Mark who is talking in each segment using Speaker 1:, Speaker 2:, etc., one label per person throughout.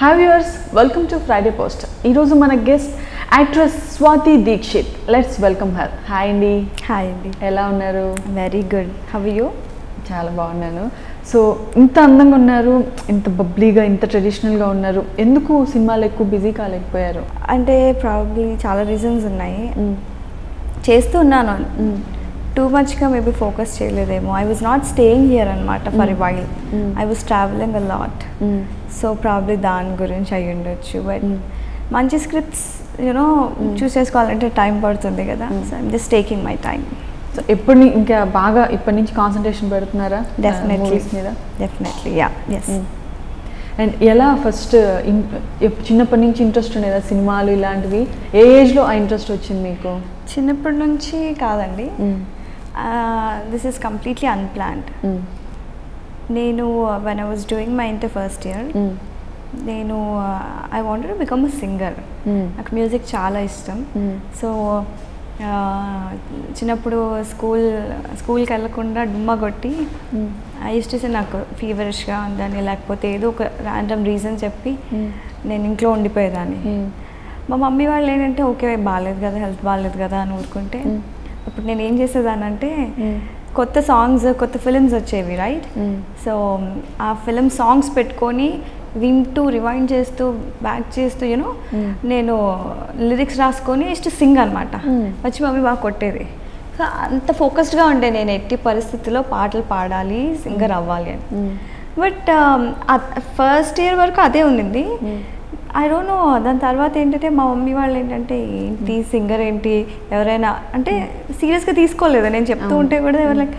Speaker 1: Have యూర్స్ welcome to Friday post ఈరోజు మన guest actress Swathi Dikshit let's welcome her hi అండి
Speaker 2: హాయ్ అండి
Speaker 1: ఎలా ఉన్నారు
Speaker 2: వెరీ గుడ్ హవ్ యూ
Speaker 1: చాలా బాగున్నాను సో ఇంత అందంగా ఉన్నారు ఇంత బబ్లీగా ఇంత ట్రెడిషనల్గా ఉన్నారు ఎందుకు సినిమాలు ఎక్కువ బిజీ కాలేకపోయారు
Speaker 2: అంటే ప్రాబ్లీ చాలా రీజన్స్ ఉన్నాయి చేస్తూ ఉన్నాను టూ మచ్గా మేబీ ఫోకస్ చేయలేదేమో I was not staying here అనమాట for a while
Speaker 1: Mm.
Speaker 2: I was travelling a lot so probably దాని గురించి అయి ఉండొచ్చు బట్
Speaker 1: Mm.
Speaker 2: మంచి స్క్రిప్ట్స్ యూనో చూస్ చేసుకోవాలంటే టైం పడుతుంది కదా
Speaker 1: Mm.
Speaker 2: So I'm just taking my time
Speaker 1: so ఎప్పటి ని- ఇంకా బాగా ఇప్పటి నుంచి కాన్సన్ట్రేషన్ పెడుతున్నారా
Speaker 2: డెఫినెట్లీ
Speaker 1: మూవీస్ మీద
Speaker 2: డెఫినెట్లీ యా ఎస్
Speaker 1: అండ్ ఎలా ఫస్ట్ చిన్నప్పటి నుంచి ఇంట్రెస్ట్ ఉండేదా సినిమాలు ఇలాంటివి ఏ ఏజ్లో ఆ ఇంట్రెస్ట్ వచ్చింది మీకు
Speaker 2: చిన్నప్పటి నుంచి కాదండి దిస్ ఈస్ కంప్లీట్లీ అన్ప్లాన్డ్ నేను when I was doing my inter first year నేను I wanted become a singer నాకు మ్యూజిక్ చాలా ఇష్టం సో చిన్నప్పుడు స్కూల్ స్కూల్కి వెళ్ళకుండా డుమ్మా కొట్టి ఐ టు నాకు ఫీవరిష్గా ఉందని లేకపోతే ఏదో ఒక ర్యాండమ్ రీజన్ చెప్పి నేను ఇంట్లో ఉండిపోయేదాన్ని మా మమ్మీ వాళ్ళు ఏంటంటే ఓకే బాగాలేదు కదా హెల్త్ బాగాలేదు కదా అని ఊరుకుంటే అప్పుడు నేను ఏం చేసేదానంటే కొత్త సాంగ్స్ కొత్త ఫిలిమ్స్ వచ్చేవి రైట్ సో ఆ ఫిలిం సాంగ్స్ పెట్టుకొని వింటూ రివైండ్ చేస్తూ బ్యాక్ చేస్తూ యూనో
Speaker 1: Mm.
Speaker 2: నేను లిరిక్స్ రాసుకొని ఇష్ట సింగ్ అనమాట
Speaker 1: Mm.
Speaker 2: వచ్చి మమ్మీ బాగా కొట్టేది సో అంత ఫోకస్డ్గా ఉండే నేను ఎట్టి పరిస్థితుల్లో పాటలు పాడాలి సింగర్ అవ్వాలి అని బట్ ఫస్ట్ ఇయర్ వరకు అదే ఉండింది ఐ డోంట్ నో దాని తర్వాత ఏంటంటే మా మమ్మీ వాళ్ళు ఏంటంటే ఏంటి సింగర్ ఏంటి ఎవరైనా అంటే సీరియస్గా తీసుకోలేదు నేను చెప్తూ ఉంటే కూడా ఎవరు లైక్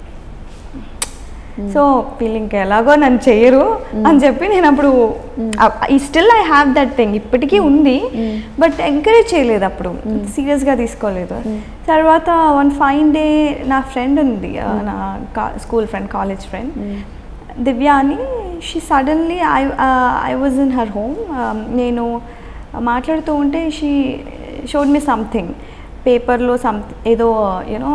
Speaker 2: సో వీళ్ళు ఇంకా ఎలాగో నన్ను చెయ్యరు అని చెప్పి నేను అప్పుడు ఈ still I have that thing ఇప్పటికీ ఉంది బట్ ఎంకరేజ్ చేయలేదు అప్పుడు సీరియస్గా తీసుకోలేదు తర్వాత వన్ ఫైన్ డే నా ఫ్రెండ్ ఉంది ఆ, నా school friend college friend Divya అని she suddenly I I was in her home నేను మాట్లాడుతూ ఉంటే షీ షోడ్ మీ సంథింగ్ పేపర్లో సమ్ ఏదో యూనో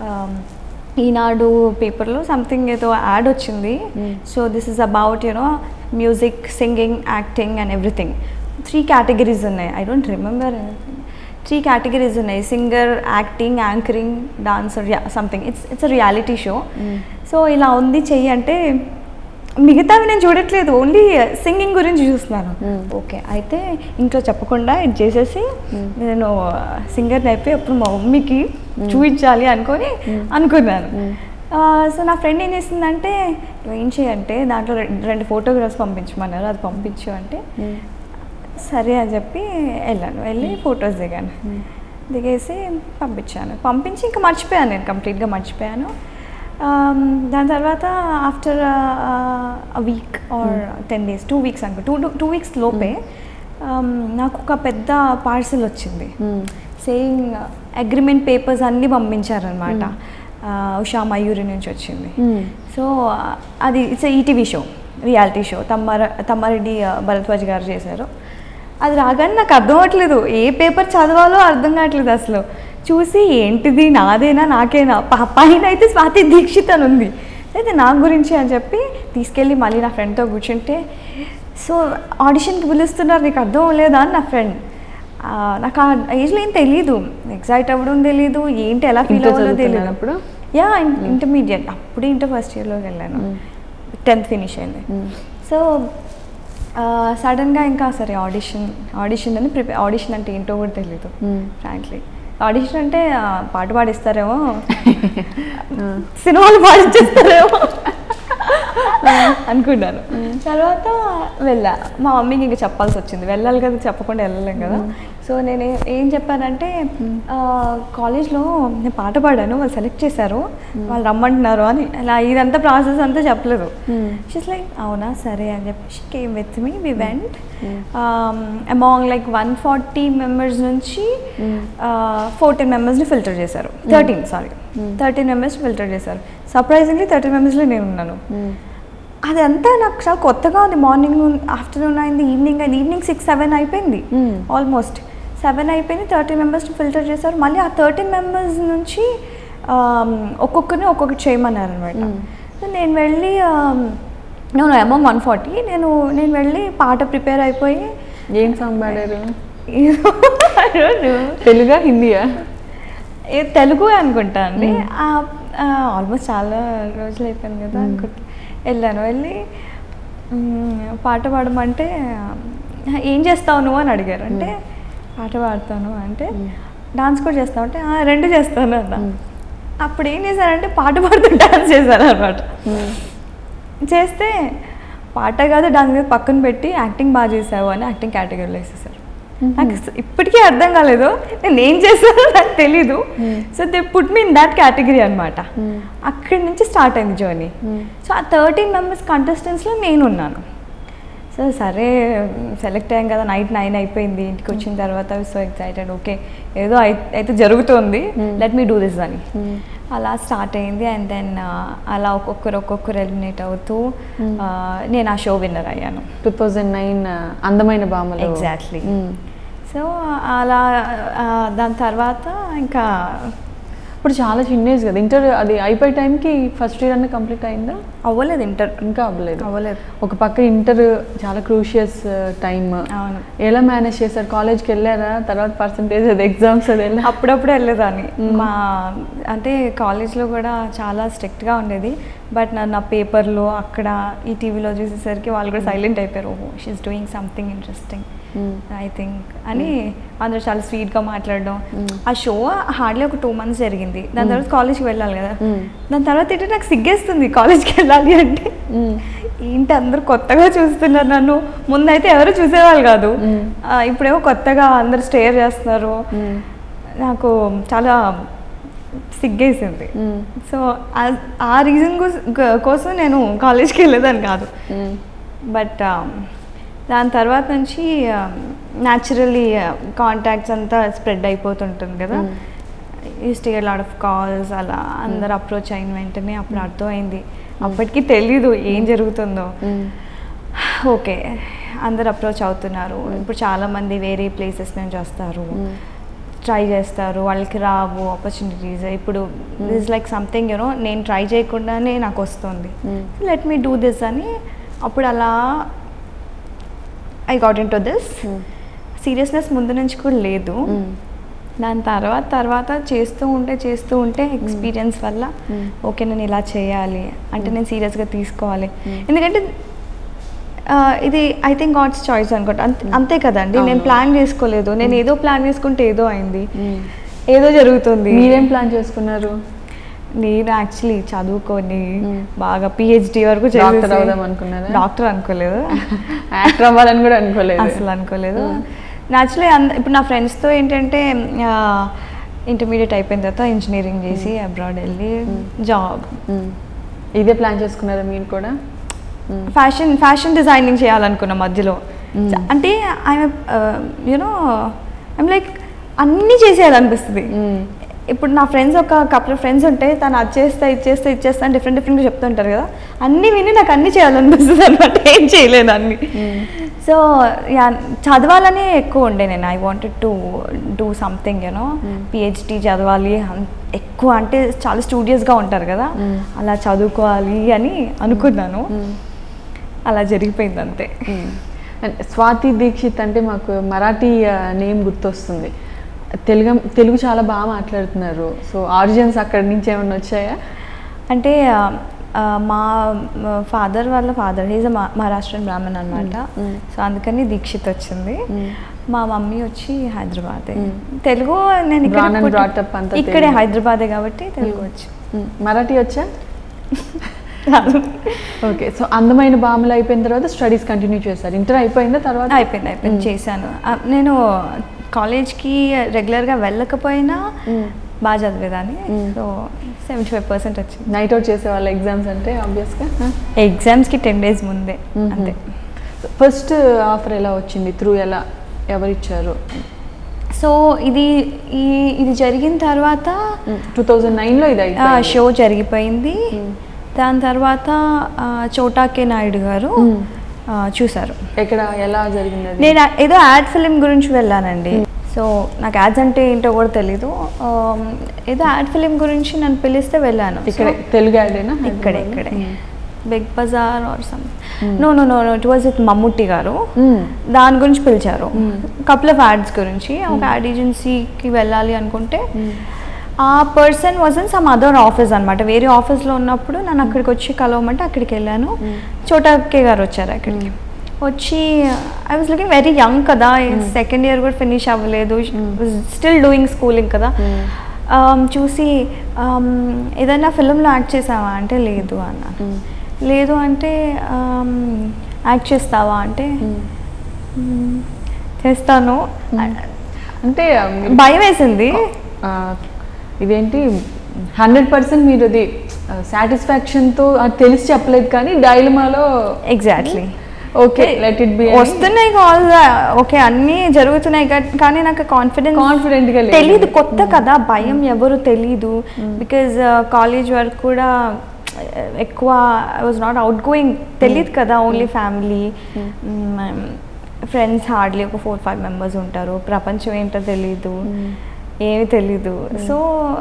Speaker 2: ఈనాడు పేపర్లో సంథింగ్ ఏదో యాడ్ వచ్చింది so this is about you know music singing acting and everything three categories ఉన్నాయి I don't remember three categories ఉన్నాయి singer acting anchoring dancer something it's it's reality show so ఇలా ఉంది చెయ్యి అంటే మిగతావి నేను చూడట్లేదు ఓన్లీ సింగింగ్ గురించి చూస్తున్నాను
Speaker 1: Mm.
Speaker 2: ఓకే అయితే ఇంట్లో చెప్పకుండా ఇది చేసేసి నేను సింగర్ని అయిపోయి అప్పుడు మా మమ్మీకి చూపించాలి అనుకొని అనుకున్నాను సో నా ఫ్రెండ్ ఏం చేసిందంటే "నువ్వు ఏం చేయంటే దాంట్లో రె- రెండు ఫోటోగ్రాఫ్స్ పంపించమన్నారు అది పంపించు అంటే సరే అని చెప్పి వెళ్ళాను వెళ్ళి ఫొటోస్ దిగాను దిగేసి పంపించాను పంపించి ఇంకా మర్చిపోయాను నేను కంప్లీట్గా మర్చిపోయాను Um, దాని తర్వాత after a week or ten days two weeks అనుకో టూ టూ వీక్స్ లోపే um, నాకు ఒక పెద్ద పార్సిల్ వచ్చింది సేయింగ్ అగ్రిమెంట్ పేపర్స్ అన్నీ పంపించారనమాట ఉషా మయూరి నుంచి వచ్చింది సో అది it's ETV show reality show తమ్మర తమ్మారెడ్డి uh, భరద్వాజ్ గారు చేశారు అది రాగానే నాకు అర్థం అవ్వట్లేదు ఏ పేపర్ చదవాలో అర్థం కావట్లేదు అసలు చూసి ఏంటిది నాదేనా నాకేనా ప- పైన అయితే స్వాతి దీక్షిత్ అని ఉంది అయితే నా గురించి అని చెప్పి తీసుకెళ్ళి మళ్ళీ నా ఫ్రెండ్తో కూర్చుంటే సో ఆడిషన్కి పిలుస్తున్నారు నీకు అర్థం లేదా అని నా ఫ్రెండ్ నాకు ఆ ఏజ్లో ఏం తెలీదు ఎగ్జైట్ అవ్వడం తెలీదు ఏంటి ఎలా ఫీల్
Speaker 1: ఇంటర్
Speaker 2: అవ్వాలో తెలియదు
Speaker 1: చదువుతున్నప్పుడు?
Speaker 2: యా ఇంటర్మీడియట్ అప్పుడే ఇంటర్ ఫస్ట్ ఇయర్లోకి వెళ్ళాను టెన్త్ ఫినిష్ అయింది సో సడన్గా ఇంకా సరే ఆడిషన్ ఆడిషన్ అని ప్రిపేర్ ఆడిషన్ అంటే ఏంటో కూడా తెలీదు ఫ్రాంక్లీ ఆడిషన్ అంటే ఆ, పాట పాడిస్తారేమో సినిమాలు పాడించేస్తారేమో అనుకున్నాను తర్వాత వెళ్ళా మా మమ్మీకి ఇంకా చెప్పాల్సి వచ్చింది వెళ్ళాలి కదా చెప్పకుండా వెళ్ళలేం కదా సో నేను ఏ- ఏం చెప్పానంటే ఆ, కాలేజ్లో నేను పాట పాడాను వాళ్ళు సెలెక్ట్ చేశారు వాళ్ళు రమ్మంటున్నారు అని అలా ఇదంతా ప్రాసెస్ అంతా చెప్పలేదు షీస్ లైక్ అవునా సరే అని చెప్పి she came with me we went among like one forty members నుంచి ఫోర్టీన్ మెంబర్స్ని ఫిల్టర్ చేశారు thirteen sorry thirteen members filter చేశారు సర్ప్రైజింగ్లీ థర్టీన్ మెంబర్స్లో నేను ఉన్నాను అదంతా నాకు చాలా కొత్తగా ఉంది మార్నింగ్ ఆఫ్టర్నూన్ అయింది ఈవినింగ్ అయింది ఈవినింగ్ సిక్స్ సెవెన్ అయిపోయింది
Speaker 1: Hmm.
Speaker 2: ఆల్మోస్ట్ సెవెన్ అయిపోయింది థర్టీన్ మెంబర్స్ని ఫిల్టర్ చేశారు మళ్ళీ ఆ థర్టీన్ మెంబర్స్ నుంచి ఆమ్, ఒక్కొక్కరిని ఒక్కొక్కటి చేయమన్నారు అనమాట సో నేను వెళ్ళి ఆమ్, నేను అమౌంట్ వన్ ఫార్టీ నేను నేను వెళ్ళి పాట ప్రిపేర్ అయిపోయి
Speaker 1: ఏం సాంగ్ పాడారు
Speaker 2: ఏదో I don't know.
Speaker 1: తెలుగా హిందీయా
Speaker 2: ఏ తెలుగు అనుకుంటా అండి ఆల్మోస్ట్ చాలా రోజులు అయిపోయింది కదా అనుకుంటా వెళ్ళాను వెళ్ళి మ్, పాట పాడమంటే "ఆ, ఏం చేస్తావు నువ్వు అని అడిగారు అంటే పాట పాడతాను అంటే డాన్స్ కూడా చేస్తావు అంటే "ఆ, రెండు చేస్తాను అన్న అప్పుడు ఏం చేశారంటే పాట పాడుతూ డాన్స్ చేశారు అనమాట చేస్తే పాట కాదు డాన్స్ కాదు పక్కన పెట్టి యాక్టింగ్ బాగా చేసావు అని యాక్టింగ్ కేటగిరీలో వేసేసారు నాకు అస- ఇప్పటికీ అర్థం కాలేదు నేను ఏం చేశానో నాకు తెలీదు so they put me in that category అనమాట అక్కడి నుంచి స్టార్ట్ అయింది జర్నీ సో ఆ థర్టీన్ మెంబర్స్ కంటెస్టెంట్స్లో నేను ఉన్నాను సో సరే సెలెక్ట్ అయ్యాం కదా నైట్ నైన్ అయిపోయింది ఇంటికి వచ్చిన తర్వాత సో ఎక్సైటెడ్ ఓకే ఏదో అయి- అయితే జరుగుతుంది లెట్ మీ డూ దిస్ అని అలా స్టార్ట్ అయింది అండ్ దెన్ అలా ఒక్కొక్కరు ఒక్కొక్కరు ఎలిమినేట్ అవుతూ ఆ, నేను ఆ షో విన్నర్ అయ్యాను
Speaker 1: టూ థౌజండ్ నైన్ అందమైన బామలు
Speaker 2: Exactly.
Speaker 1: మ్మ్.
Speaker 2: సో అలా ఆ, దాని తర్వాత ఇంకా
Speaker 1: ఇప్పుడు చాలా చిన్న ఏజ్ కదా ఇంటర్ అది అయిపోయే టైంకి ఫస్ట్ ఇయర్ అన్న కంప్లీట్ అయిందా
Speaker 2: అవ్వలేదు ఇంటర్
Speaker 1: ఇంకా అవ్వలేదు
Speaker 2: అవ్వలేదు
Speaker 1: ఒక పక్క ఇంటర్ చాలా క్రూషియస్ టైం
Speaker 2: అవును
Speaker 1: ఎలా మేనేజ్ చేశారు కాలేజ్కి వెళ్ళారా తర్వాత పర్సంటేజ్ అది ఎగ్జామ్స్ అది ఎలా
Speaker 2: అప్పుడప్పుడు వెళ్ళేదాన్ని మా అంటే కాలేజ్లో కూడా చాలా స్ట్రిక్ట్గా ఉండేది బట్ నా నా పేపర్లో అక్కడ ఈ టీవీలో చూసేసరికి వాళ్ళు కూడా సైలెంట్ అయిపోయారు ఓహో she is doing something interesting I think అని అందరూ చాలా స్వీట్గా మాట్లాడడం ఆ షో హార్డ్లీ ఒక టూ మంత్స్ జరిగింది దాని తర్వాత కాలేజ్కి వెళ్ళాలి కదా దాని తర్వాత ఏంటంటే నాకు సిగ్గేస్తుంది కాలేజ్కి వెళ్ళాలి అంటే ఏంటి అందరూ కొత్తగా చూస్తున్నారు నన్ను ముందైతే ఎవరు చూసేవాళ్ళు కాదు ఆ, ఇప్పుడేమో కొత్తగా అందరు స్టేర్ చేస్తున్నారు నాకు చాలా సిగ్గేసింది సో ఆ- ఆ రీజన్ కోసం నేను కాలేజ్కి వెళ్ళేదాన్ని కాదు బట్ దాని తర్వాత నుంచి న్యాచురల్లీ కాంటాక్ట్స్ అంతా స్ప్రెడ్ అయిపోతుంటుంది కదా used to lot of calls అలా అందరు అప్రోచ్ అయిన వెంటనే అప్పుడు అర్థమైంది అప్పటికి తెలీదు ఏం జరుగుతుందో ఓకే అందరు అప్రోచ్ అవుతున్నారు ఇప్పుడు చాలామంది వేరే ప్లేసెస్ నుంచి వస్తారు ట్రై చేస్తారు వాళ్ళకి రావు ఆపర్చునిటీస్ ఇప్పుడు దిస్ లైక్ సంథింగ్ యూనో నేను ట్రై చేయకుండానే నాకు వస్తుంది లెట్ మీ డూ దిస్ అని అప్పుడు అలా I got in to this seriousness ముందు నుంచి కూడా లేదు దాని తర్వాత తర్వాత చేస్తూ ఉంటే చేస్తూ ఉంటే ఎక్స్పీరియన్స్ వల్ల ఓకే నేను ఇలా చేయాలి అంటే నేను సీరియస్గా తీసుకోవాలి ఎందుకంటే ఆ, ఇది ఐ థింక్ గాడ్స్ చాయిస్ అనుకుంటా అంతే అంతే కదండి నేను
Speaker 1: అవును.
Speaker 2: ప్లాన్ చేసుకోలేదు నేను ఏదో ప్లాన్ చేసుకుంటే ఏదో అయింది ఏదో జరుగుతుంది
Speaker 1: మీరేం ప్లాన్ చేసుకున్నారు
Speaker 2: నేను యాక్చువల్లీ చదువుకొని బాగా పిహెచ్డి వరకు
Speaker 1: డాక్టర్ అవుదాం అనుకున్నారా
Speaker 2: డాక్టర్ అనుకోలేదు
Speaker 1: యాక్టర్ అవ్వాలని కూడా అనుకోలేదు
Speaker 2: అసలు అనుకోలేదు యాక్చువల్లీ ఇప్పుడు నా ఫ్రెండ్స్తో ఏంటంటే ఇంటర్మీడియట్ అయిపోయిన తర్వాత ఇంజనీరింగ్ చేసి అబ్రాడ్ వెళ్ళి జాబ్
Speaker 1: మ్మ్. ఇదే ప్లాన్ చేసుకున్నారా మీరు కూడా
Speaker 2: ఫ్యాషన్ ఫ్యాషన్ డిజైనింగ్ చేయాలనుకున్న మధ్యలో చ- అంటే ఐఎమ్ యూనో ఐమ్ లైక్ అన్నీ చేసేయాలనిపిస్తుంది
Speaker 1: మ్మ్.
Speaker 2: ఇప్పుడు నా ఫ్రెండ్స్ ఒక కపుల్ ఫ్రెండ్స్ ఉంటే తను అది చేస్తా ఇది చేస్తా ఇది చేస్తా అని డిఫరెంట్ డిఫరెంట్గా చెప్తుంటారు కదా అన్నీ విని నాకు అన్నీ చేయాలనిపిస్తుంది అనమాట ఏం చేయలేను అన్ని సో యా చదవాలనే ఎక్కువ ఉండే నేను I wanted to do something you know PhD చదవాలి అన్- ఎక్కువ అంటే చాలా స్టూడియస్గా ఉంటారు కదా అలా చదువుకోవాలి అని అనుకున్నాను అలా జరిగిపోయింది అంతే
Speaker 1: మ్మ్. అండ్ స్వాతి దీక్షిత్ అంటే మాకు మరాఠీ నేమ్ గుర్తొస్తుంది తెలుగు తెలుగు చాలా బాగా మాట్లాడుతున్నారు సో ఆరిజిన్స్ అక్కడి నుంచి ఏమన్నా వచ్చాయా
Speaker 2: అంటే ఆ, ఆ, మా ఫాదర్ వాళ్ళ ఫాదర్ హీజ్ మహారాష్ట్రన్ బ్రాహ్మణ్ అనమాట సో అందుకని దీక్షిత్ వచ్చింది మా మమ్మీ వచ్చి హైదరాబాదే తెలుగు నేను ఇక్కడ
Speaker 1: Born and
Speaker 2: పుట్టి-
Speaker 1: brought up అంతా
Speaker 2: ఇక్కడే
Speaker 1: తెలుగు.
Speaker 2: హైదరాబాదే కాబట్టి తెలుగు వచ్చు
Speaker 1: మ్మ్. మరాఠీ వచ్చా ఓకే సో అందమైన బామలు అయిపోయిన తర్వాత స్టడీస్ కంటిన్యూ చేశారు ఇంటర్ అయిపోయిందా తర్వాత
Speaker 2: అయిపోయింది అయిపోయింది చేశాను ఆ, నేను కాలేజ్కి రెగ్యులర్గా వెళ్ళకపోయినా బాగా చదివేదాన్ని సో సెవెంటీ ఫైవ్ పర్సెంట్ వచ్చింది
Speaker 1: నైట్ అవుట్ చేసే వాళ్ళ ఎగ్జామ్స్ అంటే ఆబ్వియస్గా
Speaker 2: ఎగ్జామ్స్కి టెన్ డేస్ ముందే అంతే
Speaker 1: ఫస్ట్ ఆఫర్ ఎలా వచ్చింది త్రూ ఎలా ఎవరిచ్చారు
Speaker 2: సో ఇది ఈ ఇది జరిగిన తర్వాత
Speaker 1: టూ థౌజండ్ నైన్లో ఇది
Speaker 2: ఆ,
Speaker 1: అయిపోయింది
Speaker 2: షో జరిగిపోయింది దాని తర్వాత ఆ, చోటా కే నాయుడు గారు ఆ, చూశారు
Speaker 1: ఎక్కడ ఎలా జరిగింది అది
Speaker 2: నేను ఆ- ఏదో యాడ్ ఫిలిం గురించి వెళ్ళానండి సో నాకు యాడ్స్ అంటే ఏంటో కూడా తెలీదు ఆ, ఏదో యాడ్ ఫిలిం గురించి నన్ను పిలిస్తే వెళ్ళాను
Speaker 1: ఇక్కడే తెలుగు యాడేనా
Speaker 2: ఇక్కడే ఇక్కడే Big Bazaar or some no no no no it was with Mammootty గారు
Speaker 1: మ్మ్.
Speaker 2: దాని గురించి పిలిచారు కపుల్ ఆఫ్ యాడ్స్ గురించి ఒక యాడ్ ఏజెన్సీకి వెళ్ళాలి అనుకుంటే ఆ person was in some other office అనమాట వేరే ఆఫీస్లో ఉన్నప్పుడు నన్ను అక్కడికి వచ్చి కలవమంటే అక్కడికి వెళ్ళాను చోటాకే గారు వచ్చారు అక్కడికి వచ్చి I was looking very young కదా సెకండ్ ఇయర్ కూడా ఫినిష్ అవ్వలేదు స్టిల్ డూయింగ్ స్కూలింగ్ కదా Um, చూసి um, ఏదైనా ఫిల్మ్లో యాక్ట్ చేసావా అంటే లేదు అన్నాను లేదు అంటే యాక్ట్ చేస్తావా అంటే "మ్మ్, చేస్తాను
Speaker 1: అంటే ఆ, మీరు-
Speaker 2: భయం వేసింది
Speaker 1: ఆ, ఇదేంటి హండ్రెడ్ పర్సెంట్ మీరు అది సాటిస్ఫాక్షన్తో అది తెలిసి చెప్పలేదు కానీ డైలమాలో
Speaker 2: exactly
Speaker 1: okay let it be
Speaker 2: వస్తున్నాయి కాల్ ఓకే అన్నీ జరుగుతున్నాయి కా- కానీ నాకు కాన్ఫిడెన్స్
Speaker 1: Confident గా లేదు.
Speaker 2: తెలీదు కొత్త కదా భయం ఎవరు తెలీదు బికాజ్ కాలేజ్ వరకు కూడా uh, ఎక్కువ I was not out going తెలియదు కదా ఓన్లీ ఫ్యామిలీ ఫ్రెండ్స్ హార్డ్లీ ఒక ఫోర్ ఫైవ్ మెంబర్స్ ఉంటారు ప్రపంచం ఏంటో తెలీదు ఏమి తెలీదు సో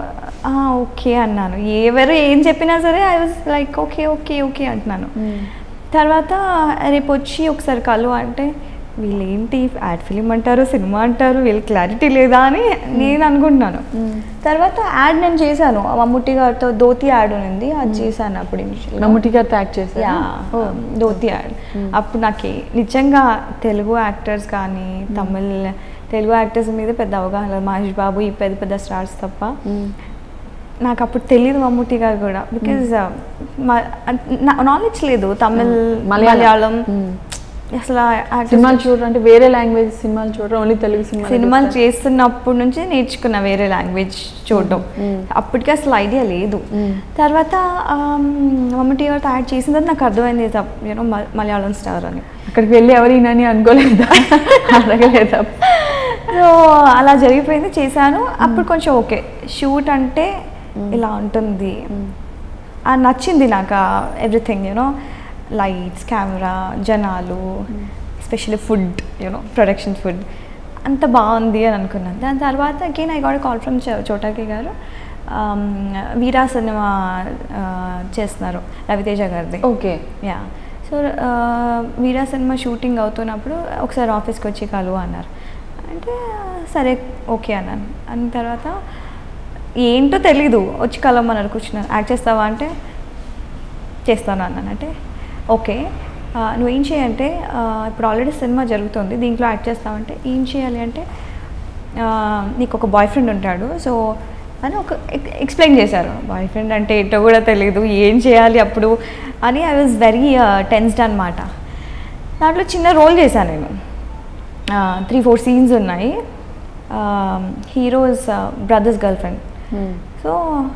Speaker 2: ఓకే అన్నాను ఎవరు ఏం చెప్పినా సరే I was like okay okay okay అంటున్నాను తర్వాత రేపు వచ్చి ఒకసారి కలు అంటే వీళ్ళు ఏంటి యాడ్ ఫిలిం అంటారు సినిమా అంటారు వీళ్ళు క్లారిటీ లేదా అని నేను అనుకుంటున్నాను తర్వాత యాడ్ నేను చేశాను మమ్ముట్టి గారితో ధోతి యాడ్ ఉంది అది చేశాను అప్పుడు initial గా.
Speaker 1: మమ్ముటి గారు యాక్ట్ చేశారు
Speaker 2: యా ధోతి యాడ్ అప్పుడు నాకు నిజంగా తెలుగు యాక్టర్స్ కానీ తమిళ్ తెలుగు యాక్టర్స్ మీద పెద్ద అవగాహన లేదు. మహేష్ బాబు ఈ పెద్ద పెద్ద స్టార్స్ తప్ప నాకు అప్పుడు తెలియదు మమ్ముట్టి గారు కూడా బికాజ్ నాలెడ్జ్ లేదు తమిళ్
Speaker 1: మలయాళం.
Speaker 2: మలయాళం
Speaker 1: మ్మ్.
Speaker 2: అసలు actors-
Speaker 1: సినిమాలు చూడరు అంటే వేరే లాంగ్వేజ్ సినిమాలు చూడరు ఓన్లీ తెలుగు సినిమాలు
Speaker 2: సినిమాలు
Speaker 1: చూస్తారు.
Speaker 2: చేస్తున్నప్పటి నుంచి నేర్చుకున్న వేరే లాంగ్వేజ్ చూడడం అప్పటికి అసలు ఐడియా లేదు తర్వాత ఆమ్, మమ్ముట్టి గారితో యాడ్ చేసిన తర్వాత నాకు అర్థమైంది యూనో మలయాళం స్టార్ అని
Speaker 1: అక్కడికి వెళ్ళి ఎవరినని అనుకోలేదా అడగలేదా
Speaker 2: సో అలా జరిగిపోయింది చేశాను అప్పుడు కొంచెం ఓకే షూట్ అంటే ఇలా ఉంటుంది ఆ నచ్చింది నాకు ఎవ్రీథింగ్ యూనో లైట్స్ కెమెరా జనాలు especially food you know production food అంత బాగుంది అని అనుకున్నాను దాని తర్వాత again I got call from Chota K గారు um, వీరా సినిమా uh, చేస్తున్నారు రవితేజ గారిది
Speaker 1: ఓకే
Speaker 2: యా సో వీరా సినిమా షూటింగ్ అవుతున్నప్పుడు ఒకసారి ఆఫీస్కి వచ్చి కలువు అన్నారు అంటే సరే ఓకే అన్నాను అన్న తర్వాత ఏంటో తెలీదు వచ్చి కలవమన్నారు కూర్చున్నాను యాక్ట్ చేస్తావా అంటే చేస్తాను అన్నాను అంటే ఓకే ఆ, నువ్వేం చేయంటే ఆ, ఇప్పుడు ఆల్రెడీ సినిమా జరుగుతుంది దీంట్లో యాక్ట్ చేస్తావంటే ఏం చేయాలి అంటే ఆ, నీకు ఒక బాయ్ ఫ్రెండ్ ఉంటాడు సో అని ఒక ఎక్స్ప్లెయిన్ చేశారు బాయ్ ఫ్రెండ్ అంటే ఏంటో కూడా తెలియదు ఏం చేయాలి అప్పుడు అని ఐ వాజ్ వెరీ టెన్స్డ్ అనమాట దాంట్లో చిన్న రోల్ చేశాను నేను త్రీ ఫోర్ సీన్స్ ఉన్నాయి heroes brothers girlfriend so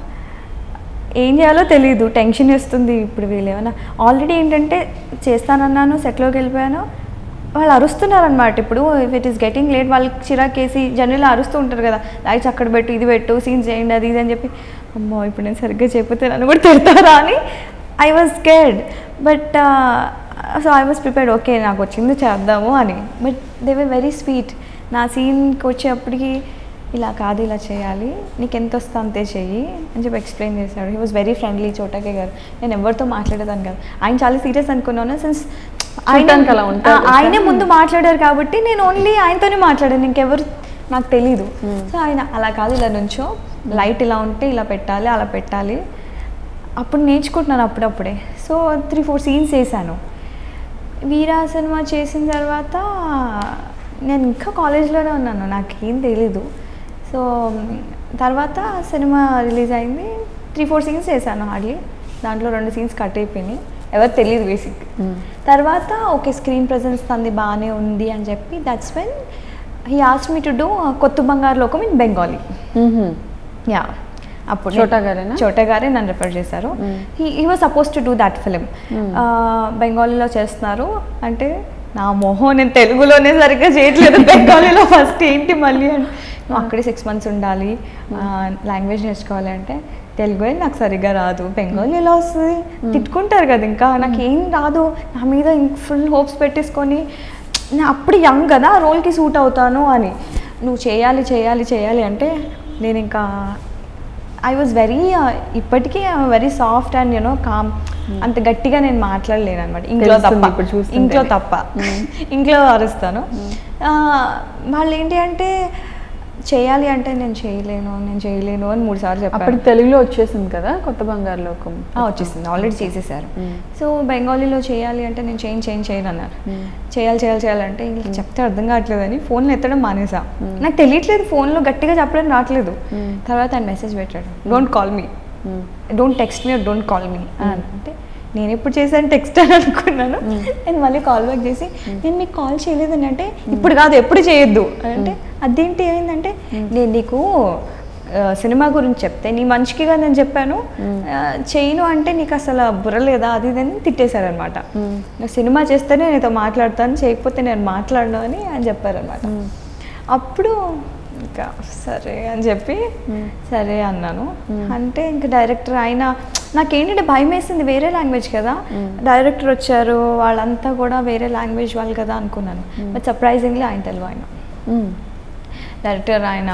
Speaker 2: ఏం చేయాలో తెలియదు టెన్షన్ వేస్తుంది ఇప్పుడు వీళ్ళు ఏమైనా ఆల్రెడీ ఏంటంటే చేస్తానన్నాను సెట్లోకి వెళ్ళిపోయాను వాళ్ళు అరుస్తున్నారు అనమాట ఇప్పుడు if it is getting late వాళ్ళకి చిరాకేసి జనరల్గా అరుస్తూ ఉంటారు కదా లైట్స్ అక్కడ పెట్టు ఇది పెట్టు సీన్స్ చేయండి అది ఇది అని చెప్పి అమ్మో ఇప్పుడు నేను సరిగ్గా చెప్పితే నన్ను కూడా తిడతారా అని I was scared but so I was prepared okay నాకు వచ్చింది చేద్దాము అని but they were very sweet నా సీన్కి వచ్చేప్పటికి ఇలా కాదు ఇలా చేయాలి నీకు ఎంత వస్తే అంతే చెయ్యి అని చెప్పి ఎక్స్ప్లెయిన్ చేశాడు he was very friendly Chota K గారు నేను ఎవరితో మాట్లాడేదాన్ని కాదు ఆయన చాలా సీరియస్ అనుకున్నాను సిన్స్
Speaker 1: చూడ్డానికి అలా ఉంటారు.
Speaker 2: ఆయనే ముందు మాట్లాడారు కాబట్టి నేను ఓన్లీ ఆయనతోనే మాట్లాడాను ఇంకెవరు నాకు తెలీదు సో ఆయన అలా కాదు ఇలా నుంచో లైట్ ఇలా ఉంటే ఇలా పెట్టాలి అలా పెట్టాలి అప్పుడు నేర్చుకుంటున్నాను అప్పుడప్పుడే సో త్రీ ఫోర్ సీన్స్ వేసాను వీరా సినిమా చేసిన తర్వాత నేను ఇంకా కాలేజ్లోనే ఉన్నాను నాకేం తెలీదు సో తర్వాత సినిమా రిలీజ్ అయింది త్రీ ఫోర్ సీన్స్ చేశాను హార్డ్లీ దాంట్లో రెండు సీన్స్ కట్ అయిపోయినాయి ఎవరు తెలియదు బేసిక్ తర్వాత ఓకే స్క్రీన్ ప్రజెన్స్ తంది బాగానే ఉంది అని చెప్పి that's when he asked me to do Kotha Bangaru లోకం ఇన్ బెంగాలీ యా అప్పుడు
Speaker 1: చోటా గారేనా?
Speaker 2: చోటా గారే నన్ను రిఫర్ చేశారు he was suppose to do that film బెంగాలీలో చేస్తున్నారు అంటే నా మొహం నేను తెలుగులోనే సరిగ్గా చేయట్లేదు బెంగాలీలో ఫస్ట్ ఏంటి మళ్ళీ అంటే నువ్వు అక్కడే సిక్స్ మంత్స్ ఉండాలి లాంగ్వేజ్ నేర్చుకోవాలి అంటే తెలుగు నాకు సరిగ్గా రాదు బెంగాలీ ఎలా వస్తుంది తిట్టుకుంటారు కదా ఇంకా నాకు ఏం రాదు నా మీద ఫుల్ హోప్స్ పెట్టేసుకొని నేను అప్పుడు యంగ్ కదా ఆ రోల్కి సూట్ అవుతాను అని నువ్వు చేయాలి చేయాలి చేయాలి అంటే నేను ఇంకా ఐ వాజ్ వెరీ ఇప్పటికీ very soft and you know calm అంత గట్టిగా నేను మాట్లాడలేను అనమాట ఇంట్లో
Speaker 1: తెలుస్తుంది
Speaker 2: తప్ప
Speaker 1: ఇప్పుడు చూస్తుంటేనే.
Speaker 2: ఇంట్లో తప్ప ఇంట్లో అరుస్తాను ఆ, వాళ్ళు ఏంటి అంటే చేయాలి అంటే నేను చేయలేను నేను చేయలేను అని మూడు సార్లు చెప్పాను
Speaker 1: అప్పటికి తెలుగులో వచ్చేసింది కదా కొత్త బంగారు లోకం
Speaker 2: ఆ, వచ్చేసింది ఆల్రెడీ చేసేసారు
Speaker 1: మ్మ్.
Speaker 2: సో బెంగాలీలో చేయాలి అంటే నేను చేయను చేయను చేయను అన్నారు
Speaker 1: మ్మ్.
Speaker 2: చేయాలి చేయాలి చేయాలంటే ఇలా చెప్తే అర్థం కావట్లేదని ఫోన్లో ఎత్తడం మానేసా
Speaker 1: మ్మ్.
Speaker 2: నాకు తెలియట్లేదు ఫోన్లో గట్టిగా చెప్పడం రావట్లేదు
Speaker 1: మ్మ్.
Speaker 2: తర్వాత ఆయన మెసేజ్ పెట్టాడు డోంట్ కాల్ మీ
Speaker 1: మ్మ్.
Speaker 2: Don't text me don't call me అంటే నేను ఎప్పుడు చేశాను టెక్స్ట్ అని అనుకున్నాను నేను మళ్ళీ కాల్ బ్యాక్ చేసి నేను మీకు కాల్ చేయలేదని అంటే ఇప్పుడు కాదు ఎప్పుడు చేయొద్దు అని అంటే అదేంటి ఏమైందంటే నేను నీకు ఆ, సినిమా గురించి చెప్తే నీ మంచికిగా నేను చెప్పాను ఆ, చేయను అంటే నీకు అసలు బుర్ర లేదా అది ఇది అని తిట్టేశారనమాట
Speaker 1: మ్మ్.
Speaker 2: నువ్వు సినిమా చేస్తేనే నీతో మాట్లాడతాను చేయకపోతే నేను మాట్లాడను అని ఆయన చెప్పారనమాట
Speaker 1: మ్మ్.
Speaker 2: అప్పుడు ఇంకా సరే అని చెప్పి
Speaker 1: మ్మ్.
Speaker 2: సరే అన్నాను
Speaker 1: మ్మ్.
Speaker 2: అంటే ఇంకా డైరెక్టర్ ఆయన నాకేంటంటే భయం వేసింది వేరే లాంగ్వేజ్ కదా
Speaker 1: మ్మ్.
Speaker 2: డైరెక్టర్ వచ్చారు వాళ్ళంతా కూడా వేరే లాంగ్వేజ్ వాళ్ళు కదా అనుకున్నాను బట్ సర్ప్రైజింగ్లీ ఆయన తెలుగు ఆయన
Speaker 1: మ్మ్.
Speaker 2: డైరెక్టర్ ఆయన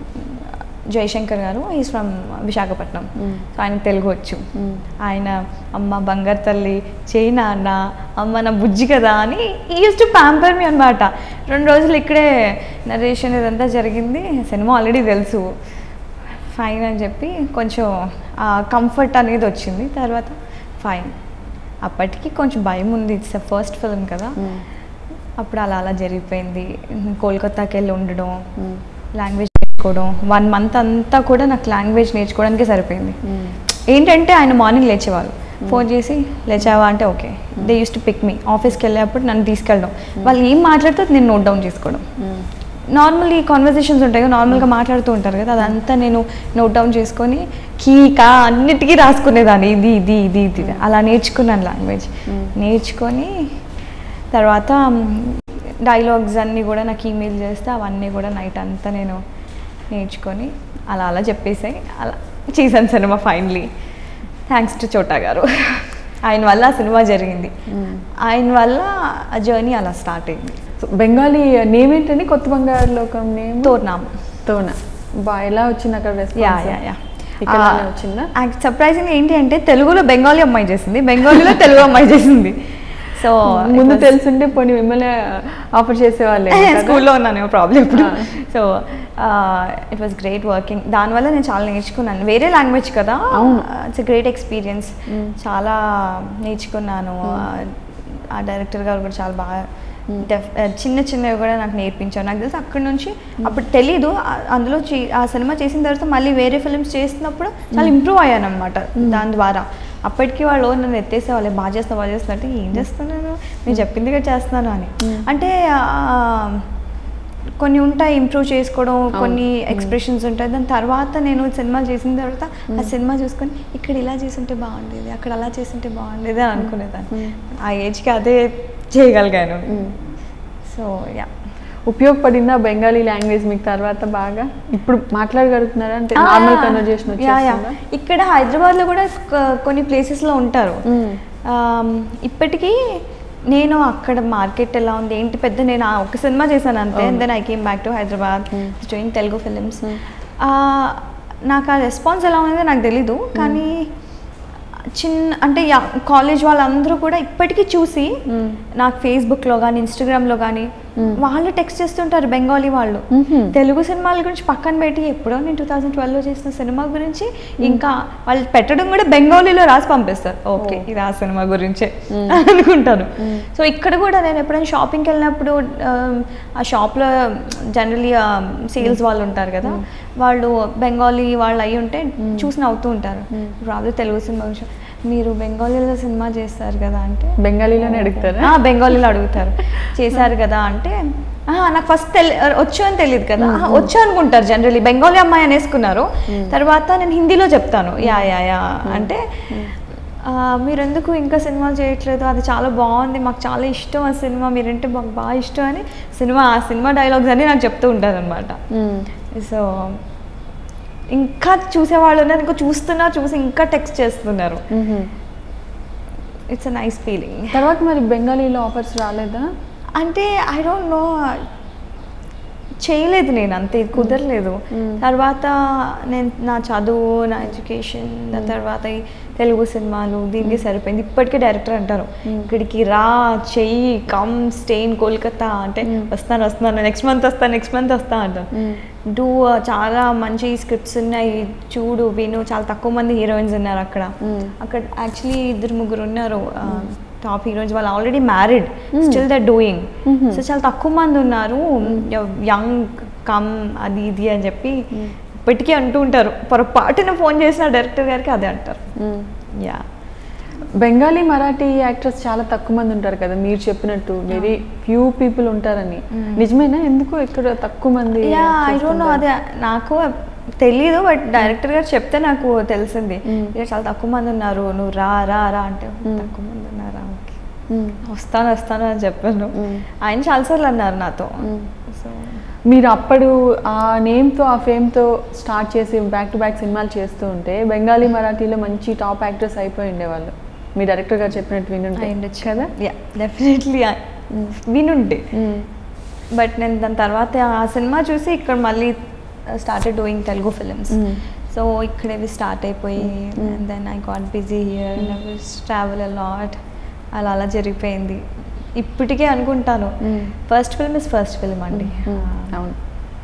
Speaker 2: జయశంకర్ గారు ఈజ్ ఫ్రమ్ విశాఖపట్నం
Speaker 1: మ్మ్.
Speaker 2: సో ఆయన తెలుగు వచ్చు
Speaker 1: మ్మ్.
Speaker 2: ఆయన అమ్మ బంగారు తల్లి చేయి నాన్న అమ్మ నా బుజ్జి కదా అని యూస్ టు ప్యాంపర్ మీ అనమాట రెండు రోజులు ఇక్కడే నరేషన్ ఇదంతా జరిగింది సినిమా ఆల్రెడీ తెలుసు ఫైన్ అని చెప్పి కొంచెం కంఫర్ట్ అనేది వచ్చింది తర్వాత ఫైన్ అప్పటికి కొంచెం భయం ఉంది ఇట్స్ ఫస్ట్ ఫిల్మ్ కదా
Speaker 1: మ్మ్.
Speaker 2: అప్పుడు అలా అలా జరిగిపోయింది కోల్కతాకి వెళ్ళి ఉండడం
Speaker 1: మ్మ్.
Speaker 2: లాంగ్వేజ్ నేర్చుకోవడం వన్ మంత్ అంతా కూడా నాకు లాంగ్వేజ్ నేర్చుకోవడానికి సరిపోయింది
Speaker 1: మ్మ్.
Speaker 2: ఏంటంటే ఆయన మార్నింగ్ లేచేవాళ్ళు ఫోన్ చేసి లేచావా అంటే okay they used to pick me ఆఫీస్కి వెళ్ళేటప్పుడు నన్ను తీసుకెళ్ళడం వాళ్ళు ఏం మాట్లాడితే అది నేను నోట్ డౌన్ చేసుకోవడం
Speaker 1: మ్మ్.
Speaker 2: నార్మల్ ఈ కాన్వర్జేషన్స్ ఉంటాయి కదా నార్మల్గా మాట్లాడుతూ ఉంటారు కదా అదంతా నేను నోట్ డౌన్ చేసుకొని కీకా అన్నిటికీ రాసుకునేదాన్ని ఇది ఇది ఇది ఇది అలా నేర్చుకున్నాను లాంగ్వేజ్
Speaker 1: Mm.
Speaker 2: నేర్చుకొని తర్వాత డైలాగ్స్ అన్నీ కూడా నాకు ఈమెయిల్ చేస్తే అవన్నీ కూడా నైట్ అంతా నేను నేర్చుకొని అలా అలా చెప్పేసాయి అలా చేశాను సినిమా ఫైనలీ థ్యాంక్స్ టు చోటా గారు ఆయన వల్ల ఆ సినిమా జరిగింది
Speaker 1: మ్మ్.
Speaker 2: ఆయన వల్ల ఆ జర్నీ అలా స్టార్ట్ అయింది
Speaker 1: సో బెంగాలీ నేమ్ ఏంటండి కొత్త బంగారు లోకం నేమ్
Speaker 2: తోర్నామ్
Speaker 1: తోన బా ఎలా వచ్చింది అక్కడ
Speaker 2: యా
Speaker 1: రెస్పాన్స్
Speaker 2: యా యా
Speaker 1: ఇక్కడనే వచ్చిందా
Speaker 2: సర్ప్రైజింగ్ ఏంటి అంటే తెలుగులో బెంగాలీ అమ్మాయి చేసింది బెంగాలీలో తెలుగు అమ్మాయి చేసింది సో
Speaker 1: ముందు తెలుసుంటే పోనీ మిమ్మల్ని ఆఫర్ చేసేవాళ్ళే
Speaker 2: స్కూల్లో ఉన్నాను ప్రాబ్లం ఇప్పుడు
Speaker 1: Ah.
Speaker 2: So it was great working దానివల్ల నేను చాలా నేర్చుకున్నాను వేరే లాంగ్వేజ్ కదా
Speaker 1: అవును.
Speaker 2: It's great experience
Speaker 1: Mm.
Speaker 2: చాలా నేర్చుకున్నాను ఆ డైరెక్టర్ గారు కూడా చాలా బాగా డెఫ్ చిన్న చిన్నవి కూడా నాకు నేర్పించారు నాకు తెలిసి అక్కడి నుంచి అప్పుడు తెలీదు ఆ- అందులో చే- ఆ సినిమా చేసిన తర్వాత మళ్ళీ వేరే ఫిల్మ్స్ చేస్తున్నప్పుడు చాలా ఇంప్రూవ్ అయ్యాను అనమాట దాని ద్వారా అప్పటికి వాళ్ళు నన్ను ఎత్తేసేవాళ్ళు బాగా చేస్తా బాగా చేస్తా అంటే ఏం చేస్తున్నాను నేను చెప్పింది కూడా చేస్తున్నాను అని అంటే ఆ, కొన్ని ఉంటాయి ఇంప్రూవ్ చేసుకోవడం కొన్ని ఎక్స్ప్రెషన్స్ ఉంటాయి దాని తర్వాత నేను సినిమా చేసిన తర్వాత ఆ సినిమా చూసుకొని ఇక్కడ ఇలా చేసుంటే బాగుండేది అక్కడ అలా చేసుంటే బాగుండేది అని అనుకునేదాన్ని ఆ ఏజ్కి అదే చేయగలిగాను సో యా
Speaker 1: ఉపయోగపడిందా బెంగాలీ లాంగ్వేజ్ మీకు తర్వాత బాగా ఇప్పుడు మాట్లాడగలుగుతున్నారా అంటే నార్మల్ కన్వర్జేషన్ వచ్చేస్తుందా
Speaker 2: ఇక్కడ హైదరాబాద్లో కూడా కొ- కొన్ని ప్లేసెస్లో ఉంటారు
Speaker 1: మ్మ్.
Speaker 2: ఆమ్, ఇప్పటికీ నేను అక్కడ మార్కెట్ ఎలా ఉంది ఏంటి పెద్ద నేను ఆ ఒక సినిమా చేశాను అంతే then I came back to Hyderabad doing Telugu films నాకు ఆ రెస్పాన్స్ ఎలా ఉందో నాకు తెలీదు కానీ చిన్న అంటే కాలేజ్ వాళ్ళందరూ కూడా ఇప్పటికీ చూసి
Speaker 1: మ్మ్.
Speaker 2: నాకు ఫేస్బుక్లో కానీ ఇన్స్టాగ్రామ్లో కానీ వాళ్ళు టెక్స్ట్ చేస్తుంటారు బెంగాలీ వాళ్ళు
Speaker 1: మ్మ్.
Speaker 2: తెలుగు సినిమాల గురించి పక్కన పెట్టి ఎప్పుడో నేను టూ థౌజండ్ ట్వెల్వ్లో చేసిన సినిమా గురించి ఇంకా వాళ్ళు పెట్టడం కూడా బెంగాలీలో రాసి పంపిస్తారు ఓకే ఇది ఆ సినిమా గురించే అనుకుంటాను సో ఇక్కడ కూడా నేను ఎప్పుడైనా షాపింగ్కి వెళ్ళినప్పుడు ఆ, ఆ షాప్లో జనరలీ సేల్స్ వాళ్ళు ఉంటారు కదా వాళ్ళు బెంగాలీ వాళ్ళు అయి ఉంటే చూసి నవ్వుతూ ఉంటారు రాదు తెలుగు సినిమా గురించి మీరు బెంగాలీలో సినిమా చేస్తారు కదా అంటే
Speaker 1: బెంగాలీలోనే అడుగుతారా
Speaker 2: ఆ, బెంగాలీలో అడుగుతారు చేశారు కదా అంటే "ఆహా, నాకు ఫస్ట్ తెలి వచ్చు అని తెలియదు కదా "ఆహా, వచ్చు అనుకుంటారు జనరలీ బెంగాలీ అమ్మాయి అనేసుకున్నారు తర్వాత నేను హిందీలో చెప్తాను యా యా యా అంటే "ఆ, మీరు ఎందుకు ఇంకా సినిమాలు చేయట్లేదు అది చాలా బాగుంది మాకు చాలా ఇష్టం ఆ సినిమా మీరంటే మాకు బాగా ఇష్టం అని సినిమా ఆ సినిమా డైలాగ్స్ అన్నీ నాకు చెప్తూ ఉంటారు అనమాట
Speaker 1: మ్మ్.
Speaker 2: సో ఇంకా చూసేవాళ్ళు ఉన్నారు ఇంకా చూస్తున్నా చూసి ఇంకా టెక్స్ట్ చేస్తున్నారు
Speaker 1: మ్మ్.
Speaker 2: ఇట్స్ అ నైస్ ఫీలింగ్
Speaker 1: తర్వాత మరి బెంగాలీలో ఆఫర్స్ రాలేదా
Speaker 2: అంటే ఐ డోంట్ నో చేయలేదు నేను అంతే కుదరలేదు
Speaker 1: Mm.
Speaker 2: తర్వాత నేను నా చదువు నా ఎడ్యుకేషన్ దాని తర్వాత ఈ తెలుగు సినిమాలు దీనికి సరిపోయింది ఇప్పటికే డైరెక్టర్ అంటారు
Speaker 1: Mm.
Speaker 2: ఇక్కడికి రా చెయ్యి కమ్ స్టే ఇన్ కోల్కతా అంటే
Speaker 1: Mm.
Speaker 2: వస్తాను వస్తాను నెక్స్ట్ మంత్ వస్తాను నెక్స్ట్ మంత్ వస్తా అంటారు
Speaker 1: Mm.
Speaker 2: డూ చాలా మంచి స్క్రిప్ట్స్ ఉన్నాయి చూడు విను చాలా తక్కువ మంది హీరోయిన్స్ ఉన్నారు అక్కడ
Speaker 1: Mm.
Speaker 2: అక్కడ యాక్చువల్లీ ఇద్దరు ముగ్గురు ఉన్నారు టాప్ హీరోయిన్స్ వాళ్ళు already married
Speaker 1: Mm.
Speaker 2: Still the doing
Speaker 1: Mhm.
Speaker 2: So చాలా తక్కువ మంది ఉన్నారు యంగ్ కమ్ అది ఇది అని చెప్పి
Speaker 1: Mm.
Speaker 2: ఇప్పటికీ అంటూ ఉంటారు పొరపాటున ఫోన్ చేసిన డైరెక్టర్ గారికి అదే అంటారు
Speaker 1: Mm.
Speaker 2: Ya
Speaker 1: Bengali Marathi actors చాలా తక్కువ మంది ఉంటారు కదా మీరు చెప్పినట్టు వెరీ ఫ్యూ పీపుల్ ఉంటారని
Speaker 2: Mm.
Speaker 1: నిజమేనా ఎందుకు ఇక్కడ తక్కువ మంది
Speaker 2: యా ఐ డోంట్ నో
Speaker 1: చేస్తుంటారు?
Speaker 2: అదే నాకు తెలీదు బట్ డైరెక్టర్ గారు చెప్తే నాకు తెలిసింది
Speaker 1: Mm.
Speaker 2: ఇక్కడ చాలా తక్కువ మంది ఉన్నారు నువ్వు రా రా రా అంటే
Speaker 1: Mm.
Speaker 2: తక్కువ మంది ఉన్నారా ఓకే
Speaker 1: Mm.
Speaker 2: వస్తాను వస్తాను అని చెప్పాను
Speaker 1: Mm.
Speaker 2: ఆయన చాలాసార్లు అన్నారు నాతో
Speaker 1: Mm.
Speaker 2: సో
Speaker 1: మీరు అప్పుడు ఆ నేమ్తో ఆ ఫేమ్తో స్టార్ట్ చేసి బ్యాక్ టు బ్యాక్ సినిమాలు చేస్తూ ఉంటే బెంగాలీ మరాఠీలో మంచి టాప్ యాక్టర్స్ అయిపోయి ఉండేవాళ్ళు మీ డైరెక్టర్ గారు చెప్పినట్టు వినుంటే
Speaker 2: అయ్యుండొచ్చు
Speaker 1: కదా
Speaker 2: యా డెఫినెట్లీ వినుంటే
Speaker 1: Mm.
Speaker 2: బట్ నేను దాని తర్వాత ఆ సినిమా చూసి ఇక్కడ మళ్ళీ started doing Telugu films
Speaker 1: Mm.
Speaker 2: So ఇక్కడ ఇవి స్టార్ట్ అయిపోయి
Speaker 1: Mm.
Speaker 2: And then I got busy here travel lot అలా అలా జరిగిపోయింది ఇప్పటికే అనుకుంటాను
Speaker 1: Mm.
Speaker 2: First film is first film అండి
Speaker 1: Mm. అవును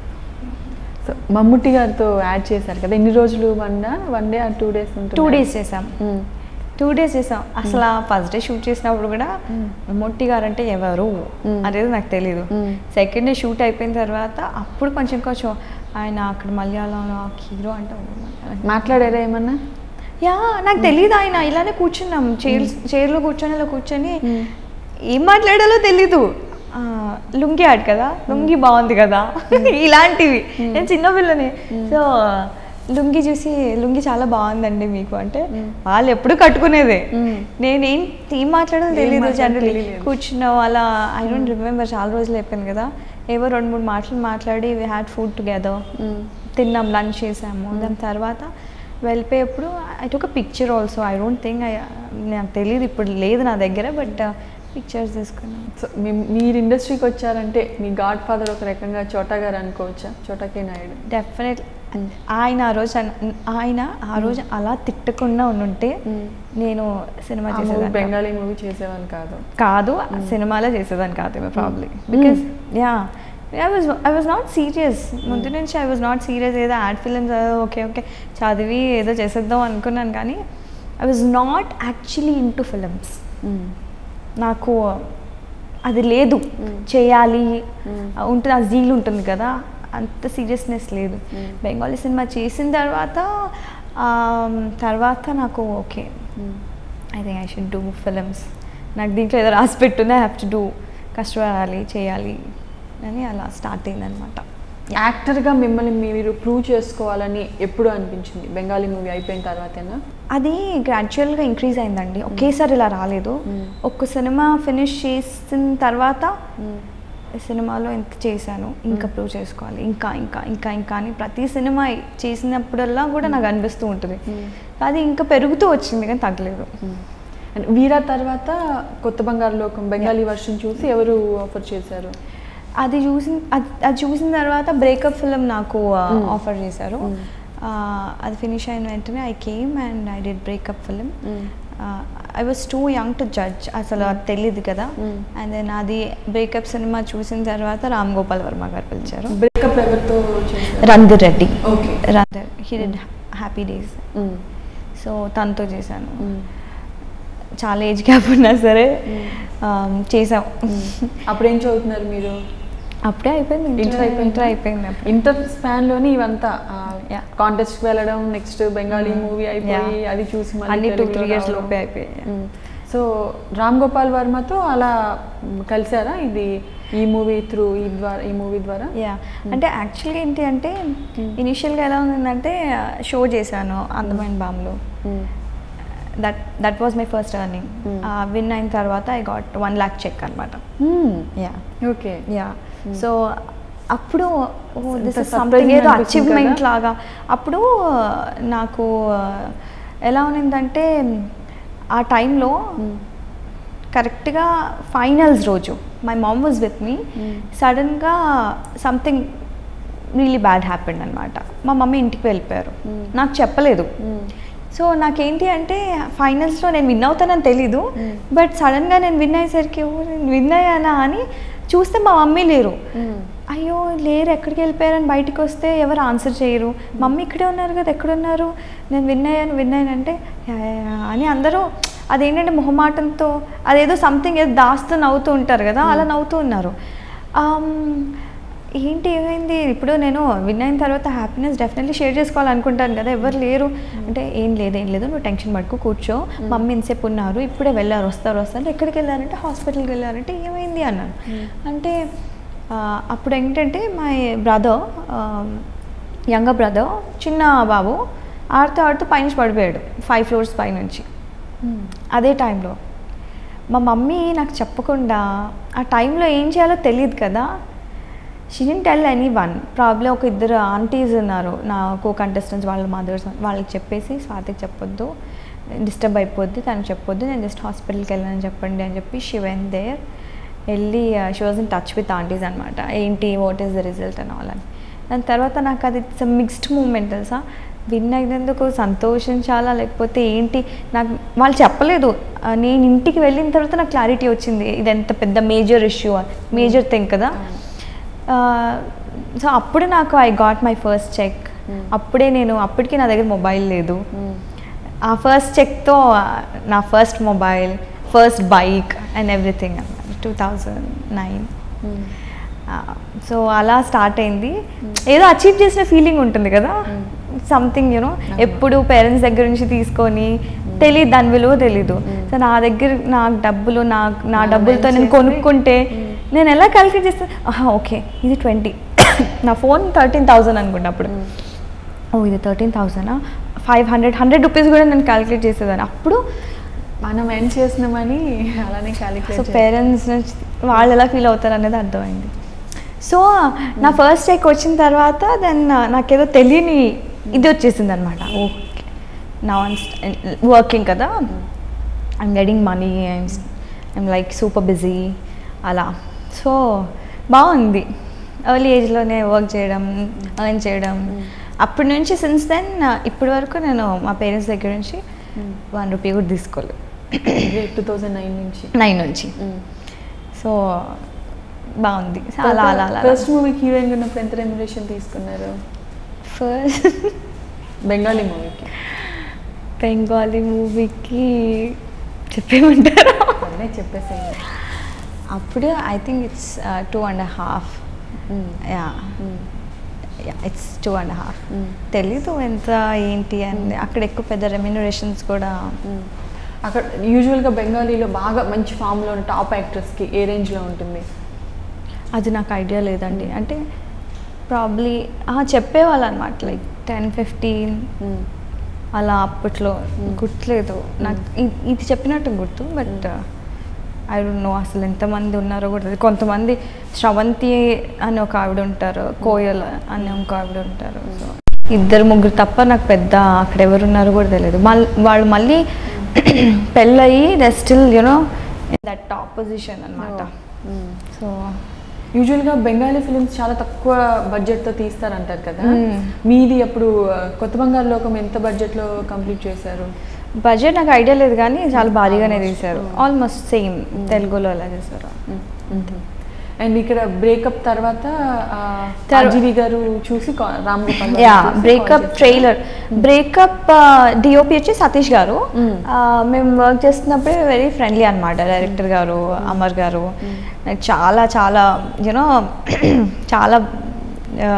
Speaker 1: సో మమ్ముట్టి గారితో యాడ్ చేశారు కదా ఎన్ని రోజులు వన్ డా వన్ డే టూ డేస్ ఉంటుంది
Speaker 2: టూ డేస్ చేసాం
Speaker 1: Mm.
Speaker 2: టూ డేస్ చేసాం అసలు ఫస్ట్ డే షూట్ చేసినప్పుడు కూడా
Speaker 1: Mm.
Speaker 2: మొట్టి గారు అంటే ఎవరు
Speaker 1: Mm.
Speaker 2: అనేది నాకు తెలియదు
Speaker 1: Mm.
Speaker 2: సెకండ్ డే షూట్ అయిపోయిన తర్వాత అప్పుడు కొంచెం కొంచెం ఆయన అక్కడ మలయాళం హీరో అంటే
Speaker 1: మాట్లాడారా ఏమన్నా
Speaker 2: యా నాకు తెలియదు ఆయన ఇలానే కూర్చున్నాం చైర్ చైర్లో కూర్చొని ఇలా కూర్చొని
Speaker 1: Mm.
Speaker 2: ఏం మాట్లాడాలో తెలీదు ఆ, లుంగి ఆడు కదా లుంగి బాగుంది కదా ఇలాంటివి నేను చిన్నపిల్లని సో లుంగి చూసి లుంగి చాలా బాగుందండి మీకు అంటే
Speaker 1: Mm.
Speaker 2: వాళ్ళు ఎప్పుడు కట్టుకునేదే
Speaker 1: Mm.
Speaker 2: నేనేం ఏం మాట్లాడడం
Speaker 1: ఏం
Speaker 2: తెలియదు
Speaker 1: మాట్లాడాలో
Speaker 2: జనరల్లీ
Speaker 1: తెలియలేదు.
Speaker 2: కూర్చున్నాం అలా ఐ డోంట్ రిమెంబర్ చాలా రోజులు అయిపోయింది కదా ఏవో రెండు మూడు మాటలు మాట్లాడి we had food together
Speaker 1: Mm.
Speaker 2: తిన్నాం లంచ్ చేసాము దాని తర్వాత వెళ్ళిపోయేప్పుడు I took picture also I don't think I నాకు తెలియదు ఇప్పుడు లేదు నా దగ్గర బట్ పిక్చర్స్ తీసుకున్నాం
Speaker 1: సో మీ- మీరు ఇండస్ట్రీకి వచ్చారంటే మీ గాడ్ ఫాదర్ ఒక రకంగా చోటా గారు అనుకోవచ్చా చోటాకే నాయుడు
Speaker 2: డెఫినెట్ ఆయన ఆ రోజు అన్న- ఆయన ఆ రోజు అలా తిట్టకుండా ఉండుంటే
Speaker 1: Mm.
Speaker 2: నేను సినిమా
Speaker 1: ఆ movie
Speaker 2: చేసేదాన్ని కాదు.
Speaker 1: బెంగాలీ మూవీ చేసేవాళ్ళు కాదు
Speaker 2: కాదు సినిమాలో చేసేదాన్ని కాదు probably because ya I was I was not serious ముందు నుంచి ఐ వాజ్ నాట్ సీరియస్ ఏదో యాడ్ ఫిల్మ్స్ ఓకే ఓకే చదివి ఏదో చేసేద్దాం అనుకున్నాను కానీ I was not actually in to films
Speaker 1: Mm.
Speaker 2: నాకు అది లేదు
Speaker 1: Mm.
Speaker 2: చేయాలి
Speaker 1: Mm.
Speaker 2: ఆ ఉంటుంది ఆ జీల్ ఉంటుంది కదా అంత సీరియస్నెస్ లేదు
Speaker 1: Mm.
Speaker 2: బెంగాలీ సినిమా చేసిన తర్వాత ఆ, తర్వాత నాకు okay
Speaker 1: Mm.
Speaker 2: I think I should do films నాకు దీంట్లో ఏదో రాసి పెట్టుంది ఐ హ్యావ్ టు డూ కష్టపడాలి చేయాలి అని అలా స్టార్ట్ అయిందనమాట
Speaker 1: యాక్టర్గా మిమ్మల్ని మీరు ప్రూవ్ చేసుకోవాలని ఎప్పుడు అనిపించింది బెంగాలీ మూవీ అయిపోయిన తర్వాతేనా
Speaker 2: అది గ్రాడ్యువల్గా ఇంక్రీజ్ అయిందండి ఒకేసారి ఇలా రాలేదు
Speaker 1: Mm.
Speaker 2: ఒక్క సినిమా ఫినిష్ చేసిన తర్వాత
Speaker 1: Mm.
Speaker 2: ఈ సినిమాలో ఇంత చేశాను ఇంకా ప్రూవ్ చేసుకోవాలి ఇంకా ఇంకా ఇంకా ఇంకా అని ప్రతి సినిమా చేసినప్పుడల్లా కూడా నాకు అనిపిస్తూ ఉంటుంది
Speaker 1: Mm.
Speaker 2: అది ఇంకా పెరుగుతూ వచ్చింది కానీ తగ్గలేదు
Speaker 1: అండ్ వీరా తర్వాత కొత్త బంగారు లోకం బెంగాలీ వర్షన్ చూసి ఎవరు ఆఫర్ చేశారు
Speaker 2: అది చూసిన అది అది చూసిన తర్వాత బ్రేకప్ ఫిలిం నాకు
Speaker 1: Mm.
Speaker 2: ఆఫర్ చేశారు
Speaker 1: Mm.
Speaker 2: ఆ, అది ఫినిష్ అయిన వెంటనే I came and I did breakup film I was too young to judge అసలు అది తెలియదు కదా
Speaker 1: Mm.
Speaker 2: అండ్ దెన్ అది బ్రేకప్ సినిమా చూసిన తర్వాత రామ్ గోపాల్ వర్మ గారు పిలిచారు
Speaker 1: బ్రేకప్ ఎవరితో చేశారు
Speaker 2: Randhar Reddy
Speaker 1: okay
Speaker 2: Randhar he did happy days so తనతో చేశాను చాలా ఏజ్ గ్యాప్ ఉన్నా సరే ఆ, చేసాం
Speaker 1: అప్పుడు ఏం చదువుతున్నారు మీరు
Speaker 2: అప్పుడే అయిపోయింది
Speaker 1: ఇంటర్
Speaker 2: ఇంటర్
Speaker 1: అయిపోయిందా?
Speaker 2: ఇంటర్ అయిపోయింది అప్పుడు
Speaker 1: ఇంటర్ స్పాన్ లోని ఇవంతా
Speaker 2: Yeah.
Speaker 1: కాంటెస్ట్ వెళ్ళడం నెక్స్ట్ బెంగాలీ
Speaker 2: Mm.
Speaker 1: మూవీ అయిపోయి
Speaker 2: Yeah.
Speaker 1: అది చూసి మళ్ళీ
Speaker 2: అన్ని టూ
Speaker 1: తెలుగులో
Speaker 2: త్రీ ఇయర్స్
Speaker 1: రావడం.
Speaker 2: లోపే అయిపోయాయి
Speaker 1: Mm. సో రామ్ గోపాల్ వర్మతో అలా మ్, కలిసారా ఇది ఈ మూవీ త్రూ ఈ ద్వారా ఈ మూవీ ద్వారా
Speaker 2: యా అంటే యాక్చువల్గా ఏంటి అంటే ఇనిషియల్గా ఎలా ఉందంటే షో చేశాను అందమైన బామ్లో
Speaker 1: Mm.
Speaker 2: That that was my first earning
Speaker 1: Hmm.
Speaker 2: Win అయిన తర్వాత I got one lakh cheque అనమాట
Speaker 1: Mm.
Speaker 2: Yeah
Speaker 1: okay
Speaker 2: yeah so అప్పుడు దిస్
Speaker 1: ఎంత
Speaker 2: ఇస్ సంథింగ్
Speaker 1: surprising
Speaker 2: ఏదో
Speaker 1: అనిపిస్తుంది
Speaker 2: అచీవ్మెంట్
Speaker 1: కదా?
Speaker 2: లాగా అప్పుడు నాకు ఎలా ఉన్నిందంటే ఆ టైంలో
Speaker 1: Mm.
Speaker 2: కరెక్ట్గా ఫైనల్స్ రోజు my mom was with me
Speaker 1: Mm.
Speaker 2: సడన్గా సంథింగ్ రియలీ బ్యాడ్ హ్యాపెండ్ అనమాట మా మమ్మీ ఇంటికి వెళ్ళిపోయారు
Speaker 1: Mm.
Speaker 2: నాకు చెప్పలేదు
Speaker 1: Mm.
Speaker 2: సో నాకేంటి అంటే ఫైనల్స్లో నేను విన్ అవుతానని తెలీదు
Speaker 1: Mm.
Speaker 2: బట్ సడన్గా నేను విన్ అయ్యేసరికి "ఓ, నేను విన్ అయ్యానా అని చూస్తే మా మమ్మీ లేరు
Speaker 1: Mm.
Speaker 2: అయ్యో లేరు ఎక్కడికి వెళ్ళిపోయారని బయటికి వస్తే ఎవరు ఆన్సర్ చేయరు మమ్మీ ఇక్కడే ఉన్నారు కదా ఎక్కడున్నారు నేను విన్ అయ్యాను విన్ అయ్యాను అంటే "యా, యా, యా" అని అందరూ అదేంటంటే మొహమాటంతో అదేదో సంథింగ్ ఏదో దాస్తూ నవ్వుతూ ఉంటారు కదా అలా నవ్వుతూ ఉన్నారు ఆమ్, ఏంటి ఏమైంది ఇప్పుడు నేను విన్ అయిన తర్వాత హ్యాపీనెస్ డెఫినెట్లీ షేర్ చేసుకోవాలనుకుంటాను కదా ఎవరు లేరు అంటే ఏం లేదు ఏం లేదు నువ్వు టెన్షన్ పట్టుకో కూర్చో మమ్మీ ఇంతసేపు ఉన్నారు ఇప్పుడే వెళ్ళారు వస్తారు వస్తారు ఎక్కడికి వెళ్ళారంటే హాస్పిటల్కి వెళ్ళారంటే ఏమైంది అన్నాను అంటే ఆ, అప్పుడు ఏంటంటే మై బ్రదర్ యంగర్ బ్రదర్ చిన్న బాబు ఆడుతూ ఆడుతూ పైనుంచి పడిపోయాడు ఫైవ్ ఫ్లోర్స్ పైనుంచి
Speaker 1: Mm.
Speaker 2: అదే టైంలో మా మమ్మీ నాకు చెప్పకుండా ఆ టైంలో ఏం చేయాలో తెలియదు కదా she didn't tell anyone problem ఒక ఇద్దరు ఆంటీస్ ఉన్నారు నా కో కంటెస్టెంట్స్ వాళ్ళ మదర్స్ వాళ్ళకి చెప్పేసి స్వాతికి చెప్పొద్దు డిస్టర్బ్ అయిపోద్ది తనకు చెప్పొద్దు నేను జస్ట్ హాస్పిటల్కి వెళ్ళానని చెప్పండి అని చెప్పి షీ వెన్ దేర్ వెళ్ళి she was in touch with aunties అనమాట ఏంటి వాట్ ఈస్ ద రిజల్ట్ అని వాళ్ళని దాని తర్వాత నాకు అది ఇట్స్ మిక్స్డ్ మూమెంట్ తెలుసా విన్ అయినందుకు సంతోషించాలా లేకపోతే ఏంటి నాకు వాళ్ళు చెప్పలేదు ఆ, నేను ఇంటికి వెళ్ళిన తర్వాత నాకు క్లారిటీ వచ్చింది ఇది ఎంత పెద్ద మేజర్ ఇష్యూ మేజర్ థింగ్ కదా సో అప్పుడు నాకు I got my first cheque
Speaker 1: Mm.
Speaker 2: అప్పుడే నేను అప్పటికి నా దగ్గర మొబైల్ లేదు
Speaker 1: Mm.
Speaker 2: ఆ ఫస్ట్ చెక్తో నా first mobile first bike and everything అన్నమాట two thousand nine
Speaker 1: Mm.
Speaker 2: So అలా స్టార్ట్ అయింది ఏదో అచీవ్ చేసిన ఫీలింగ్ ఉంటుంది కదా
Speaker 1: Mm.
Speaker 2: సంథింగ్ యూనో
Speaker 1: అవును.
Speaker 2: ఎప్పుడు పేరెంట్స్ దగ్గర నుంచి తీసుకొని తెలియదు దాని విలువ తెలీదు
Speaker 1: Mm.
Speaker 2: సో నా దగ్గర నాకు డబ్బులు నా నా
Speaker 1: మనం
Speaker 2: డబ్బులతో నేను
Speaker 1: చేస్తే-
Speaker 2: కొనుక్కుంటే
Speaker 1: Mm.
Speaker 2: నేను ఎలా క్యాలిక్యులేట్ చేస్తాను ఓకే ఇది ట్వంటీ నా ఫోన్ థర్టీన్ థౌజండ్ అనుకుంటా అప్పుడు
Speaker 1: Mm.
Speaker 2: ఓ ఇది థర్టీన్ థౌజండా ఫైవ్ హండ్రెడ్ హండ్రెడ్ రూపీస్ కూడా నేను క్యాలిక్యులేట్ చేసేదాన్ని అప్పుడు
Speaker 1: మనం ఎండ్ చేసినామని అలానే
Speaker 2: సో
Speaker 1: క్యాలిక్యులేట్
Speaker 2: పేరెంట్స్ నుంచి వాళ్ళు ఎలా ఫీల్ అవుతారు అనేది అర్థమైంది సో నా ఫస్ట్ చెక్ వచ్చిన తర్వాత దెన్ నాకేదో తెలియని ఇది వచ్చేసింది అనమాట ఓకే నా వర్కింగ్ కదా I'm getting money I'm I'm like super busy అలా సో బాగుంది ఎర్లీ ఏజ్లోనే వర్క్ చేయడం ఎర్న్ చేయడం అప్పటి నుంచి సిన్స్ దెన్ ఇప్పటి వరకు నేను మా పేరెంట్స్ దగ్గర నుంచి వన్ రూపీ కూడా తీసుకోలేదు
Speaker 1: గ్రేట్ టూ థౌజండ్ నైన్ నుంచి
Speaker 2: నైన్ నుంచి సో బాగుంది సో అలా అలా అలా
Speaker 1: ఫస్ట్ మూవీకి హీరోయిన్ ఉన్నప్పుడు ఎంత రెమ్యురేషన్ తీసుకున్నారు
Speaker 2: ఫస్ట్
Speaker 1: బెంగాలీ మూవీకి
Speaker 2: బెంగాలీ మూవీకి చెప్పేమంటారా
Speaker 1: అదే చెప్పేసేయండి
Speaker 2: అప్పుడు I think it's two and half yeah it's two and half తెలీదు ఎంత ఏంటి అని అక్కడ ఎక్కువ పెద్ద రెమ్యూనరేషన్స్ కూడా
Speaker 1: అక్కడ యూజువల్గా బెంగాలీలో బాగా మంచి ఫామ్లో ఉన్న టాప్ యాక్టర్స్కి ఏ రేంజ్లో ఉంటుంది
Speaker 2: అది నాకు ఐడియా లేదండి అంటే ప్రాబ్లీ చెప్పేవాళ్ళు అనమాట లైక్ టెన్ ఫిఫ్టీన్ అలా అప్పట్లో గుర్తులేదు నాకు ఇ- ఇది చెప్పినట్టు గుర్తు బట్ ఐ డోంట్ నో అసలు ఎంతమంది ఉన్నారో కూడా తెలియదు. కొంతమంది శ్రవంతి అని ఒక ఆవిడ ఉంటారు కోయల్ అని ఒక ఆవిడ ఉంటారు సో ఇద్దరు ముగ్గురు తప్ప నాకు పెద్ద అక్కడ ఎవరు ఉన్నారో కూడా తెలియదు మళ్ళీ వాళ్ళు మళ్ళీ పెళ్ళయి the still you know that top position అనమాట సో
Speaker 1: యూజువల్గా బెంగాలీ ఫిలిమ్స్ చాలా తక్కువ బడ్జెట్తో తీస్తారంటారు కదా
Speaker 2: Hmm.
Speaker 1: మీది అప్పుడు ఆ, కొత్త బంగారు లోకం ఎంత బడ్జెట్లో కంప్లీట్ చేశారు
Speaker 2: బడ్జెట్ నాకు ఐడియా లేదు కానీ చాలా భారీగానే తీశారు ఆల్మోస్ట్ సేమ్ తెలుగులో ఎలా చేశారు
Speaker 1: అండ్ ఇక్కడ బ్రేకప్ తర్వాత ఆ,
Speaker 2: తర్వా-
Speaker 1: ఆర్జీవి గారు చూసి కా- రామ్ గోపాల్ గారు
Speaker 2: యా
Speaker 1: చూసి call
Speaker 2: బ్రేకప్
Speaker 1: చేశారు.
Speaker 2: ట్రైలర్ బ్రేకప్ డిఓపి వచ్చి సతీష్ గారు
Speaker 1: Mm.
Speaker 2: ఆ, మేము వర్క్ చేస్తున్నప్పుడే వెరీ ఫ్రెండ్లీ అనమాట డైరెక్టర్ గారు అమర్ గారు నాకు చాలా చాలా యూనో చాలా ఆ,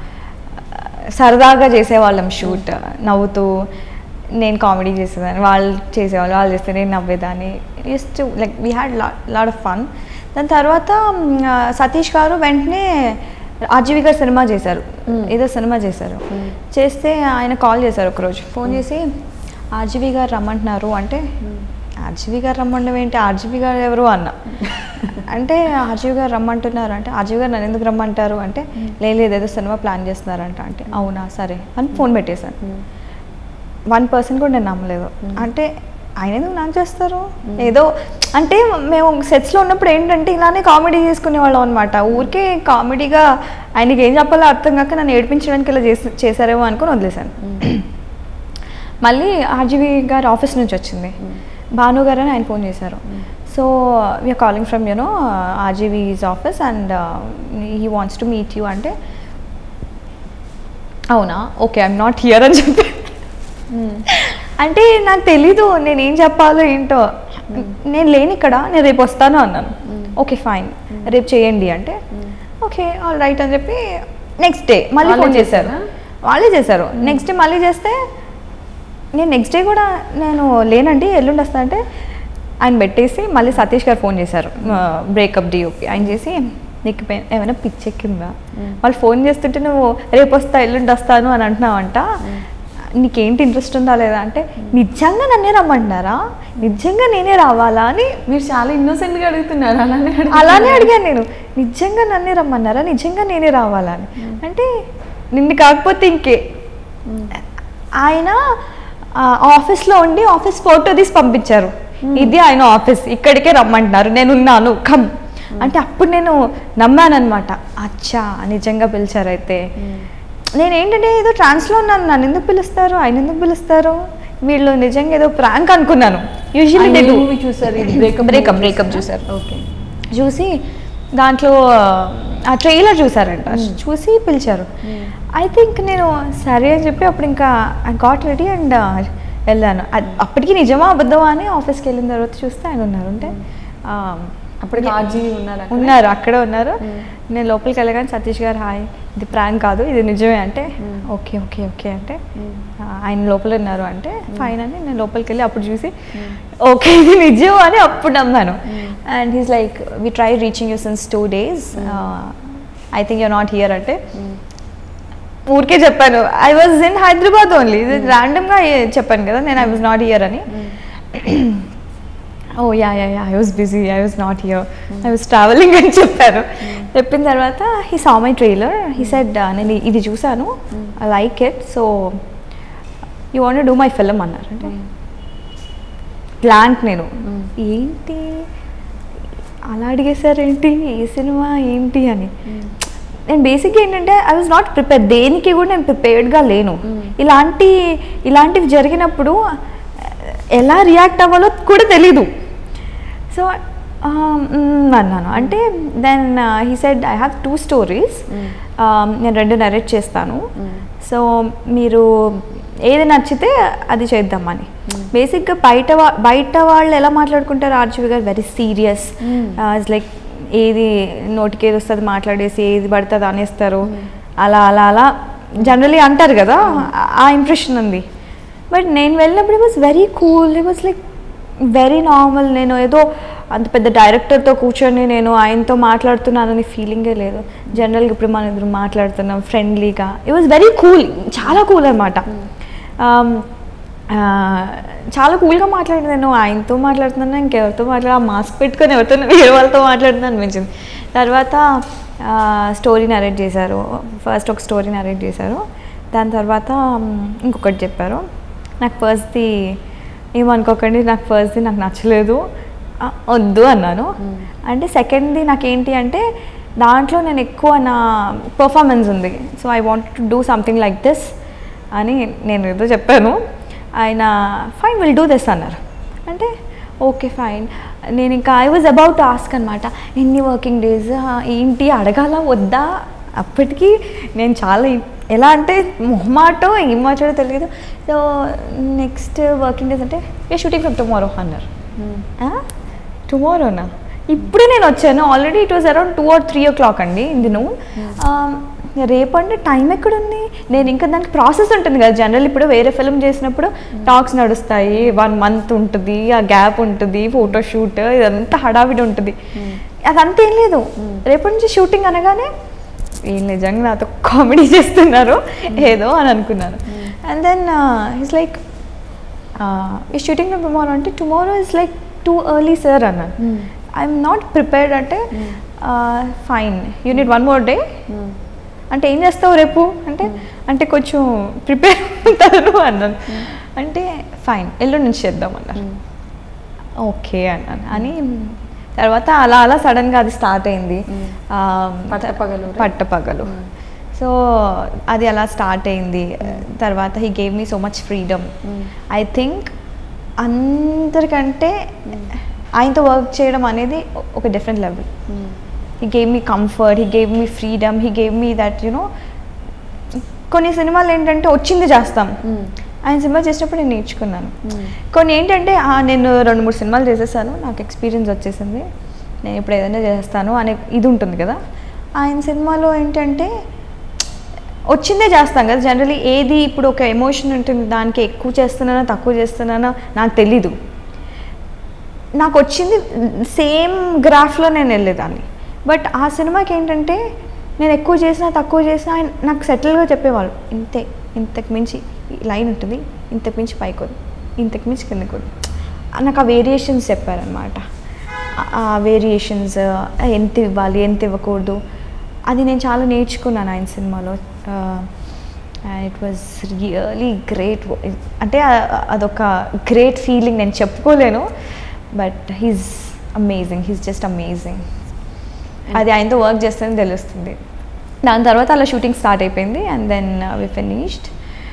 Speaker 2: సరదాగా చేసేవాళ్ళం షూట్ నవ్వుతూ నేను కామెడీ చేసేదాన్ని వాళ్ళు చేసేవాళ్ళు వాళ్ళు చేస్తే నేను నవ్వేదాన్ని just like we had lot of fun దాని తర్వాత మ్, ఆ, సతీష్ గారు వెంటనే ఆర్జీవి గారు సినిమా చేశారు
Speaker 1: Mm.
Speaker 2: ఏదో సినిమా చేశారు
Speaker 1: Mm.
Speaker 2: చేస్తే ఆయన కాల్ చేశారు ఒకరోజు ఫోన్ చేసి ఆర్జీవి గారు రమ్మంటున్నారు అంటే ఆర్జీవి గారు రమ్మండం ఏంటి ఆర్జీవి గారు ఎవరు అన్న అంటే ఆర్జీవి గారు రమ్మంటున్నారు అంటే ఆర్జీవి గారు నన్ను ఎందుకు రమ్మంటారు అంటే "లేదు, లేదు ఏదో సినిమా ప్లాన్ చేస్తున్నారంట అంటే అవునా సరే అని ఫోన్ పెట్టేశాను
Speaker 1: Mm.
Speaker 2: వన్ పర్సెంట్ కూడా నేను నమ్మలేదు అంటే ఆయన ఎందుకు నాకు చేస్తారు ఏదో అంటే మేము సెట్స్లో ఉన్నప్పుడు ఏంటంటే ఇలానే కామెడీ చేసుకునేవాళ్ళం అనమాట ఊరికే కామెడీగా ఆయనకి ఏం చెప్పాలో అర్థం కాక నన్ను ఏడిపించడానికి ఇలా చేసి చేశారేమో అనుకుని వదిలేశాను మళ్ళీ ఆర్జీవి గారి ఆఫీస్ నుంచి వచ్చింది భాను గారు అని ఆయన ఫోన్ చేశారు so we're calling from you know RGV's office and he wants to meet you అంటే అవునా ఓకే ఐఎమ్ నాట్ హియర్ అని చెప్పి అంటే నాకు తెలీదు నేను ఏం చెప్పాలో ఏంటో నేను లేని ఇక్కడ నేను రేపు వస్తాను అన్నాను ఓకే ఫైన్ రేపు చేయండి అంటే ఓకే ఆల్ రైట్ అని చెప్పి నెక్స్ట్ డే మళ్ళీ
Speaker 1: వాళ్ళే
Speaker 2: ఫోన్ చేశారు
Speaker 1: చేశారా?
Speaker 2: వాళ్ళే చేశారు నెక్స్ట్ డే మళ్ళీ చేస్తే నేను నెక్స్ట్ డే కూడా నేను లేనండి ఎల్లుండి వస్తా అంటే ఆయన పెట్టేసి మళ్ళీ సతీష్ గారు ఫోన్ చేశారు బ్రేకప్ డిఓపి ఆయన చేసి నీకు పే- ఏమైనా పిచ్చెక్కిందా వాళ్ళు ఫోన్ చేస్తుంటే నువ్వు రేపు వస్తా ఎల్లుండి వస్తాను అని అంటున్నావంట నీకేంటి ఇంట్రెస్ట్ ఉందా లేదా అంటే నిజంగా నన్నే రమ్మంటున్నారా నిజంగా నేనే రావాలా అని
Speaker 1: మీరు చాలా innocent గా అడుగుతున్నారు అలానే అడుగుతున్నారు.
Speaker 2: అలానే అడిగాను నేను నిజంగా నన్నే రమ్మన్నారా నిజంగా నేనే రావాలా అని అంటే నిన్ను కాకపోతే ఇంకే ఆయన ఆ, ఆఫీస్లో ఉండి ఆఫీస్ ఫోటో తీసి పంపించారు ఇది ఆయన ఆఫీస్ ఇక్కడికే రమ్మంటున్నారు నేను ఉన్నాను కమ్ అంటే అప్పుడు నేను నమ్మానమాట అచ్చా నిజంగా పిలిచారు అయితే నేను ఏంటంటే ఏదో ట్రాన్స్లో ఉన్నాను నన్ను ఎందుకు పిలుస్తారు ఆయన ఎందుకు పిలుస్తారు వీళ్ళు నిజంగా ఏదో ప్రాంక్ అనుకున్నాను
Speaker 1: ఆయన
Speaker 2: యూజువల్లీ
Speaker 1: ఏ movie చూసారు ఇది బ్రేకప్
Speaker 2: Breakup, breakup చూసారు.
Speaker 1: ఓకే
Speaker 2: చూసి దాంట్లో ఆ ట్రైలర్ చూసారంట చూసి పిలిచారు ఐ థింక్ నేను సరే అని చెప్పి అప్పుడు ఇంకా ఐ గాట్ రెడీ అండ్ వెళ్ళాను అద్- అప్పటికి నిజమా అబద్ధమా అని ఆఫీస్కి వెళ్ళిన తర్వాత చూస్తే ఆయన ఉన్నారు అంటే ఆ,
Speaker 1: అప్పటికి ఆర్జీవి ఉన్నారు అక్కడ?
Speaker 2: ఉన్నారు అక్కడే ఉన్నారు నేను లోపలికి వెళ్ళగానే సతీష్ గారు హాయ్ ఇది ప్రాంక్ కాదు ఇది నిజమే అంటే ఓకే ఓకే ఓకే అంటే ఆ, ఆయన లోపల ఉన్నారు అంటే ఫైన్ అని నేను లోపలికి వెళ్ళి అప్పుడు చూసి ఓకే ఇది నిజం అని అప్పుడు నమ్మాను and he's like we try reaching you since two days I think you not here అంటే ఊరికే చెప్పాను I was in Hyderabad only ఇది ర్యాండమ్గా చెప్పాను కదా నేను ఐ వాజ్ నాట్ హియర్ అని oh yeah yeah yeah I was busy I was not here I was travelling అని చెప్పాను చెప్పిన తర్వాత he saw my trailer he said నేను ఇది చూశాను I like it so you want do my film అన్నారు అంటే బ్లాంక్ నేను ఏంటి అలా అడిగేశారేంటి ఏ సినిమా ఏంటి అని నేను బేసిక్గా ఏంటంటే ఐ వాజ్ నాట్ ప్రిపేర్ దేనికి కూడా నేను ప్రిపేర్డ్గా లేను ఇలాంటి ఇలాంటివి జరిగినప్పుడు ఎలా రియాక్ట్ అవ్వాలో కూడా తెలీదు సో అన్నాను అంటే then he said I have two stories నేను రెండు నరేట్ చేస్తాను సో మీరు ఏది నచ్చితే అది చేద్దామని బేసిక్గా బయట వా బయట వాళ్ళు ఎలా మాట్లాడుకుంటారు ఆర్జీవి గారు వెరీ సీరియస్ ఇట్స్ లైక్ ఏది నోటికి ఏది వస్తుంది మాట్లాడేసి ఏది పడుతుంది అనేస్తారు అలా అలా అలా జనరలీ అంటారు కదా ఆ- ఆ ఇంప్రెషన్ ఉంది బట్ నేను వెళ్ళినప్పుడు it was very cool it was like very normal నేను ఏదో అంత పెద్ద డైరెక్టర్తో కూర్చొని నేను ఆయనతో మాట్లాడుతున్నానని ఫీలింగే లేదు జనరల్గా ఇప్పుడు మనం ఇద్దరు మాట్లాడుతున్నాం ఫ్రెండ్లీగా ఇట్ వాజ్ వెరీ కూల్ చాలా కూల్ అనమాట చాలా కూల్గా మాట్లాడింది నేను ఆయనతో మాట్లాడుతున్నాను ఇంకెవరితో మాట్లాడ మాస్క్ పెట్టుకొని ఎవరితో వేరే వాళ్ళతో మాట్లాడుతున్నాను అనిపించింది తర్వాత స్టోరీ నరేట్ చేశారు ఫస్ట్ ఒక స్టోరీ నరేట్ చేశారు దాని తర్వాత మ్, ఇంకొకటి చెప్పారు నాకు ఫస్ట్ది ఏమనుకోకండి నాకు ఫస్ట్ది నాకు నచ్చలేదు ఆ, వద్దు అన్నాను అంటే సెకండ్ది నాకేంటి అంటే దాంట్లో నేను ఎక్కువ నా పర్ఫార్మెన్స్ ఉంది so I want to do something like this అని నేను ఏదో చెప్పాను ఆయన ఫైన్ విల్ డూ దిస్ అన్నారు అంటే ఓకే ఫైన్ నేను ఇంకా ఐ వాజ్ అబౌట్ ఆస్క్ అనమాట ఎన్ని వర్కింగ్ డేస్ ఏంటి అడగాల వద్దా అప్పటికి నేను చాలా ఇ- ఎలా అంటే మొహమాటో ఏం మాట్లాడో తెలియదు సో నెక్స్ట్ వర్కింగ్ డేస్ అంటే ఏ షూటింగ్ ఫ్రమ్ టుమారో అన్నారు టుమారోనా ఇప్పుడే నేను వచ్చాను already it was around two or three o'clock అండి ఇది నువ్వు రేపు అంటే టైం ఎక్కడుంది నేను ఇంకా దానికి ప్రాసెస్ ఉంటుంది కదా జనరల్ ఇప్పుడు వేరే ఫిల్మ్ చేసినప్పుడు టాక్స్ నడుస్తాయి వన్ మంత్ ఉంటుంది ఆ గ్యాప్ ఉంటుంది ఫోటో షూట్ ఇదంతా హడావిడి ఉంటుంది అదంతా ఏం లేదు రేపటి నుంచి షూటింగ్ అనగానే వీళ్ళు నిజంగా నాతో కామెడీ చేస్తున్నారు ఏదో అని అనుకున్నాను అండ్ దెన్ ఇట్స్ లైక్ ఈ షూటింగ్ టుమారో అంటే tomorrow is like too early sir అన్నాను ఐఎమ్ నాట్ ప్రిపేర్డ్ అంటే fine you need one more day అంటే ఏం చేస్తావు రేపు అంటే అంటే కొంచెం ప్రిపేర్ అవుతారు అన్నాను అంటే ఫైన్ ఎల్లుండి నుంచి చేద్దాం అన్నారు ఓకే అన్నాను అని తర్వాత అలా అలా సడన్గా అది స్టార్ట్ అయింది ఆ,
Speaker 1: పట్టపగలు.
Speaker 2: పట్టపగలు సో అది అలా స్టార్ట్ అయింది తర్వాత he gave me so much freedom I think అందరికంటే ఆయనతో వర్క్ చేయడం అనేది ఒక different level he gave me comfort he gave me freedom he gave me that you know కొన్ని సినిమాలు ఏంటంటే వచ్చింది చేస్తాం ఆయన సినిమా చేసినప్పుడు నేను నేర్చుకున్నాను కొన్ని ఏంటంటే "ఆ, నేను రెండు మూడు సినిమాలు చేసేసాను నాకు ఎక్స్పీరియన్స్ వచ్చేసింది నేను ఇప్పుడు ఏదైనా చేస్తాను అనే ఇది ఉంటుంది కదా ఆయన సినిమాలో ఏంటంటే వచ్చిందే చేస్తాం కదా జనరలీ ఏది ఇప్పుడు ఒక ఎమోషన్ ఉంటుంది దానికి ఎక్కువ చేస్తున్నానో తక్కువ చేస్తున్నానో నాకు తెలీదు నాకు వచ్చింది సేమ్ గ్రాఫ్లో నేను వెళ్ళేదాన్ని బట్ ఆ సినిమాకి ఏంటంటే నేను ఎక్కువ చేసినా తక్కువ చేసినా ఆయన నాకు సెటిల్గా చెప్పేవాళ్ళు ఇంతే ఇంతకు మించి ఈ లైన్ ఉంటుంది ఇంతకు మించి పైకి వద్దు ఇంతకు మించి కిందకు వద్దు నాకు ఆ వేరియేషన్స్ చెప్పారనమాట ఆ వేరియేషన్స్ ఎంత ఇవ్వాలి ఎంత ఇవ్వకూడదు అది నేను చాలా నేర్చుకున్నాను ఆయన సినిమాలో ఇట్ వాజ్ రియలీ గ్రేట్ అంటే ఆ- అదొక గ్రేట్ ఫీలింగ్ నేను చెప్పుకోలేను but he's amazing he's just amazing అది ఆయనతో వర్క్ చేస్తేనే తెలుస్తుంది దాని తర్వాత అలా షూటింగ్ స్టార్ట్ అయిపోయింది అండ్ దెన్ వి ఫినిష్డ్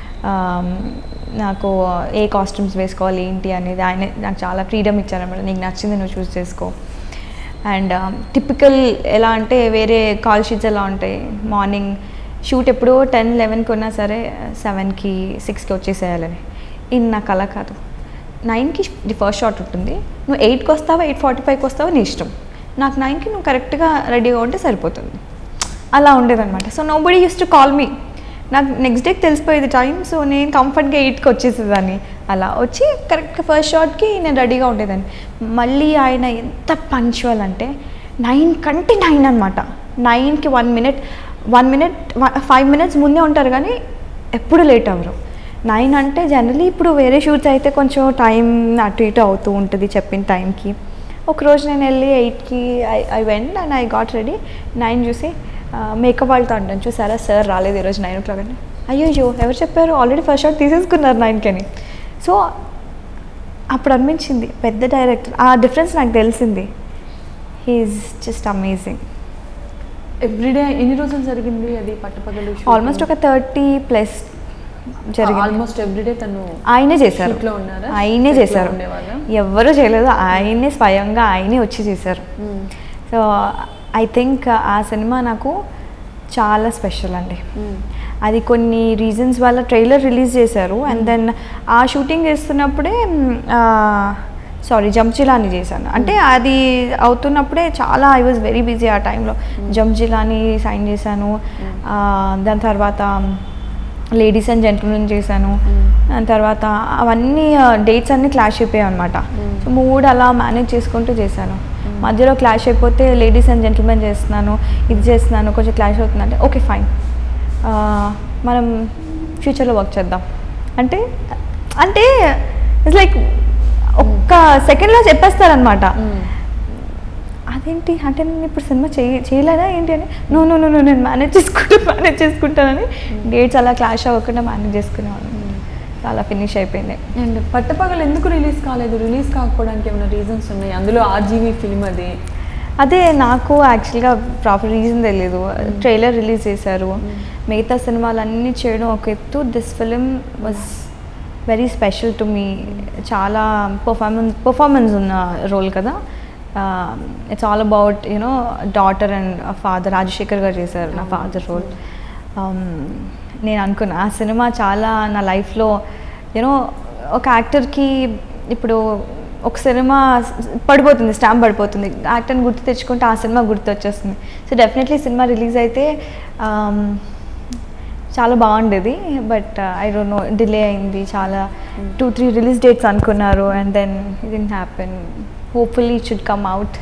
Speaker 2: నాకు ఏ కాస్ట్యూమ్స్ వేసుకోవాలి ఏంటి అనేది ఆయన నాకు చాలా ఫ్రీడమ్ ఇచ్చారన్నమాట నీకు నచ్చింది నువ్వు చూస్ చేసుకో అండ్ టిపికల్ ఎలా అంటే వేరే కాల్ షీట్స్ ఎలా ఉంటాయి మార్నింగ్ షూట్ ఎప్పుడో టెన్ లెవెన్కి ఉన్నా సరే సెవెన్కి సిక్స్కి వచ్చేసేయాలని ఇది నాకు అలా కాదు నైన్కి ది ఫస్ట్ షాట్ ఉంటుంది నువ్వు ఎయిట్కి వస్తావా ఎయిట్ ఫార్టీ ఫైవ్కి వస్తావా నీ ఇష్టం నాకు నైన్కి నువ్వు కరెక్ట్గా రెడీగా ఉంటే సరిపోతుంది అలా ఉండేదన్నమాట so nobody used to call me నాకు నెక్స్ట్ డేకి తెలిసిపోయేది టైం సో నేను కంఫర్ట్గా ఎయిట్కి వచ్చేసేదాన్ని అలా వచ్చి కరెక్ట్గా ఫస్ట్ షాట్కి నేను రెడీగా ఉండేదాన్ని మళ్ళీ ఆయన ఎంత పంచువల్ అంటే నైన్ కంటే నైన్ అనమాట నైన్కి one minute one minute five minutes ముందే ఉంటారు కానీ ఎప్పుడు లేట్ అవ్వరు నైన్ అంటే జనరలీ ఇప్పుడు వేరే షూట్స్ అయితే కొంచెం టైం అటు ఇటు అవుతూ ఉంటుంది చెప్పిన టైంకి ఒకరోజు నేను వెళ్ళి ఎయిట్కి I I went and I got ready nine చూసి మేకప్ వాళ్ళతో అంటాను చూసారా సార్ రాలేదు ఈరోజు నైన్ ఓ క్లాక్ అంటే అయ్యో అయ్యో ఎవరు చెప్పారు ఆల్రెడీ ఫస్ట్ షాట్ తీసేసుకున్నారు నైన్కి అని సో అప్పుడు అనిపించింది పెద్ద డైరెక్టర్ ఆ డిఫరెన్స్ నాకు తెలిసింది హీఈస్ జస్ట్ అమేజింగ్
Speaker 1: ఎవ్రీడే ఎన్ని రోజులు జరిగింది అది పట్టపగలు
Speaker 2: ఆల్మోస్ట్ ఒక థర్టీ ప్లస్ జరిగింది
Speaker 1: ఆల్మోస్ట్ ఎవ్రీడే తను
Speaker 2: ఆయనే చేశారు
Speaker 1: Shoot లో ఉన్నారా?
Speaker 2: ఆయనే
Speaker 1: Set లో
Speaker 2: చేశారు
Speaker 1: ఉండేవాళ్ళా?
Speaker 2: ఎవ్వరూ చేయలేదు ఆయనే స్వయంగా ఆయనే వచ్చి చేశారు సో ఐ థింక్ ఆ సినిమా నాకు చాలా స్పెషల్ అండి అది కొన్ని రీజన్స్ వల్ల ట్రైలర్ రిలీజ్ చేశారు అండ్ దెన్ ఆ షూటింగ్ చేస్తున్నప్పుడే సారీ జంప్జిలాని చేశాను అంటే అది అవుతున్నప్పుడే చాలా ఐ వాజ్ వెరీ బిజీ ఆ టైంలో జంప్జిలాని సైన్ చేశాను ఆ, దాని తర్వాత లేడీస్ అండ్ జెంట్మెన్ చేశాను దాని తర్వాత అవన్నీ డేట్స్ అన్నీ క్లాష్ అయిపోయాయి అనమాట సో మూడు అలా మేనేజ్ చేసుకుంటూ చేశాను మధ్యలో క్లాష్ అయిపోతే లేడీస్ అండ్ జెంటిల్మెన్ చేస్తున్నాను ఇది చేస్తున్నాను కొంచెం క్లాష్ అవుతుందంటే ఓకే ఫైన్ మనం ఫ్యూచర్లో వర్క్ చేద్దాం అంటే అంటే ఇట్స్ లైక్ ఒక్క సెకండ్లో చెప్పేస్తారనమాట అదేంటి అంటే నేను ఇప్పుడు సినిమా చేయ చేయలేదా ఏంటి అని నో నో నో నేను మేనేజ్ చేసుకుంటా మేనేజ్ చేసుకుంటానని డేట్స్ అలా క్లాష్ అవ్వకుండా మేనేజ్ చేసుకునేవాళ్ళం అలా ఫినిష్ అయిపోయింది
Speaker 1: అండ్ పట్టపగలు ఎందుకు రిలీజ్ కాలేదు రిలీజ్ కాకపోవడానికి ఏమైనా రీజన్స్ ఉన్నాయి అందులో ఆర్జీవీ ఫిల్మ్ అది
Speaker 2: అదే నాకు యాక్చువల్గా ప్రాపర్ రీజన్ తెలియదు ట్రైలర్ రిలీజ్ చేశారు మిగతా సినిమాలన్నీ చేయడం ఒక ఎత్తు this film was very special to me చాలా పర్ఫార్మెన్స్ పర్ఫార్మెన్స్ ఉన్న రోల్ కదా it's all about you know daughter and father Rajasekhar గారు చేశారు నా ఫాదర్ రోల్ నేను అనుకున్నా ఆ సినిమా చాలా నా లైఫ్లో యూనో ఒక యాక్టర్కి ఇప్పుడు ఒక సినిమా పడిపోతుంది స్టాంప్ పడిపోతుంది యాక్టర్ని గుర్తు తెచ్చుకుంటే ఆ సినిమా గుర్తు వచ్చేస్తుంది సో డెఫినెట్లీ సినిమా రిలీజ్ అయితే um, చాలా బాగుండేది but I don't know delay అయింది చాలా టూ త్రీ రిలీజ్ డేట్స్ అనుకున్నారు and then it happen hopefully it should come out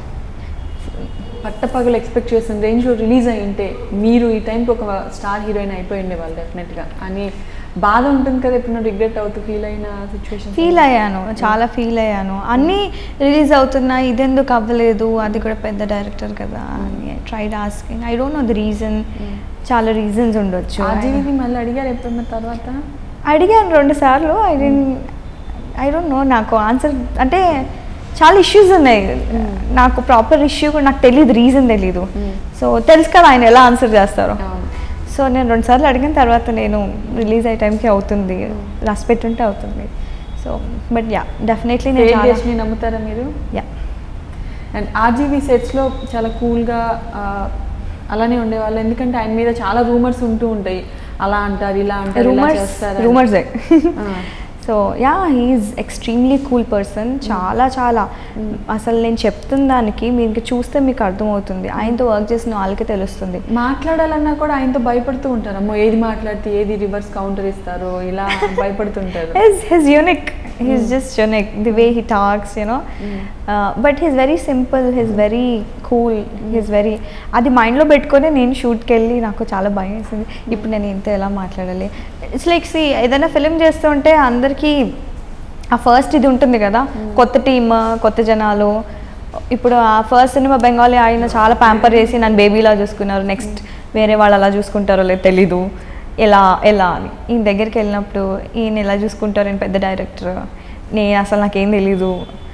Speaker 1: Pattapagalu expect చేసిన రేంజ్లో రిలీజ్ అయి ఉంటే మీరు ఈ టైంకి ఒక స్టార్ హీరోయిన్ అయిపోయి ఉండేవాళ్ళు డెఫినెట్గా కానీ బాధ ఉంటుంది కదా ఎప్పుడు రిగ్రెట్ అవుతూ ఫీల్ అయిన సిచ్యువేషన్
Speaker 2: ఫీల్ అయ్యాను చాలా ఫీల్ అయ్యాను అన్నీ రిలీజ్ అవుతున్నాయి ఇదెందుకు అవ్వలేదు అది కూడా పెద్ద డైరెక్టర్ కదా అని tried asking I don't know the reason చాలా రీజన్స్ ఉండొచ్చు
Speaker 1: ఆర్జీవిని మళ్ళీ అడిగారు ఎప్పుడన్నా తర్వాత
Speaker 2: అడిగాను రెండు సార్లు I didn't I don't know నాకు ఆన్సర్ అంటే చాలా ఇష్యూస్ ఉన్నాయి నాకు ప్రాపర్ ఇష్యూ కూడా నాకు తెలియదు రీజన్ తెలీదు
Speaker 1: Mm.
Speaker 2: సో తెలుసు కదా ఆయన ఎలా ఆన్సర్ చేస్తారో
Speaker 1: అవును.
Speaker 2: సో నేను రెండు సార్లు అడిగిన తర్వాత నేను రిలీజ్ అయ్యే టైంకి అవుతుంది రాసి పెట్టుంటే అవుతుంది సో బట్ యా డెఫినెట్లీ నేను
Speaker 1: Fail
Speaker 2: చాలా
Speaker 1: చేసి నమ్ముతారా మీరు
Speaker 2: యా
Speaker 1: అండ్ ఆర్జీవీ సెట్స్లో చాలా కూల్గా అలానే ఉండేవాళ్ళు ఎందుకంటే ఆయన మీద చాలా రూమర్స్ ఉంటూ ఉంటాయి అలా అంటారు ఇలా అంటారు ఇలా
Speaker 2: రూమర్స్
Speaker 1: చేస్తారు అని.
Speaker 2: రూమర్సే
Speaker 1: ఆ.
Speaker 2: So yeah he's extremely cool person చాలా చాలా అసలు నేను చెప్తున్న దానికి మీరు చూస్తే మీకు అర్థమవుతుంది ఆయనతో వర్క్ చేసిన వాళ్ళకి తెలుస్తుంది
Speaker 1: మాట్లాడాలన్నా కూడా ఆయనతో భయపడుతూ ఉంటారు అమ్మో ఏది మాట్లాడితే ఏది రివర్స్ కౌంటర్ ఇస్తారో ఇలా భయపడుతుంటారు
Speaker 2: his his unique he's just unique the way he talks you know but he's very simple he's very cool he's very అది మైండ్లో పెట్టుకొని నేను షూట్కి వెళ్ళి నాకు చాలా భయం వేసింది ఇప్పుడు నేను ఇంత ఎలా మాట్లాడాలి ఇట్స్ లైక్ సి ఏదైనా ఫిలిం చేస్తుంటే అందరికీ ఆ ఫస్ట్ ఇది ఉంటుంది కదా కొత్త టీమ్ కొత్త జనాలు ఇప్పుడు ఆ ఫస్ట్ సినిమా బెంగాలీ ఆయన చాలా ప్యాంపర్ చేసి నన్ను బేబీలా చూసుకున్నారు నెక్స్ట్ వేరే వాళ్ళు అలా చూసుకుంటారో లేదు తెలీదు ఎలా ఎలా అని ఈయన దగ్గరికి వెళ్ళినప్పుడు ఈయన ఎలా చూసుకుంటారు నేను పెద్ద డైరెక్టర్ నేను అసలు నాకేం తెలీదు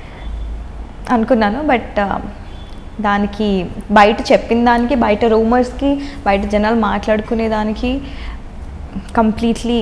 Speaker 2: అనుకున్నాను బట్ దానికి బయట చెప్పిన దానికి బయట రూమర్స్కి బయట జనాలు మాట్లాడుకునే దానికి కంప్లీట్లీ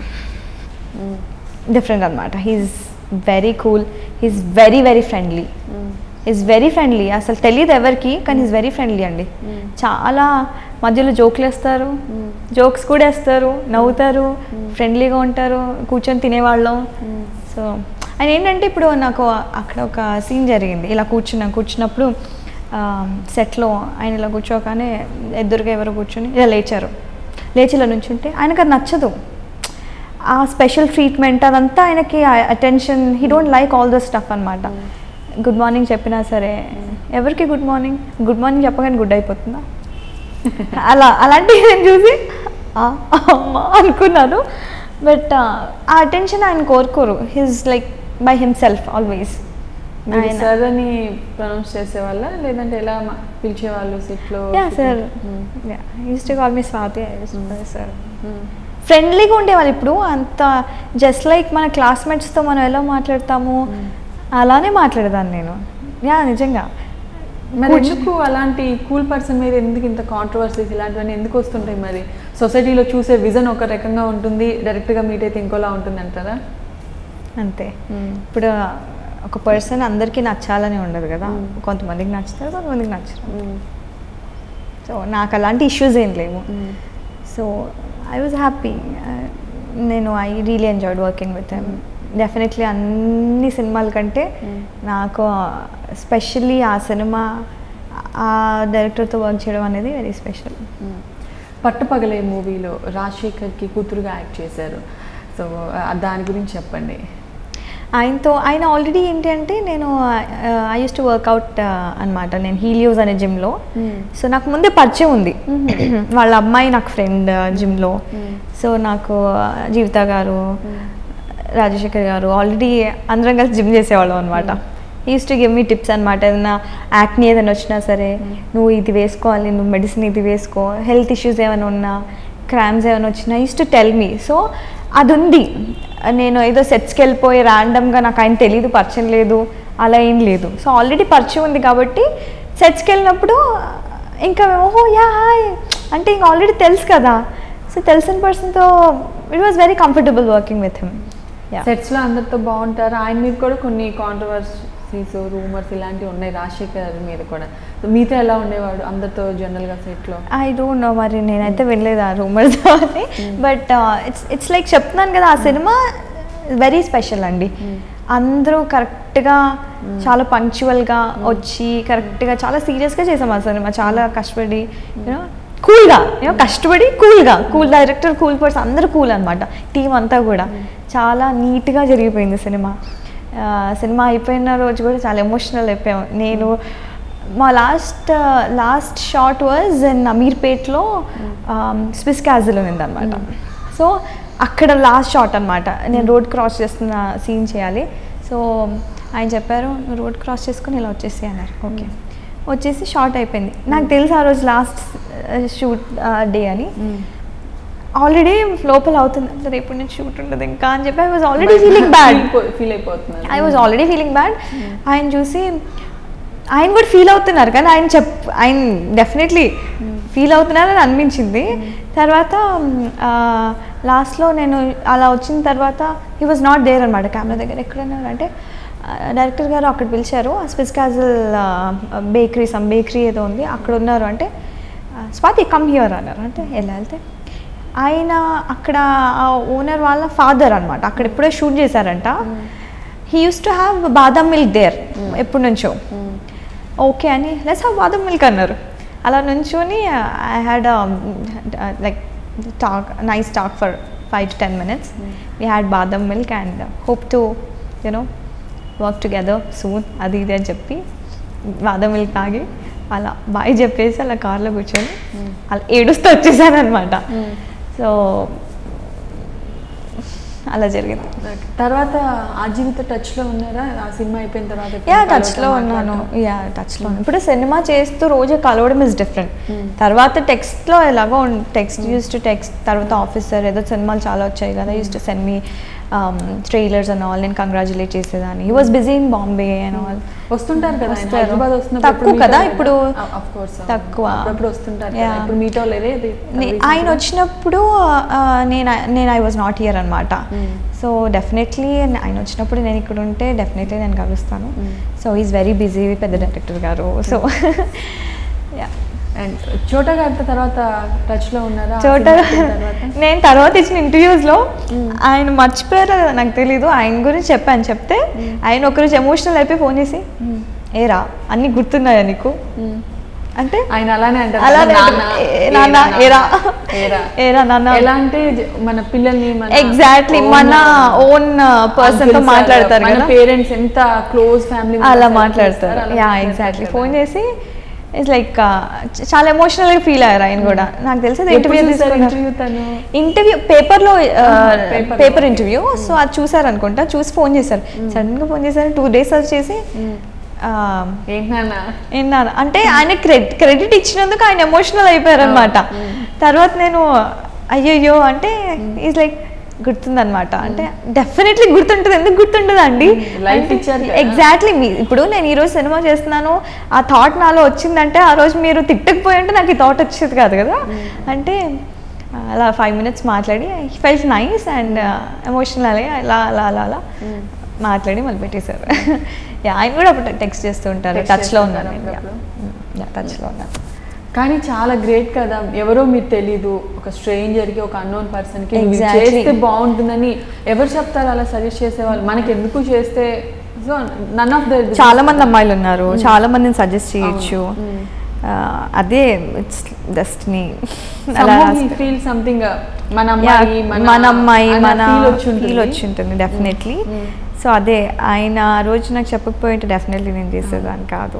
Speaker 2: డిఫరెంట్ అనమాట he's very cool he's very very friendly is very friendly అసలు తెలియదు ఎవరికి కానీ ఈజ్ వెరీ ఫ్రెండ్లీ అండి చాలా మధ్యలో జోకులు వేస్తారు జోక్స్ కూడా వేస్తారు నవ్వుతారు ఫ్రెండ్లీగా ఉంటారు కూర్చొని తినేవాళ్ళం సో ఆయన ఏంటంటే ఇప్పుడు నాకు అక్కడ ఒక సీన్ జరిగింది ఇలా కూర్చున్నాం కూర్చున్నప్పుడు సెట్లో ఆయన ఇలా కూర్చోగానే ఎదురుగా ఎవరు కూర్చొని ఇలా లేచారు లేచి ఇలా నుంచుంటే ఆయనకు అది నచ్చదు ఆ స్పెషల్ ట్రీట్మెంట్ అదంతా ఆయనకి attention he don't like all the stuff అనమాట గుడ్ మార్నింగ్ చెప్పినా సరే ఎవరికి గుడ్ మార్నింగ్ గుడ్ మార్నింగ్ చెప్పగానే గుడ్ అయిపోతుందా అలా అలాంటివి నేను చూసి "ఆ, అమ్మా అనుకున్నాను బట్ ఆ అటెన్షన్ ఆయన కోరుకోరు he's like by himself always
Speaker 1: మీరు సార్ అని ప్రొనౌన్స్ చేసేవాళ్ళ లేదంటే ఎలా మా- పిలిచేవాళ్ళు సిట్లో
Speaker 2: yeah sir used to call me Swathi sir ఫ్రెండ్లీగా ఉండేవాళ్ళు ఇప్పుడు అంత జస్ట్ లైక్ మన క్లాస్మేట్స్తో మనం ఎలా మాట్లాడతాము అలానే మాట్లాడేదాన్ని నేను యా నిజంగా
Speaker 1: మరి ఎందుకు అలాంటి కూల్ పర్సన్ మీద ఎందుకు ఇంత కాంట్రవర్సీస్ ఇలాంటివన్నీ ఎందుకు వస్తుంటాయి మరి సొసైటీలో చూసే విజన్ ఒక రకంగా ఉంటుంది డైరెక్ట్గా మీట్ అయితే ఇంకోలా ఉంటుంది అంటారా
Speaker 2: అంతే ఇప్పుడు ఒక పర్సన్ అందరికీ నచ్చాలని ఉండదు కదా
Speaker 1: Mm.
Speaker 2: కొంతమందికి నచ్చుతారు కొంతమందికి నచ్చరు సో నాకు అలాంటి ఇష్యూస్ ఏం లేవు సో ఐ వాజ్ హ్యాపీ నేను I really enjoyed working with him definitely అన్ని సినిమాల కంటే
Speaker 1: Mm.
Speaker 2: నాకు స్పెషల్లీ ఆ సినిమా ఆ డైరెక్టర్తో వర్క్ చేయడం అనేది వెరీ స్పెషల్
Speaker 1: పట్టుపగలే మూవీలో రాజశేఖర్కి కూతురుగా యాక్ట్ చేశారు సో దాని గురించి చెప్పండి
Speaker 2: ఆయనతో ఆయన ఆల్రెడీ ఏంటి అంటే నేను ఐ యూస్ టు వర్కౌట్ అనమాట నేను హీలియోస్ అనే జిమ్లో సో నాకు ముందే పరిచయం ఉంది వాళ్ళ అమ్మాయి నాకు ఫ్రెండ్ జిమ్లో సో నాకు జీవిత గారు రాజశేఖర్ గారు ఆల్రెడీ అందరం కలిసి జిమ్ చేసేవాళ్ళం అనమాట used to give me tips అనమాట ఏదైనా యాక్ని ఏదైనా వచ్చినా సరే నువ్వు ఇది వేసుకోవాలి నువ్వు మెడిసిన్ ఇది వేసుకో హెల్త్ ఇష్యూస్ ఏమైనా ఉన్నా క్రామ్స్ ఏమైనా వచ్చినా used to tell me so అది ఉంది నేను ఏదో సెట్స్కి వెళ్ళిపోయి ర్యాండమ్గా నాకు ఆయన తెలియదు పరిచయం లేదు అలా ఏం లేదు సో ఆల్రెడీ పరిచయం ఉంది కాబట్టి సెట్స్కి వెళ్ళినప్పుడు ఇంకా ఓహో యా హాయ్ అంటే ఇంకా ఆల్రెడీ తెలుసు కదా సో తెలిసిన పర్సన్తో it was very comfortable working with him yeah
Speaker 1: sets లో అందరితో బాగుంటారు ఆయన మీద కూడా కొన్ని కాంట్రవర్సీస్ రూమర్స్ ఇలాంటివి ఉన్నాయి రాజశేఖర్ మీద కూడా So, మీతో ఎలా ఉండేవాడు అందరితో జనరల్ గా సెట్ లో
Speaker 2: ఐ డోంట్ నో మరి నేనైతే వినలేదు ఆ రూమర్స్ అని బట్ ఇట్స్ ఇట్స్ లైక్ చెప్తున్నాను కదా ఆ సినిమా వెరీ స్పెషల్ అండి అందరూ కరెక్ట్గా చాలా పంక్చువల్గా వచ్చి కరెక్ట్గా చాలా సీరియస్గా చేసాం ఆ సినిమా చాలా కష్టపడి యూనో కూల్గా యూనో కష్టపడి కూల్గా కూల్ డైరెక్టర్ కూల్ పర్సన్ అందరూ కూల్ అనమాట టీం అంతా కూడా చాలా నీట్గా జరిగిపోయింది సినిమా ఆ, సినిమా అయిపోయిన రోజు కూడా చాలా ఎమోషనల్ అయిపోయాం నేను మా last last shot was in అమీర్పేట్లో స్విస్ క్యాజిల్ ఉందన్నమాట సో అక్కడ లాస్ట్ షాట్ అనమాట నేను రోడ్ క్రాస్ చేస్తున్న సీన్ చేయాలి సో ఆయన చెప్పారు "నువ్వు రోడ్ క్రాస్ చేసుకుని ఇలా వచ్చేసి అన్నారు ఓకే వచ్చేసి షార్ట్ అయిపోయింది నాకు తెలుసు ఆ రోజు లాస్ట్ షూట్ డే అని ఆల్రెడీ లోపల అవుతుంది అంటే రేపు నేను షూట్ ఉండదు ఇంకా అని చెప్పి I was already feeling bad
Speaker 1: feel అయిపోతున్నారు
Speaker 2: I was already feeling bad ఆయన చూసి ఆయన కూడా ఫీల్ అవుతున్నారు కానీ ఆయన చెప్ ఆయన డెఫినెట్లీ ఫీల్ అవుతున్నారని అనిపించింది తర్వాత లాస్ట్లో నేను అలా వచ్చిన తర్వాత హీ వాజ్ నాట్ దేర్ అనమాట కెమెరా దగ్గర ఎక్కడున్నారు అంటే డైరెక్టర్ గారు అక్కడ పిలిచారు Swiss Castle bakery some bakery ఏదో ఉంది అక్కడ ఉన్నారు అంటే స్వాతి కమ్ హియర్ అన్నారు అంటే ఎలా వెళ్తే ఆయన అక్కడ ఆ ఓనర్ వాళ్ళ ఫాదర్ అనమాట అక్కడ ఎప్పుడో షూట్ చేశారంట he used to have badam milk there ఎప్పటి నుంచో ఓకే అని లెస్ హ్యావ్ బాదం మిల్క్ అన్నారు అలా నుంచొని I had like talk nice talk for five to ten minutes we had badam milk and hope to you know work together soon అది ఇది అని చెప్పి బాదం మిల్క్ తాగి అలా బాయ్ చెప్పేసి అలా కార్లో కూర్చొని అలా ఏడుస్తూ వచ్చేసాను అనమాట సో అలా జరిగింది
Speaker 1: తర్వాత ఆ జీవిత టచ్ లో ఉన్నారా ఆ సినిమా అయిపోయిన తర్వాత
Speaker 2: యా
Speaker 1: ఎప్పుడైనా
Speaker 2: టచ్లో
Speaker 1: కలవటం,
Speaker 2: ఉన్నాను
Speaker 1: మాట్లాడటం?
Speaker 2: యా టచ్లో ఇప్పుడు సినిమా చేస్తూ రోజు కలవడం ఇస్ డిఫరెంట్ తర్వాత టెక్స్ట్లో ఎలాగో టెక్స్ట్ యూస్ టు టెక్స్ట్ తర్వాత ఆఫీసర్ ఏదో సినిమాలు చాలా వచ్చాయి కదా used to send me trailers and all నేను కంగ్రాచులేట్ చేసేదాన్ని he was busy in Bombay and all
Speaker 1: వస్తుంటారు కదా ఆయన
Speaker 2: వస్తారు.
Speaker 1: హైదరాబాద్ వస్తున్నప్పుడు
Speaker 2: తక్కువ
Speaker 1: meet
Speaker 2: కదా
Speaker 1: అవ్వలేదా?
Speaker 2: ఇప్పుడు
Speaker 1: Of course, అవును.
Speaker 2: తక్కువ.
Speaker 1: అప్పుడప్పుడు వస్తుంటారు కదా
Speaker 2: Yeah.
Speaker 1: ఇప్పుడు మీట్ అవ్వలేదే అది
Speaker 2: నే-
Speaker 1: recent
Speaker 2: ఆయన
Speaker 1: గా?
Speaker 2: వచ్చినప్పుడు ఆ, నేను నేను ఐ వాజ్ నాట్ హియర్ అనమాట సో డెఫినెట్లీ ఆయన వచ్చినప్పుడు నేను ఇక్కడ ఉంటే డెఫినెట్లీ నేను కలుస్తాను సో ఈజ్ వెరీ బిజీ పెద్ద డైరెక్టర్ గారు సో యా
Speaker 1: అండ్ చోటా గారితో తర్వాత టచ్ లో ఉన్నారా ఆ
Speaker 2: చోట
Speaker 1: సినిమా అయిపోయిన తర్వాత
Speaker 2: నేను తర్వాత ఇచ్చిన ఇంటర్వ్యూస్లో ఆయన మర్చిపోయారో లేదో నాకు తెలీదు ఆయన గురించి చెప్పాను చెప్తే ఆయన ఒకరోజు ఎమోషనల్ అయిపోయి ఫోన్ చేసి ఏరా అన్నీ గుర్తున్నాయా నీకు అంటే
Speaker 1: ఆయన అలానే అంటారు
Speaker 2: అలానే
Speaker 1: కదా,
Speaker 2: అంటారు.
Speaker 1: నాన్న,
Speaker 2: ఏ-
Speaker 1: ఏ
Speaker 2: నాన్న,
Speaker 1: నాన్న,
Speaker 2: ఏరా.
Speaker 1: ఏరా.
Speaker 2: ఏరా నాన్న.
Speaker 1: ఎలా అంటే జ- మన పిల్లల్ని మన
Speaker 2: ఎగ్జాక్ట్లీ
Speaker 1: own
Speaker 2: మన ఓన్ పర్సన్ తో
Speaker 1: uncles,
Speaker 2: మాట్లాడతారు
Speaker 1: మన
Speaker 2: కదా
Speaker 1: పేరెంట్స్ ఎంత క్లోజ్ ఫ్యామిలీ
Speaker 2: అలా మాట్లాడతారు యా ఎగ్జాక్ట్లీ ఫోన్ చేసి ఇట్స్ లైక్ చాలా ఎమోషనల్ గా ఫీల్ అయ్యారు ఆయన కూడా నాకు తెలిసి ఇంటర్వ్యూ
Speaker 1: ఇంటర్వ్యూ తను
Speaker 2: ఇంటర్వ్యూ పేపర్లో
Speaker 1: paper
Speaker 2: పేపర్
Speaker 1: లో,
Speaker 2: ఇంటర్వ్యూ సో అది చూసారు అనుకుంటా చూసి ఫోన్ చేశారు సడన్ గా ఫోన్ చేశారు టూ డేస్ వచ్చేసి ఆ,
Speaker 1: ఏంటి నాన్న
Speaker 2: విన్నాను అంటే ఆయన క్రెడిట్ క్రెడిట్ ఇచ్చినందుకు ఆయన ఎమోషనల్ అయిపోయారు అనమాట తర్వాత నేను అయ్యయ్యో అంటే ఈజ్ లైక్ గుర్తుందనమాట అంటే డెఫినెట్లీ గుర్తుంటుంది ఎందుకు గుర్తుంటుంది అండి
Speaker 1: life ఇచ్చారు కదా.
Speaker 2: ఎగ్జాక్ట్లీ మీ ఇప్పుడు నేను ఈరోజు సినిమా చేస్తున్నాను ఆ థాట్ నాలో వచ్చిందంటే ఆ రోజు మీరు తిట్టకపోయి ఉంటే నాకు ఈ థాట్ వచ్చేది కాదు కదా అంటే అలా ఫైవ్ మినిట్స్ మాట్లాడి ఫెల్ట్ నైస్ అండ్ ఎమోషనల్ అలా అలా అలా అలా అలా మాట్లాడి మళ్ళీ పెట్టేశారు Yeah, ఆయన కూడా అప్పుడు టెక్స్ట్ చేస్తూ ఉంటారు
Speaker 1: Text
Speaker 2: టచ్లో
Speaker 1: చేస్తుంటారా
Speaker 2: ఉన్నాను
Speaker 1: అప్పుడప్పుడు?
Speaker 2: టచ్లో ఉన్నాను
Speaker 1: కానీ చాలా గ్రేట్ కదా ఎవరో మీరు తెలీదు ఒక స్ట్రేంజర్ కి ఒక అన్నోన్ పర్సన్ కి నువ్వు ఇది
Speaker 2: Exactly.
Speaker 1: చేస్తే బాగుంటుందని ఎవరు చెప్తారు అలా సజెస్ట్ చేసేవాళ్ళు మనకి ఎందుకు చేస్తే సో నన్ ఆఫ్ ద
Speaker 2: చాలా మంది అమ్మాయిలు ఉన్నారు చాలా మందిని సజెస్ట్ చేయొచ్చు ఆ, అదే ఇట్స్ డెస్టినీ అలా
Speaker 1: ఫీల్ సంథింగ్ మన
Speaker 2: Yeah,
Speaker 1: అమ్మాయి
Speaker 2: మన అమ్మాయి మన
Speaker 1: ఫీల్ వచ్చి ఉంటుంది
Speaker 2: ఫీల్ వచ్చి ఉంటుంది డెఫినెట్లీ సో అదే ఆయన ఆ రోజు నాకు చెప్పకపోయి ఉంటే డెఫినెట్లీ నేను చేసేదాన్ని కాదు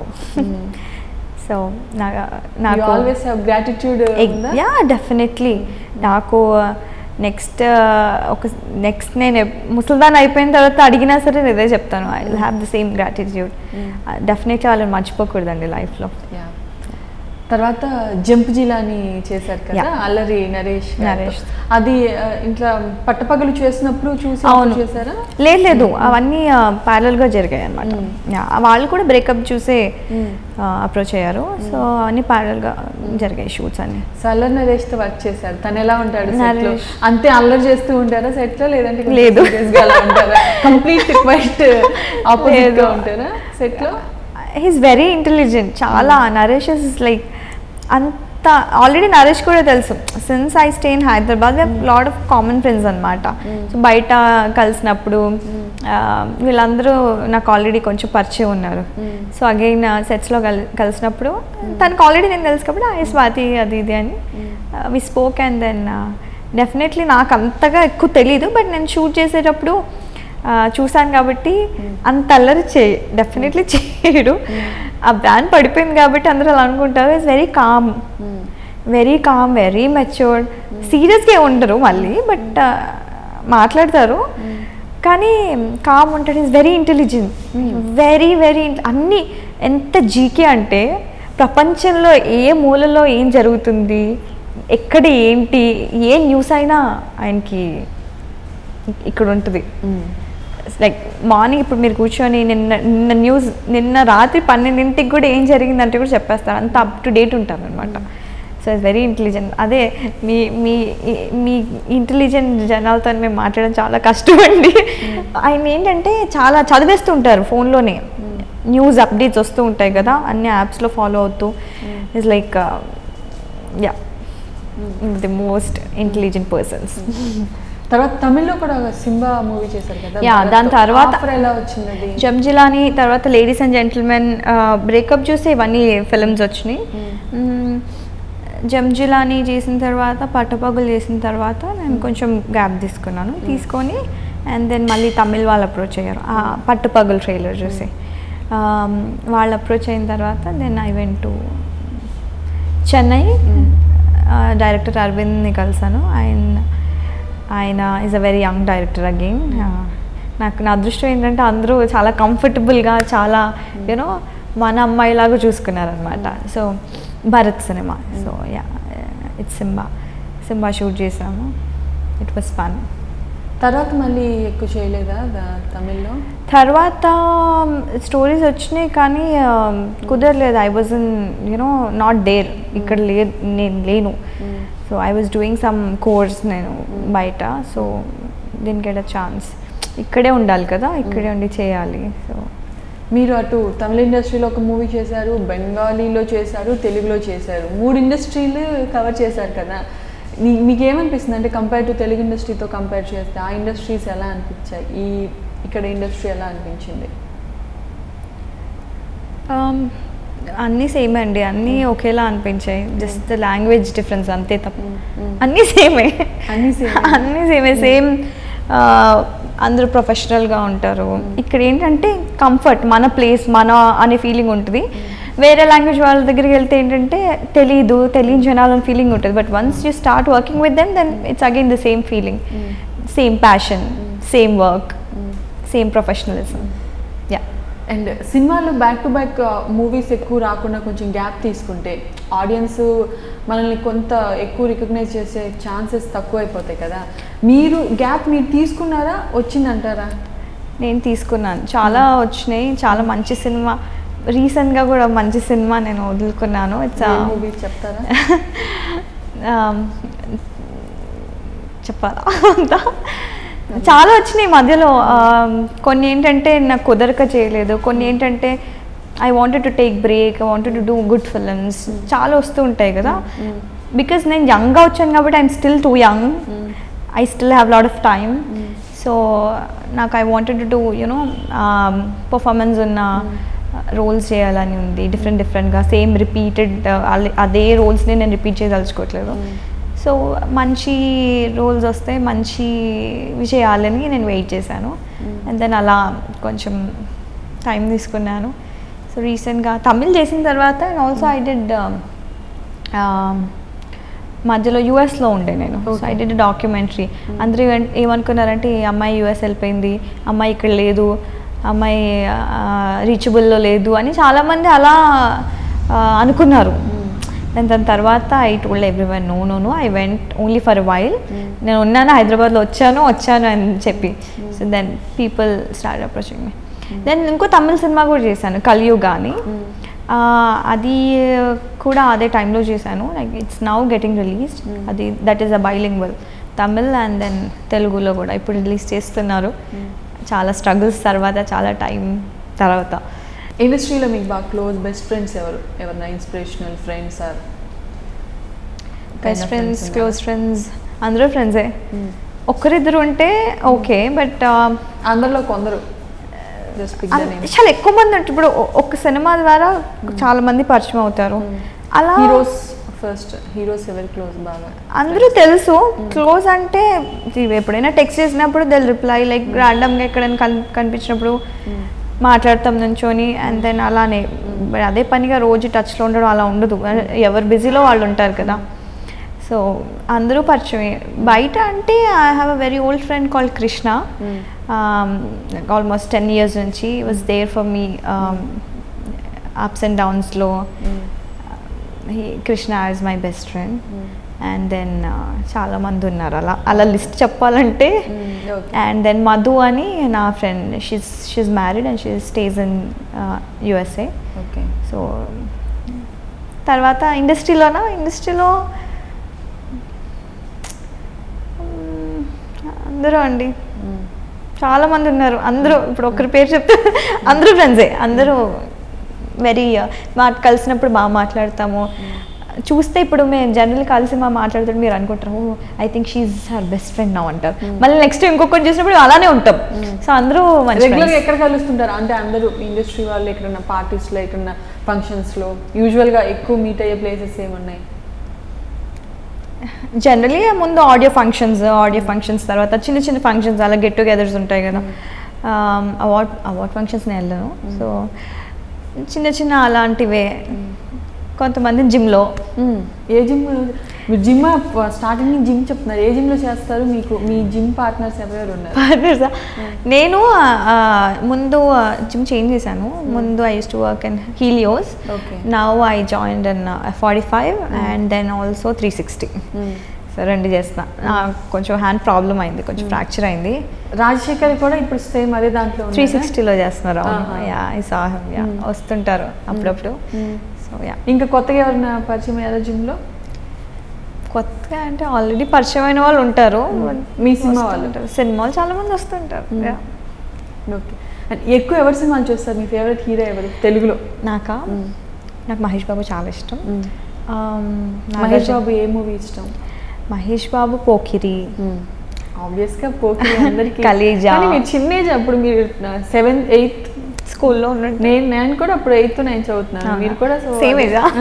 Speaker 2: సో నాకు
Speaker 1: always have gratitude
Speaker 2: yeah definitely నాకు నెక్స్ట్ ఒక నెక్స్ట్ నేను ఎప్- ముసల్దాన్ అయిపోయిన తర్వాత అడిగినా సరే నేను ఇదే చెప్తాను I will have the same gratitude definitely వాళ్ళని మర్చిపోకూడదండి లైఫ్లో
Speaker 1: తర్వాత జంప్ జిలాని చేశారు కదా
Speaker 2: Yeah.
Speaker 1: అల్లరి నరేష్ గారితో.
Speaker 2: నరేష్.
Speaker 1: అది ఆ, ఇంట్లో పట్టపగలు చేసినప్పుడు చూసి
Speaker 2: అవును
Speaker 1: చేశారా
Speaker 2: లేదు లేదు అవన్నీ ప్యారల్గా జరిగాయి అనమాట వాళ్ళు కూడా బ్రేకప్ చూసే అప్రోచ్ అయ్యారు సో అవన్నీ ప్యారల్గా జరిగాయి షూట్స్ అన్ని
Speaker 1: సో అల్లరి నరేష్ తో వర్క్ చేశారు తను ఎలా ఉంటాడు set లో
Speaker 2: నరేష్.
Speaker 1: అంతే అల్లరి చేస్తూ ఉంటారా సెట్ లో లేదంటే కొంచెం
Speaker 2: లేదు.
Speaker 1: serious గా అలా ఉంటారా కంప్లీట్ క్వైట్ ఆపోజిట్ గా
Speaker 2: లేదు.
Speaker 1: ఉంటారా సెట్ లో
Speaker 2: హీస్ వెరీ ఇంటెలిజెంట్ చాలా నరేష్ ఇస్ లైక్ అంత ఆల్రెడీ నరేష్ కూడా తెలుసు since I stay in Hyderabad lot of common friends అనమాట సో బయట కలిసినప్పుడు ఆ, వీళ్ళందరూ నాకు ఆల్రెడీ కొంచెం పరిచయం ఉన్నారు సో అగైన్ సెట్స్లో కల్ కలిసినప్పుడు తనకు ఆల్రెడీ నేను తెలుసు కాబట్టి ఐ స్వాతి అది ఇది అని we spoke and then definitely నాకు అంతగా ఎక్కువ తెలియదు బట్ నేను షూట్ చేసేటప్పుడు ఆ, చూశాను కాబట్టి అంత అల్లరి చే డెఫినెట్లీ చేయడు ఆ బ్రాండ్ పడిపోయింది కాబట్టి అందరూ అలా అనుకుంటారు it's very calm very calm very matured సీరియస్గా ఉండరు మళ్ళీ బట్ మాట్లాడతారు కానీ కామ్ ఉంటాడు is very intelligent very very అన్నీ ఎంత జీకే అంటే ప్రపంచంలో ఏ మూలలో ఏం జరుగుతుంది ఎక్కడ ఏంటి ఏ న్యూస్ అయినా ఆయనకి ఇక్కడ ఉంటుంది లైక్ మార్నింగ్ ఇప్పుడు మీరు కూర్చొని నిన్న నిన్న న్యూస్ నిన్న రాత్రి పన్నెండింటికి కూడా ఏం జరిగిందంటే కూడా చెప్పేస్తారు అంత అప్ టు డేట్ ఉంటారు అనమాట సో ఇట్స్ వెరీ ఇంటెలిజెంట్ అదే మీ మీ మీ ఇంటెలిజెంట్ జనాలతో మేము మాట్లాడడం చాలా కష్టం అండి ఆయన ఏంటంటే చాలా చదివేస్తుంటారు ఫోన్లోనే న్యూస్ అప్డేట్స్ వస్తూ ఉంటాయి కదా అన్ని యాప్స్లో ఫాలో అవుతూ it's like yeah the most intelligent persons
Speaker 1: తర్వాత తమిళ్లో కూడా ఒక సింబా మూవీ చేశారు కదా
Speaker 2: Yeah,
Speaker 1: భరత్.
Speaker 2: దాని తర్వాత-
Speaker 1: Offer ఎలా వచ్చింది అది
Speaker 2: జంజిలాని తర్వాత లేడీస్ అండ్ జెంటిల్మెన్ బ్రేకప్ చూసి ఇవన్నీ ఫిల్మ్స్ వచ్చినాయి మ్మ్. జంజిలాని చేసిన తర్వాత పట్టపగులు చేసిన తర్వాత నేను కొంచెం గ్యాప్ తీసుకున్నాను తీసుకొని అండ్ దెన్ మళ్ళీ తమిళ్ వాళ్ళు అప్రోచ్ అయ్యారు ఆ పట్టుపగులు ట్రైలర్ చూసి Um, వాళ్ళు అప్రోచ్ అయిన తర్వాత then I went to Chennai director అరవింద్ని కలిసాను ఆయన ఆయన is a very young director again నాకు నా అదృష్టం ఏంటంటే అందరూ చాలా కంఫర్టబుల్గా చాలా యూనో మన అమ్మాయిలాగా చూసుకున్నారనమాట సో భరత్ సినిమా so yeah it's Simmba Simmba shoot చేసాము ఇట్ వాస్ ఫన్
Speaker 1: తర్వాత మళ్ళీ ఎక్కువ చేయలేదా ద- తమిళ్లో
Speaker 2: తర్వాత స్టోరీస్ వచ్చినాయి కానీ um, కుదరలేదు I was in you know not there ఇక్కడ లే నేను లేను so I was doing some course నేను బయట సో దీనికి గెట్ అ ఛాన్స్ ఇక్కడే ఉండాలి కదా ఇక్కడే ఉండి చేయాలి సో
Speaker 1: మీరు అటు తమిళ ఇండస్ట్రీలో ఒక మూవీ చేశారు బెంగాలీలో చేశారు తెలుగులో చేశారు మూడు ఇండస్ట్రీలు కవర్ చేశారు కదా మీ- మీకు ఏమనిపిస్తుంది అంటే కంపేర్ టు తెలుగు ఇండస్ట్రీతో కంపేర్ చేస్తే ఆ ఇండస్ట్రీస్ ఎలా అనిపించాయి ఈ ఇక్కడ ఇండస్ట్రీ ఎలా అనిపించింది
Speaker 2: Um, అన్నీ సేమ్ అండి అన్నీ ఒకేలా అనిపించాయి జస్ట్ లాంగ్వేజ్ డిఫరెన్స్ అంతే తప్ప అన్నీ సేమే
Speaker 1: అన్నీ same.
Speaker 2: అన్నీ సేమే సేమ్ అందరూ ప్రొఫెషనల్గా ఉంటారు ఇక్కడ ఏంటంటే కంఫర్ట్ మన ప్లేస్ మన అనే ఫీలింగ్ ఉంటుంది వేరే లాంగ్వేజ్ వాళ్ళ దగ్గరికి వెళ్తే ఏంటంటే తెలీదు తెలియని జనాలని ఫీలింగ్ ఉంటుంది but once you start working with them then it's again the same feeling same passion same work same professionalism yeah
Speaker 1: and సినిమాలు బ్యాక్ టు బ్యాక్ మూవీస్ ఎక్కువ రాకుండా కొంచెం గ్యాప్ తీసుకుంటే ఆడియన్స్ మనల్ని కొంత ఎక్కువ రికగ్నైజ్ చేసే ఛాన్సెస్ తక్కువైపోతాయి కదా మీరు గ్యాప్ మీరు తీసుకున్నారా వచ్చిందంటారా
Speaker 2: నేను తీసుకున్నాను చాలా వచ్చినాయి చాలా మంచి సినిమా రీసెంట్గా కూడా మంచి సినిమా నేను వదులుకున్నాను ఇట్స్
Speaker 1: మూవీస్ చెప్తారా
Speaker 2: చెప్పాలా అంతా చాలా వచ్చినాయి మధ్యలో um, కొన్ని ఏంటంటే నాకు కుదరక చేయలేదు కొన్ని ఏంటంటే I wanted to take break I wanted to do good films చాలా వస్తూ ఉంటాయి కదా బికాస్ నేను యంగ్గా వచ్చాను కాబట్టి I'm still too young I still have lot of time so నాకు I wanted to do you know performance ఉన్న రోల్స్ చేయాలని ఉంది డిఫరెంట్ డిఫరెంట్గా సేమ్ రిపీటెడ్ అదే రోల్స్ని నేను రిపీట్ చేయదలుచుకోవట్లేదు సో మంచి రోల్స్ వస్తే మంచి చేయాలని నేను వెయిట్ చేశాను అండ్ దెన్ అలా కొంచెం టైం తీసుకున్నాను సో రీసెంట్గా తమిళ్ చేసిన తర్వాత అండ్ ఆల్సో ఐ డిడ్ మధ్యలో యూఎస్లో ఉండే నేను సో ఐ డిడ్ డాక్యుమెంటరీ అందరూ ఏమన్- ఏమనుకున్నారంటే ఈ అమ్మాయి యూఎస్ వెళ్ళిపోయింది అమ్మాయి ఇక్కడ లేదు అమ్మాయి రీచబుల్లో లేదు అని చాలామంది అలా ఆ, అనుకున్నారు అండ్ దాని తర్వాత I told everyone no no no I went only for while నేను ఉన్నాను హైదరాబాద్లో వచ్చాను వచ్చాను అని చెప్పి so then people start approaching me then ఇంకో తమిళ సినిమా కూడా చేశాను కలియుగ్ అని ఆ, అది కూడా అదే టైంలో చేశాను like it's now getting released అది that is a bilingual Tamil and then తెలుగులో కూడా ఇప్పుడు రిలీజ్ చేస్తున్నారు చాలా స్ట్రగుల్స్ తర్వాత చాలా టైం తర్వాత
Speaker 1: ఇండస్ట్రీలో మీకు బాగా క్లోజ్ బెస్ట్ ఫ్రెండ్స్ ఎవరు ఎవరైనా inspirational friends are
Speaker 2: best friends close friends అందరూ ఫ్రెండ్సే ఒక్కరిద్దరు ఉంటే ఓకే బట్
Speaker 1: అందరిలో కొందరు జస్ట్ పిక్ ద నేమ్
Speaker 2: చాలా ఎక్కువ మంది ఉంటారు ఇప్పుడు ఒ- ఒక సినిమా ద్వారా చాలా మంది పరిచయం అవుతారు అలా
Speaker 1: హీరోస్ ఫస్ట్ హీరోస్ ఎవరు క్లోజ్ బాగా
Speaker 2: అందరూ తెలుసు క్లోజ్ అంటే ఇది ఎప్పుడైనా టెక్స్ట్ చేసినప్పుడు దెల్ రిప్లై లైక్ ర్యాండమ్గా ఎక్కడైనా కన్ కనిపించినప్పుడు మాట్లాడతాం నుంచొని అండ్ దెన్ అలానే But అదే పనిగా రోజు టచ్లో ఉండడం అలా ఉండదు ఎవరు బిజీలో వాళ్ళు ఉంటారు కదా సో అందరూ పరిచయమే బయట అంటే I have a very old friend called Krishna almost ten years నుంచి was there for me ups and డౌన్స్లో Krishna is my best friend and then చాలా మంది ఉన్నారు అలా అలా లిస్ట్ చెప్పాలంటే
Speaker 1: ఓకే
Speaker 2: అండ్ దెన్ మధు అని నా friend she's she's married and she stays in USA
Speaker 1: okay
Speaker 2: so తర్వాత ఇండస్ట్రీలోనా ఇండస్ట్రీలో మ్మ్, అందరూ అండి చాలా మంది ఉన్నారు అందరూ ఇప్పుడు ఒకరి పేరు చెప్తే అందరూ ఫ్రెండ్సే అందరూ వెరీ మా కలిసినప్పుడు బాగా మాట్లాడతాము చూస్తే ఇప్పుడు మేము జనరల్ కలిసి మా మాట్లాడుతుంటే మీరు అనుకుంటారు oh I think she's her best friend నా అంటారు మళ్ళీ నెక్స్ట్ ఇంకొకటి చూసినప్పుడు అలానే ఉంటాం సో అందరూ మంచి
Speaker 1: రెగ్యులర్
Speaker 2: friends.
Speaker 1: ఎక్కడ కలుస్తుంటారు అంటే అందరూ ఇండస్ట్రీ వాళ్ళు ఎక్కడన్నా పార్టీస్లో ఎక్కడన్నా ఫంక్షన్స్లో యూజువల్గా ఎక్కువ మీట్ అయ్యే ప్లేసెస్ ఏమున్నాయి
Speaker 2: జనరలీ ముందు ఆడియో ఫంక్షన్స్ ఆడియో ఫంక్షన్స్ తర్వాత చిన్న చిన్న ఫంక్షన్స్ అలా గెట్ టుగెదర్స్ ఉంటాయి కదా అవార్డ్ అవార్డ్ ఫంక్షన్స్ నేను వెళ్ళను సో చిన్న చిన్న అలాంటివే కొంతమంది జిమ్లో
Speaker 1: ఏ జిమ్ మీరు జిమ్ స్టార్టింగ్ నుంచి జిమ్ చెప్తున్నారు ఏ జిమ్లో చేస్తారు మీకు మీ జిమ్ పార్ట్నర్స్ ఎవరెవరు ఉన్నారు
Speaker 2: పార్ట్నర్సా నేను ఆ, ముందు జిమ్ చేంజ్ చేశాను ముందు I use to work in Helios
Speaker 1: Okay.
Speaker 2: Now I join in forty five and then also three sixty so రెండు చేస్తున్నా నాకు కొంచెం హ్యాండ్ ప్రాబ్లం అయింది కొంచెం ఫ్రాక్చర్ అయింది
Speaker 1: రాజశేఖర్ కూడా ఇప్పుడు సేమ్ అదే దాంట్లో
Speaker 2: త్రీ
Speaker 1: ఉన్నారా?
Speaker 2: సిక్స్టీలో చేస్తున్నారు అవును
Speaker 1: ఆహా.
Speaker 2: యా ఐ సా యా వస్తుంటారు అప్పుడప్పుడు
Speaker 1: మ్మ్.
Speaker 2: సో యా
Speaker 1: ఇంకా కొత్తగా ఎవరైనా పరిచయం అయ్యారా జిమ్లో
Speaker 2: కొత్తగా అంటే ఆల్రెడీ పరిచయమైన వాళ్ళు ఉంటారు
Speaker 1: మీ సినిమా వాళ్ళు?
Speaker 2: వస్తుంటారు. సినిమాలు చాలా మంది వస్తుంటారు Yeah.
Speaker 1: ఓకే అండ్ ఎక్కువ ఎవరి సినిమాలు చూస్తారు మీ ఫేవరెట్ హీరో ఎవరు తెలుగులో
Speaker 2: నాకా నాకు మహేష్ బాబు చాలా ఇష్టం Um,
Speaker 1: మహేష్
Speaker 2: నాగార్జున-
Speaker 1: బాబు ఏ మూవీ ఇష్టం
Speaker 2: మహేష్ బాబు పోకిరి
Speaker 1: ఆబ్వియస్ గా పోకి అందరికి
Speaker 2: కలేజా.
Speaker 1: కానీ మీరు చిన్న ఏజ్ అప్పుడు మీరు సెవెంత్ ఎయిత్
Speaker 2: స్కూల్లో ఉన్నట్టు
Speaker 1: నేను నేను కూడా అప్పుడు ఎయిత్ నైన్ చదువుతున్నాను
Speaker 2: అవునా?
Speaker 1: మీరు కూడా so
Speaker 2: Same
Speaker 1: అదే-
Speaker 2: age ఆ?